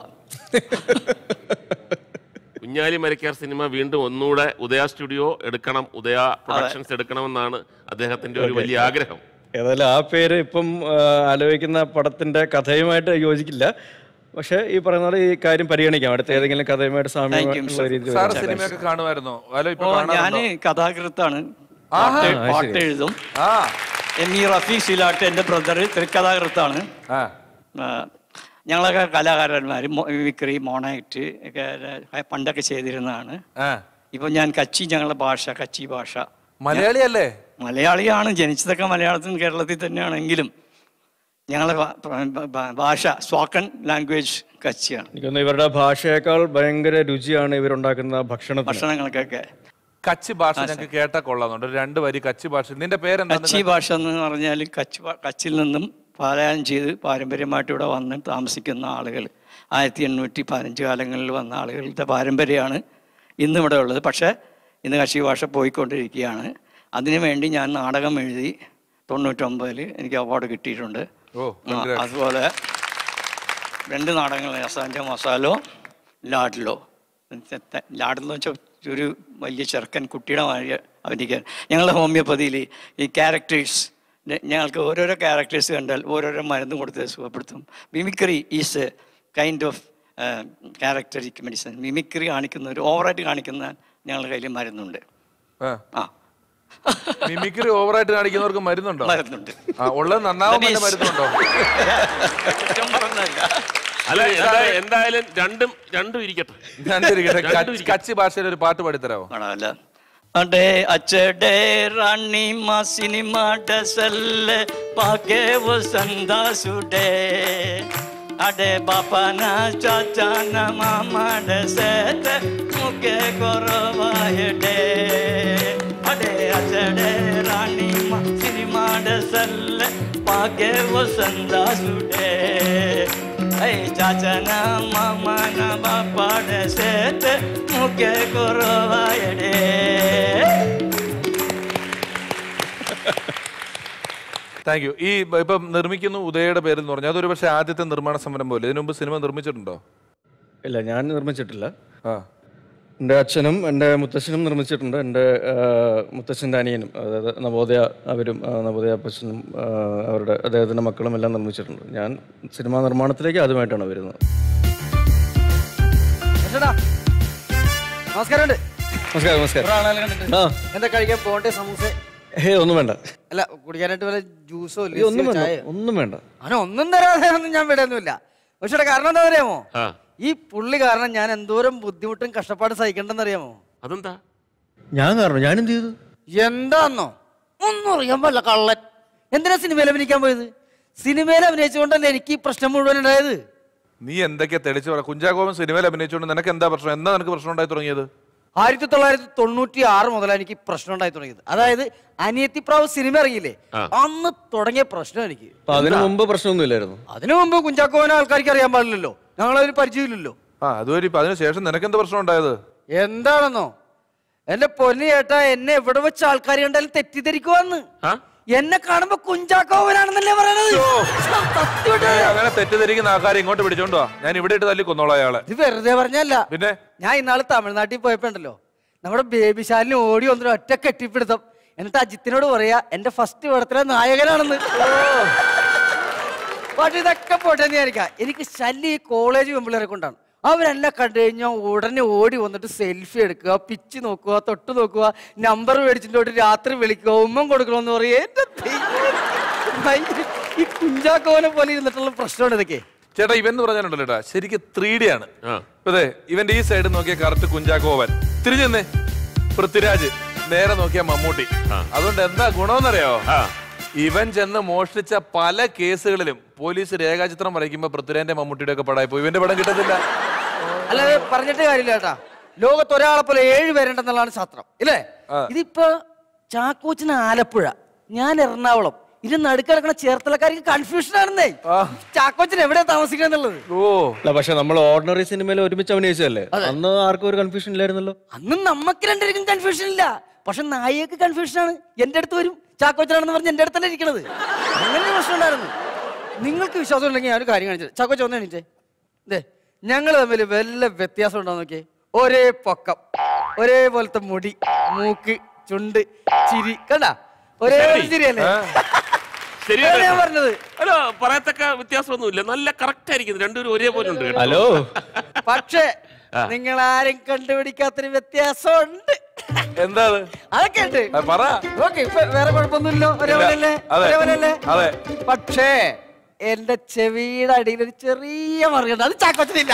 S2: കുഞ്ഞാലി മരക്കാർ സിനിമ വീണ്ടും ഒന്നുകൂടെ ഉദയ സ്റ്റുഡിയോ എടുക്കണം ഉദയ പ്രൊഡക്ഷൻസ് എടുക്കണമെന്നാണ് അദ്ദേഹത്തിന്റെ ഒരു വലിയ ആഗ്രഹം
S9: ഏതായാലും ആ പേര് ഇപ്പം ആ, ആലോചിക്കുന്ന പടത്തിന്റെ കഥയുമായിട്ട് യോജിക്കില്ല പക്ഷെ ഈ പറയുന്ന പോലെ ഈ കാര്യം പരിഗണിക്കാം അടുത്ത ഏതെങ്കിലും കഥയുമായിട്ട് സാമ്യമുള്ള രീതിയിൽ
S1: സാർ
S9: വരാം.
S1: സിനിമയൊക്കെ കാണുമായിരുന്നോ അല്ല ഇപ്പൊ
S6: ഓ ഞാന്
S1: കാണാറുണ്ടോ
S6: കഥാകൃത്താണ്
S1: ആഹാ.
S6: പാട്ട്
S9: ആ,
S6: പാട്ട്
S9: ശരി.
S6: എഴുതും
S1: ആ
S6: എം ഇ റഫീഖ് സിലാട്ട് എൻ്റെ ബ്രദർ തിരക്കഥാകൃത്താണ്
S1: ആ
S6: ആ, ഞങ്ങളൊക്കെ കലാകാരന്മാർ മിക്രി മോണാക്ട് ഒക്കെ ആ, പണ്ടൊക്കെ ചെയ്തിരുന്നതാണ്
S1: ആ
S6: ഇപ്പം ഞാൻ കച്ചി ഞങ്ങളുടെ ഭാഷ കച്ചി ഭാഷ
S1: മലയാളിയല്ലേ
S6: മലയാളിയാണ് ജനിച്ചതൊക്കെ മലയാളത്തിൽ കേരളത്തിൽ തന്നെയാണെങ്കിലും ഞങ്ങളെ ഭാ- ഭാ- ഭാ- ഭാഷ സ്പോക്കൺ ലാംഗ്വേജ് കച്ചിയാണ്
S9: എനിക്കൊന്ന് ഇവരുടെ ഭാഷയേക്കാൾ ഭയങ്കര രുചിയാണ് ഇവരുണ്ടാക്കുന്ന ഭക്ഷണത്തിന്
S6: ഭക്ഷണങ്ങൾക്കൊക്കെ
S1: കച്ചി ഭാഷ ഞങ്ങൾക്ക് കേട്ടാ കൊള്ളാന്നുണ്ട് ഒരു രണ്ട് വരി കച്ചി ഭാഷ നിന്റെ പേരെന്താ
S6: കച്ചി ഭാഷ എന്ന് പറഞ്ഞാൽ കച്ച് ഭാ- കച്ചിൽ നിന്നും പാലായനം ചെയ്ത് പാരമ്പര്യമായിട്ട് ഇവിടെ വന്ന് താമസിക്കുന്ന ആളുകൾ ആയിരത്തി എണ്ണൂറ്റി പതിനഞ്ച് കാലങ്ങളിൽ വന്ന ആളുകളുടെ പാരമ്പര്യമാണ് ഇന്ന് ഇവിടെ ഉള്ളത് പക്ഷേ ഇന്ന് കച്ചി ഭാഷ പോയിക്കൊണ്ടിരിക്കുകയാണ് അതിനുവേണ്ടി ഞാൻ നാടകം എഴുതി തൊണ്ണൂറ്റൊമ്പതിൽ എനിക്ക് അവാർഡ് കിട്ടിയിട്ടുണ്ട്
S1: ഓ
S6: ആ, അതുപോലെ രണ്ട് നാടകങ്ങൾ അസാൻ്റെ മസാലോ ലാഡിലോ ലാഡിലെന്ന് വെച്ചാൽ ഒരു വലിയ ചെറുക്കൻ കുട്ടിയുടെ മാതിരി അഭിനയിക്കാൻ ഞങ്ങളുടെ ഹോമിയോപ്പതിയിൽ ഈ ക്യാരക്ടേഴ്സ് ഞങ്ങൾക്ക് ഓരോരോ ക്യാരക്ടേഴ്സ് കണ്ടാൽ ഓരോരോ മരുന്ന് കൊടുത്ത് സുഖപ്പെടുത്തും mimicry is a kind of cathartic medicine mimicry കാണിക്കുന്ന ഒരു ഓവറായിട്ട് കാണിക്കുന്ന ഞങ്ങളുടെ കയ്യിൽ മരുന്നുണ്ട്
S1: ആ.
S6: ആ
S1: മിമിക്രി ഓവറായിട്ട് കാണിക്കുന്നവർക്ക് മരുന്നുണ്ടോ
S6: മരുന്നുണ്ട്
S1: ആ ഉള്ളത് നന്നാവാൻ
S6: That is-
S1: മരുന്നുണ്ടോ
S6: കുറ്റം പറഞ്ഞതല്ല.
S2: അല്ല എന്താ- എന്തായാലും രണ്ടും രണ്ടും ഇരിക്കട്ടെ
S1: രണ്ടിരിക്കട്ടെ
S2: രണ്ടും
S1: കച്ചി-
S2: ഇരിക്കട്ടെ.
S1: കച്ചി ഭാഷയിൽ ഒരു പാട്ട് പാടിത്തരാവോ
S6: കാണാമല്ല अडे अचडे रानी माँ सिनेमा डसल पाके वो संदा सुडे अडे बापा ना चाचा ना मामा डसत मुके कोरवायडे अडे अचडे रानी माँ सिनेमा डसल पाके वो संदा सुडे ऐ चाचा ना मामा ना बापा डसत मुके कोरवायडे
S1: താങ്ക് യു ഈ ബ- ഇപ്പം നിർമ്മിക്കുന്നു ഉദയയുടെ പേര് എന്ന് പറഞ്ഞാൽ അതൊരു പക്ഷേ ആദ്യത്തെ നിർമ്മാണ സംരംഭം അല്ലേ ഇതിനു മുമ്പ് സിനിമ നിർമ്മിച്ചിട്ടുണ്ടോ
S9: ഇല്ല ഞാൻ നിർമ്മിച്ചിട്ടില്ല
S1: ആ
S9: എൻ്റെ അച്ഛനും എൻ്റെ മുത്തശ്ശനും നിർമ്മിച്ചിട്ടുണ്ട് എൻ്റെ ആ, മുത്തശ്ശൻ്റെ അനിയനും അതായത് നവോദയ അവരും ആ, നവോദയ അപ്പച്ചനും ആ, അവരുടെ അദ്ദേഹത്തിൻ്റെ മക്കളും എല്ലാം നിർമ്മിച്ചിട്ടുണ്ട് ഞാൻ സിനിമാ നിർമ്മാണത്തിലേക്ക് ആദ്യമായിട്ടാണ് വരുന്നത്
S5: ചേട്ടാ നമസ്കാരമുണ്ട്
S9: നമസ്കാരം നമസ്കാരം
S5: ആളെ കണ്ടിട്ട്
S9: ആ
S5: എന്താ കഴിക്കാൻ പോകണ്ടേ സമൂസ
S9: ഹേ ഒന്നും വേണ്ട
S5: അല്ല കുടിക്കാനായിട്ട് വല്ല ജ്യൂസോ
S9: ഏയ്, ഒന്നും വേണ്ട ഒന്നും വേണ്ട
S5: അങ്ങനെ ഒന്നും തരാതെ ഒന്നും ഞാൻ വിടുന്നില്ല പക്ഷേ കാരണം എന്താ അറിയാമോ
S2: ആ
S5: ഈ പുള്ളി കാരണം ഞാൻ എന്തോരം ബുദ്ധിമുട്ടും കഷ്ടപ്പാടും സഹിക്കണ്ടെന്ന് അറിയാമോ
S2: അതെന്താ
S9: ഞാൻ കാരണം ഞാൻ എന്ത് ചെയ്തു
S5: എന്താന്നോ ഒന്നും അറിയാൻ പാടില്ല കള്ളൻ എന്തിനാ സിനിമയിൽ അഭിനയിക്കാൻ പോയത് സിനിമയിൽ അഭിനയിച്ചുകൊണ്ടല്ലേ എനിക്ക് ഈ പ്രശ്നം മുഴുവൻ ഉണ്ടായത്
S1: നീ എന്തൊക്കെ തെളിച്ചു പറ കുഞ്ചാക്കോമൻ സിനിമയിൽ അഭിനയിച്ചുകൊണ്ട് നിനക്ക് എന്താ പ്രശ്നം എന്നാ നിനക്ക് പ്രശ്നം ഉണ്ടായി തുടങ്ങിയത്
S5: ആയിരത്തി തൊള്ളായിരത്തി തൊണ്ണൂറ്റി ആറ് മുതലാണ് എനിക്ക് ഈ പ്രശ്നം ഉണ്ടായി തുടങ്ങിയത് അതായത് അനിയത്തിപ്രാവ് സിനിമ ഇറങ്ങിയില്ലേ
S2: ആ.
S5: അന്ന് തുടങ്ങിയ പ്രശ്നം എനിക്ക്
S9: അപ്പൊ അതിനു മുമ്പ് പ്രശ്നമൊന്നുമില്ലായിരുന്നു
S5: അതിനു മുമ്പ് കുഞ്ചാക്കോവനെ ആൾക്കാർക്ക് അറിയാൻ പാടില്ലല്ലോ ഞങ്ങളതിന് പരിചയമില്ലല്ലോ
S1: ആ അതുവരെ ഇപ്പൊ അതിന് ശേഷം നിനക്ക് എന്ത് പ്രശ്നം ഉണ്ടായത്
S5: എന്താണെന്നോ എന്റെ പൊന്നു ചേട്ടാ എന്നെ എവിടെ വെച്ച് ആൾക്കാർ കണ്ടാലും തെറ്റിദ്ധരിക്കുവാന്ന്
S2: ആ
S5: എന്നെ കാണുമ്പോ കുഞ്ചാക്കോവനാണെന്നല്ലേ പറയണത് സത്യമായിട്ട്
S1: ഏയ്, അങ്ങനെ തെറ്റിദ്ധരിക്കുന്ന ആൾക്കാരെ ഇങ്ങോട്ട് പിടിച്ചോണ്ട് വാ ഞാൻ ഇവിടെ ഇട്ട് തല്ലി കൊന്നോളാം അയാളെ
S5: ഇത് വെറുതെ പറഞ്ഞല്ല
S1: പിന്നെ
S5: ഞാൻ ഇന്നാള് തമിഴ്നാട്ടിൽ പോയപ്പോ ഉണ്ടല്ലോ നമ്മുടെ ബേബി ശാലിന് ഓടി വന്നൊരു ഒറ്റ കെട്ടിപ്പിടുത്തം എന്നിട്ട് അജിത്തിനോട് പറയാ എന്റെ ഫസ്റ്റ് പടത്തിലെ നായകനാണെന്ന് പക്ഷെ ഇതൊക്കെ പോട്ടെ എന്ന് വിചാരിക്കാം എനിക്ക് ശല്യം ഈ കോളേജ് പെമ്പിള്ളേരെ കൊണ്ടാണ് അവരെല്ലാം കണ്ടു കഴിഞ്ഞാൽ ഉടനെ ഓടി വന്നിട്ട് സെൽഫി എടുക്കുക പിച്ച് നോക്കുക തൊട്ട് നോക്കുക നമ്പർ മേടിച്ചിട്ട് രാത്രി വിളിക്കുക ഉമ്മം കൊടുക്കണമെന്ന് പറയും എന്റെ ദൈവമേ. ഭയങ്കര ഈ കുഞ്ചാക്കോനെ പോലെ ഇരുന്നിട്ടുള്ള പ്രശ്നമാണ് ഇതൊക്കെ
S1: ചേട്ടാ ഇവൻ എന്ന് പറഞ്ഞാലുണ്ടല്ലോ ചേട്ടാ ശരിക്കും ത്രീ ഡി ആണ് ഇപ്പൊ ദേ, ഇവന്റെ ഈ സൈഡ് നോക്കിയ കറക്റ്റ് കുഞ്ചാക്കോവൻ തിരിഞ്ഞെന്നേ പൃഥ്വിരാജ് നേരെ നോക്കിയ മമ്മൂട്ടി അതുകൊണ്ട് എന്താ ഗുണമെന്നറിയോ ഇവൻ ചെന്ന് മോഷ്ടിച്ച പല കേസുകളിലും പോലീസ് രേഖാചിത്രം വരയ്ക്കുമ്പോ പൃഥ്വിരാജന്റെ മമ്മൂട്ടിയുടെ ഒക്കെ പടായി പോയി ഇവന്റെ പടം കിട്ടത്തില്ല
S5: അല്ലാതെ പറഞ്ഞിട്ട് കാര്യമില്ല കേട്ടാ ലോകത്ത് ഒരാളെ പോലെ ഏഴ് പേരുണ്ടെന്നുള്ളതാണ് ശാസ്ത്രം ഇല്ലേ ഇതിപ്പോ ചാക്കോച്ചിന് ആലപ്പുഴ ഞാൻ എറണാകുളം ഇത് നടുക്കിടക്കണ ചേർത്തലക്കാർക്ക് കൺഫ്യൂഷൻ ആണെന്നേ ചാക്കോച്ചൻ എവിടെയാ താമസിക്കുന്നത്
S1: ഓ
S9: അല്ല പക്ഷെ നമ്മൾ ഓർഡിനറി സിനിമയിൽ ഒരുമിച്ച് അഭിനയിച്ചതല്ലേ അന്ന് ആർക്കും ഒരു കൺഫ്യൂഷൻ ഇല്ലായിരുന്നല്ലോ
S5: അന്ന് നമുക്ക് രണ്ടുപേർക്കും കൺഫ്യൂഷൻ ഇല്ല പക്ഷെ നായികക്ക് കൺഫ്യൂഷൻ ആണ് എന്റെ അടുത്ത് വരും ചാക്കോച്ചനാണെന്ന് പറഞ്ഞ് എന്റെ അടുത്തല്ലേ ഇരിക്കണത് അങ്ങനെ ഒരു പ്രശ്നം ഉണ്ടായിരുന്നു നിങ്ങൾക്ക് വിശ്വാസം ഉണ്ടെങ്കിൽ ഞാൻ ഒരു കാര്യം കാണിച്ചത് ചാക്കോച്ച ഒന്ന് എണീറ്റേ ദേ ഞങ്ങൾ തമ്മിൽ വല്ല വ്യത്യാസം ഉണ്ടോ നോക്കിയേ ഒരേ പൊക്കം ഒരേപോലത്തെ മുടി മൂക്ക് ചുണ്ട് ചിരി കണ്ട ഒരേ ചിരിയല്ലേ
S2: ശരിയാണ്
S5: അതാണ് ഞാൻ പറഞ്ഞത്
S2: അല്ല പറയത്തക്ക വ്യത്യാസമൊന്നുമില്ല നല്ല കറക്റ്റ് ആയിരിക്കും രണ്ടുപേരും ഒരേപോലെ ഉണ്ട് കേട്ടോ.
S9: ഹലോ
S5: പക്ഷേ
S2: ആ.
S5: നിങ്ങൾ ആരും കണ്ടുപിടിക്കാത്തൊരു വ്യത്യാസമുണ്ട്
S1: എന്താ അത്?
S5: അതൊക്കെ ഉണ്ട്
S1: ആ, പറ
S5: ഓക്കെ ഇപ്പൊ വേറെ കുഴപ്പമൊന്നുമില്ലോ ഒരേപോലെയല്ലേ
S1: അതെ.
S5: ഒരേപോലെയല്ലേ
S1: അതെ
S5: പക്ഷേ എന്റെ ചെവിയുടെ അടിയിൽ ഒരു ചെറിയ മറിയുണ്ട് അത് ചാക്കോച്ചനില്ല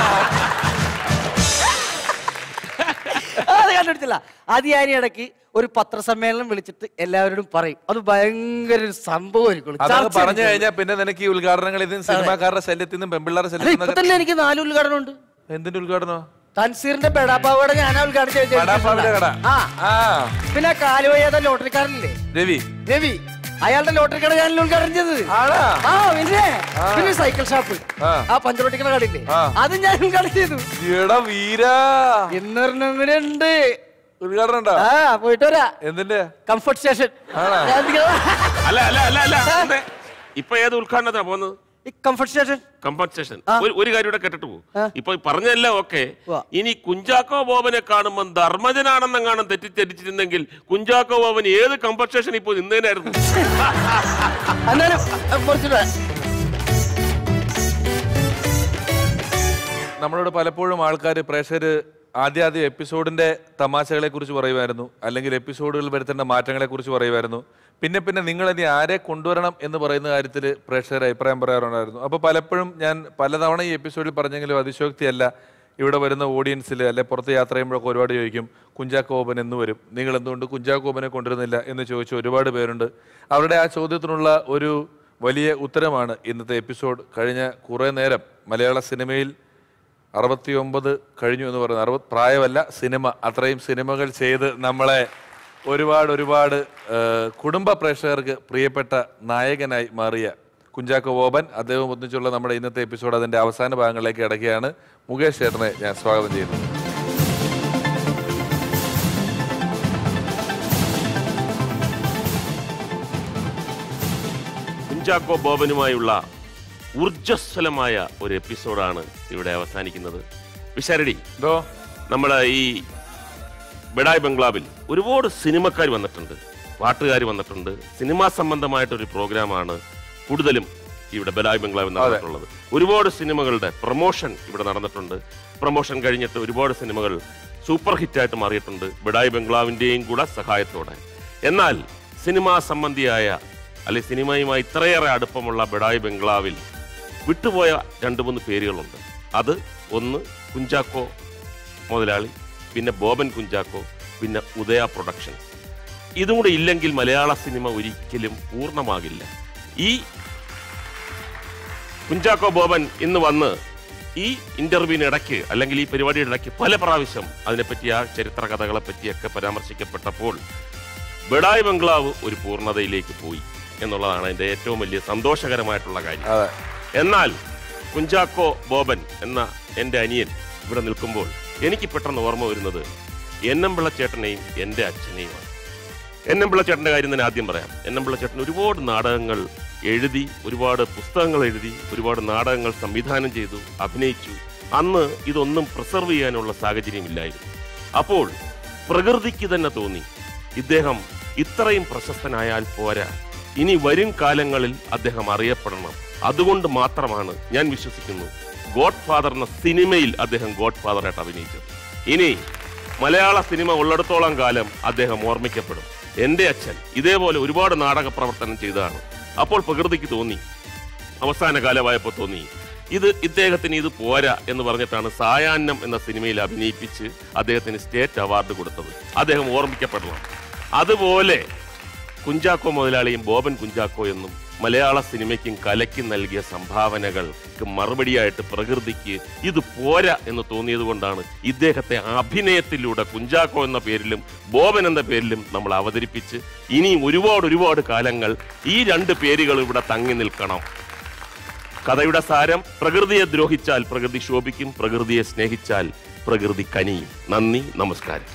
S5: അത് കണ്ടുപിടിച്ചില്ല അത് ഞാൻ ഈ ഇടയ്ക്ക് ഒരു പത്രസമ്മേളനം വിളിച്ചിട്ട് എല്ലാവരോടും പറയും അത് ഭയങ്കര ഒരു സംഭവമായിരിക്കും
S1: അതൊക്കെ പറഞ്ഞു കഴിഞ്ഞാൽ പിന്നെ നിനക്ക് ഈ ഉദ്ഘാടനങ്ങളിൽ നിന്നും സിനിമാക്കാരുടെ ശല്യത്തിൽ നിന്നും പെമ്പിള്ളാരുടെ
S5: അല്ല,
S1: ശല്യത്തിൽ
S5: ഇപ്പൊ
S1: നിന്നൊക്കെ
S5: തന്നെ എനിക്ക് നാല് ഉദ്ഘാടനം ഉണ്ട്
S1: എന്തിന്റെ ഉദ്ഘാടനം
S5: തൻസീറിന്റെ ബെടാപ്പാവയുടെ ഞാനാ ഉദ്ഘാടനം ചെയ്ത്
S1: ബെടാപ്പാവിന്റെ കട.
S5: ആ
S1: ആ
S5: പിന്നെ കാലുവയ്യാത്ത ലോട്ടറിക്കാരനില്ലേ
S1: രവി
S5: രവി അയാളുടെ ലോട്ടറി കട ഞാൻ ഉദ്ഘാടനം ചെയ്തത്
S1: ആണാ?
S5: ആ പിന്നെ പിന്നെ സൈക്കിൾ ഷാപ്പ്
S1: ആ.
S5: ആ പഞ്ചറൊട്ടിക്കണ കടയില്ലേ
S1: ആ.
S5: അത് ഞാൻ ഉദ്ഘാടനം ചെയ്തു
S1: എടാ വീരാ
S5: ഇന്നൊരെണ്ണം കൂടെ ഉണ്ട്
S1: ഉദ്ഘാടനം ഉണ്ടോ
S5: ആ പോയിട്ട് വരാ
S1: എന്തിന്റെ
S5: കംഫർട്ട് സ്റ്റേഷൻ
S1: ആണോ?
S5: ഞാൻ എന്തിനാ-
S2: അല്ല അല്ല അല്ല അല്ല അതെ. ഇപ്പൊ ഏത് ഉദ്ഘാടനത്തിനാ പോകുന്നത്
S5: ഈ കംഫർട്ട് സ്റ്റേഷൻ
S2: കമ്പൻസേഷൻ ഒരു ഒരു കാര്യം കൂടെ കേട്ടിട്ട് പോകും ഇപ്പൊ ഈ പറഞ്ഞതല്ല ഓക്കെ ഇനി കുഞ്ചാക്കോ ബോബനെ കാണുമ്പോൾ ധർമ്മജനാണെന്നെങ്ങാനും തെറ്റിദ്ധരിച്ചിരുന്നെങ്കിൽ കുഞ്ചാക്കോ ബോബൻ ഏത് കമ്പൻസേഷൻ ഇപ്പൊ നിന്നേനായിരുന്നു
S5: അന്നേരം കുറച്ചിട്ട്
S1: നമ്മളോട് പലപ്പോഴും ആൾക്കാർ പ്രേക്ഷകർ ആദ്യ ആദ്യം എപ്പിസോഡിന്റെ തമാശകളെ കുറിച്ച് പറയുമായിരുന്നു അല്ലെങ്കിൽ എപ്പിസോഡുകൾ വരുത്തേണ്ട മാറ്റങ്ങളെ കുറിച്ച് പറയുമായിരുന്നു പിന്നെ പിന്നെ നിങ്ങൾ ഇനി ആരെ കൊണ്ടുവരണം എന്ന് പറയുന്ന കാര്യത്തിൽ പ്രേക്ഷകർ അഭിപ്രായം പറയാറുണ്ടായിരുന്നു അപ്പോൾ പലപ്പോഴും ഞാൻ പലതവണ ഈ എപ്പിസോഡിൽ പറഞ്ഞെങ്കിലും അതിശോക്തിയല്ല ഇവിടെ വരുന്ന ഓഡിയൻസിൽ അല്ലെ പുറത്ത് യാത്ര ചെയ്യുമ്പോഴൊക്കെ ഒരുപാട് ചോദിക്കും കുഞ്ചാക്കോബൻ എന്ന് വരും നിങ്ങൾ എന്തുകൊണ്ട് കുഞ്ചാക്കോബനെ കൊണ്ടുവരുന്നില്ല എന്ന് ചോദിച്ച ഒരുപാട് പേരുണ്ട് അവരുടെ ആ ചോദ്യത്തിനുള്ള ഒരു വലിയ ഉത്തരമാണ് ഇന്നത്തെ എപ്പിസോഡ് കഴിഞ്ഞ കുറേ നേരം മലയാള സിനിമയിൽ അറുപത്തിയൊമ്പത് കഴിഞ്ഞു എന്ന് പറയുന്നത് അറുപത് പ്രായമല്ല സിനിമ അത്രയും സിനിമകൾ ചെയ്ത് നമ്മളെ ഒരുപാട് ഒരുപാട് ആ, കുടുംബ പ്രേക്ഷകർക്ക് പ്രിയപ്പെട്ട നായകനായി മാറിയ കുഞ്ചാക്കോ ബോബൻ അദ്ദേഹം ഒന്നിച്ചുള്ള നമ്മുടെ ഇന്നത്തെ എപ്പിസോഡ് അതിന്റെ അവസാന ഭാഗങ്ങളിലേക്ക് കിടക്കുകയാണ് മുകേഷ് ചേട്ടനെ ഞാൻ സ്വാഗതം ചെയ്യുന്നു
S2: കുഞ്ചാക്കോ ബോബനുമായുള്ള ഊർജ്ജസ്വലമായ ഒരു എപ്പിസോഡാണ് ഇവിടെ അവസാനിക്കുന്നത് വിശാരടി
S1: എന്തോ
S2: നമ്മുടെ ഈ ബെഡായ് ബംഗ്ലാവിൽ ഒരുപാട് സിനിമക്കാർ വന്നിട്ടുണ്ട് പാട്ടുകാർ വന്നിട്ടുണ്ട് സിനിമാ സംബന്ധമായിട്ടൊരു പ്രോഗ്രാമാണ് കൂടുതലും ഇവിടെ ബെഡായ് ബംഗ്ലാവിൽ നടന്നിട്ടുള്ളത് ഒരുപാട് സിനിമകളുടെ പ്രൊമോഷൻ ഇവിടെ നടന്നിട്ടുണ്ട് പ്രൊമോഷൻ കഴിഞ്ഞിട്ട് ഒരുപാട് സിനിമകൾ സൂപ്പർ ഹിറ്റായിട്ട് മാറിയിട്ടുണ്ട് ബെഡായ് ബംഗ്ലാവിൻ്റെയും കൂടെ സഹായത്തോടെ എന്നാൽ സിനിമാ സംബന്ധിയായ അല്ലെ സിനിമയുമായി ഇത്രയേറെ അടുപ്പമുള്ള ബെഡായ് ബംഗ്ലാവിൽ വിട്ടുപോയ രണ്ട് മൂന്ന് പേരുകളുണ്ട് അത് ഒന്ന് കുഞ്ചാക്കോ മുതലാളി പിന്നെ ബോബൻ കുഞ്ചാക്കോ പിന്നെ ഉദയ പ്രൊഡക്ഷൻസ് ഇതും കൂടെ ഇല്ലെങ്കിൽ മലയാള സിനിമ ഒരിക്കലും പൂർണ്ണമാകില്ല ഈ കുഞ്ചാക്കോ ബോബൻ ഇന്ന് വന്ന് ഈ ഇന്റർവ്യൂവിന് ഇടയ്ക്ക് അല്ലെങ്കിൽ ഈ പരിപാടിയുടെ ഇടയ്ക്ക് പല പ്രാവശ്യം അതിനെപ്പറ്റി ആ ചരിത്ര കഥകളെ പറ്റിയൊക്കെ പരാമർശിക്കപ്പെട്ടപ്പോൾ ബെഡായ് ബംഗ്ലാവ് ഒരു പൂർണ്ണതയിലേക്ക് പോയി എന്നുള്ളതാണ് അതിന്റെ ഏറ്റവും വലിയ സന്തോഷകരമായിട്ടുള്ള കാര്യം എന്നാൽ കുഞ്ചാക്കോ ബോബൻ എന്ന എൻ്റെ അനിയൻ ഇവിടെ നിൽക്കുമ്പോൾ എനിക്ക് പെട്ടെന്ന് ഓർമ്മ വരുന്നത് എന്നമ്പിള്ള ചേട്ടനെയും എൻ്റെ അച്ഛനെയുമാണ് എന്നമ്പിള്ള ചേട്ടൻ്റെ കാര്യം തന്നെ ആദ്യം പറയാം എന്നമ്പിള്ള ചേട്ടൻ ഒരുപാട് നാടകങ്ങൾ എഴുതി ഒരുപാട് പുസ്തകങ്ങൾ എഴുതി ഒരുപാട് നാടകങ്ങൾ സംവിധാനം ചെയ്തു അഭിനയിച്ചു അന്ന് ഇതൊന്നും പ്രിസർവ് ചെയ്യാനുള്ള സാഹചര്യമില്ലായിരുന്നു അപ്പോൾ പ്രകൃതിക്ക് തന്നെ തോന്നി ഇദ്ദേഹം ഇത്രയും പ്രശസ്തനായാൽ പോരാ ഇനി വരും കാലങ്ങളിൽ അദ്ദേഹം അറിയപ്പെടണം അതുകൊണ്ട് മാത്രമാണ് ഞാൻ വിശ്വസിക്കുന്നു ഗോഡ് ഫാദർ എന്ന സിനിമയിൽ അദ്ദേഹം ഗോഡ് ഫാദറായിട്ട് അഭിനയിച്ചത് ഇനി മലയാള സിനിമ ഉള്ളിടത്തോളം കാലം അദ്ദേഹം ഓർമ്മിക്കപ്പെടും എന്റെ അച്ഛൻ ഇതേപോലെ ഒരുപാട് നാടക പ്രവർത്തനം ചെയ്തതാണ് അപ്പോൾ പ്രകൃതിക്ക് തോന്നി അവസാന കാലമായപ്പോൾ തോന്നി ഇത് ഇദ്ദേഹത്തിന് ഇത് പോരാ എന്ന് പറഞ്ഞിട്ടാണ് സായാഹ്നം എന്ന സിനിമയിൽ അഭിനയിപ്പിച്ച് അദ്ദേഹത്തിന് സ്റ്റേറ്റ് അവാർഡ് കൊടുത്തത് അദ്ദേഹം ഓർമ്മിക്കപ്പെടണം അതുപോലെ കുഞ്ചാക്കോ മുതലാളിയും ബോബൻ കുഞ്ചാക്കോ എന്നും മലയാള സിനിമയ്ക്കും കലയ്ക്കും നൽകിയ സംഭാവനകൾക്ക് മറുപടിയായിട്ട് പ്രകൃതിക്ക് ഇത് പോരാ എന്ന് തോന്നിയത് കൊണ്ടാണ് ഇദ്ദേഹത്തെ അഭിനയത്തിലൂടെ കുഞ്ചാക്കോ എന്ന പേരിലും ബോബൻ എന്ന പേരിലും നമ്മൾ അവതരിപ്പിച്ച് ഇനിയും ഒരുപാട് ഒരുപാട് കാലങ്ങൾ ഈ രണ്ട് പേരുകൾ ഇവിടെ തങ്ങി നിൽക്കണം കഥയുടെ സാരം പ്രകൃതിയെ ദ്രോഹിച്ചാൽ പ്രകൃതി ശോഭിക്കും പ്രകൃതിയെ സ്നേഹിച്ചാൽ പ്രകൃതി കനിയും നന്ദി നമസ്കാരം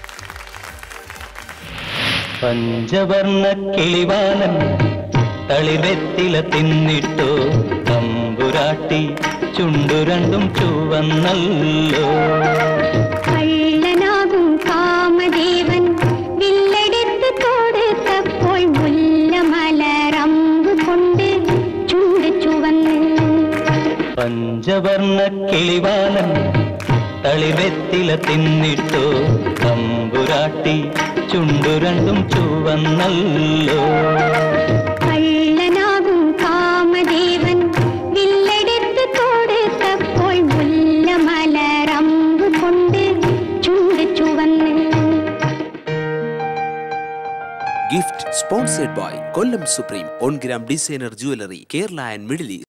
S8: പഞ്ചവർണ്ണ കിളിവാലൻ തളിവെത്തില തിന്നിട്ടോ തമ്പുരാട്ടി ചുണ്ടു രണ്ടും ചുവന്നല്ലോ
S13: കള്ളനാകും കാമദേവൻ വില്ലെടുത്ത് കൊടുത്തപ്പോൾ മുല്ലമലരമ്പ് കൊണ്ട് ചുണ്ട് ചുവന്ന്
S8: പഞ്ചവർണ്ണ കിളിവാലൻ തളിവെത്തില തിന്നിട്ടോ തമ്പുരാട്ടി ചുണ്ടു രണ്ടും ചുവന്നല്ലോ
S13: കള്ളനാകും കാമദേവൻ വില്ലെടുത്ത് കൊടുത്തപ്പോൾ മുല്ലമലരമ്പ് കൊണ്ട് ചുണ്ട് ചുവന്ന്
S14: Gift sponsored by Kollam Supreme, On Gram Designer Jewelry, Kerala and Middle East.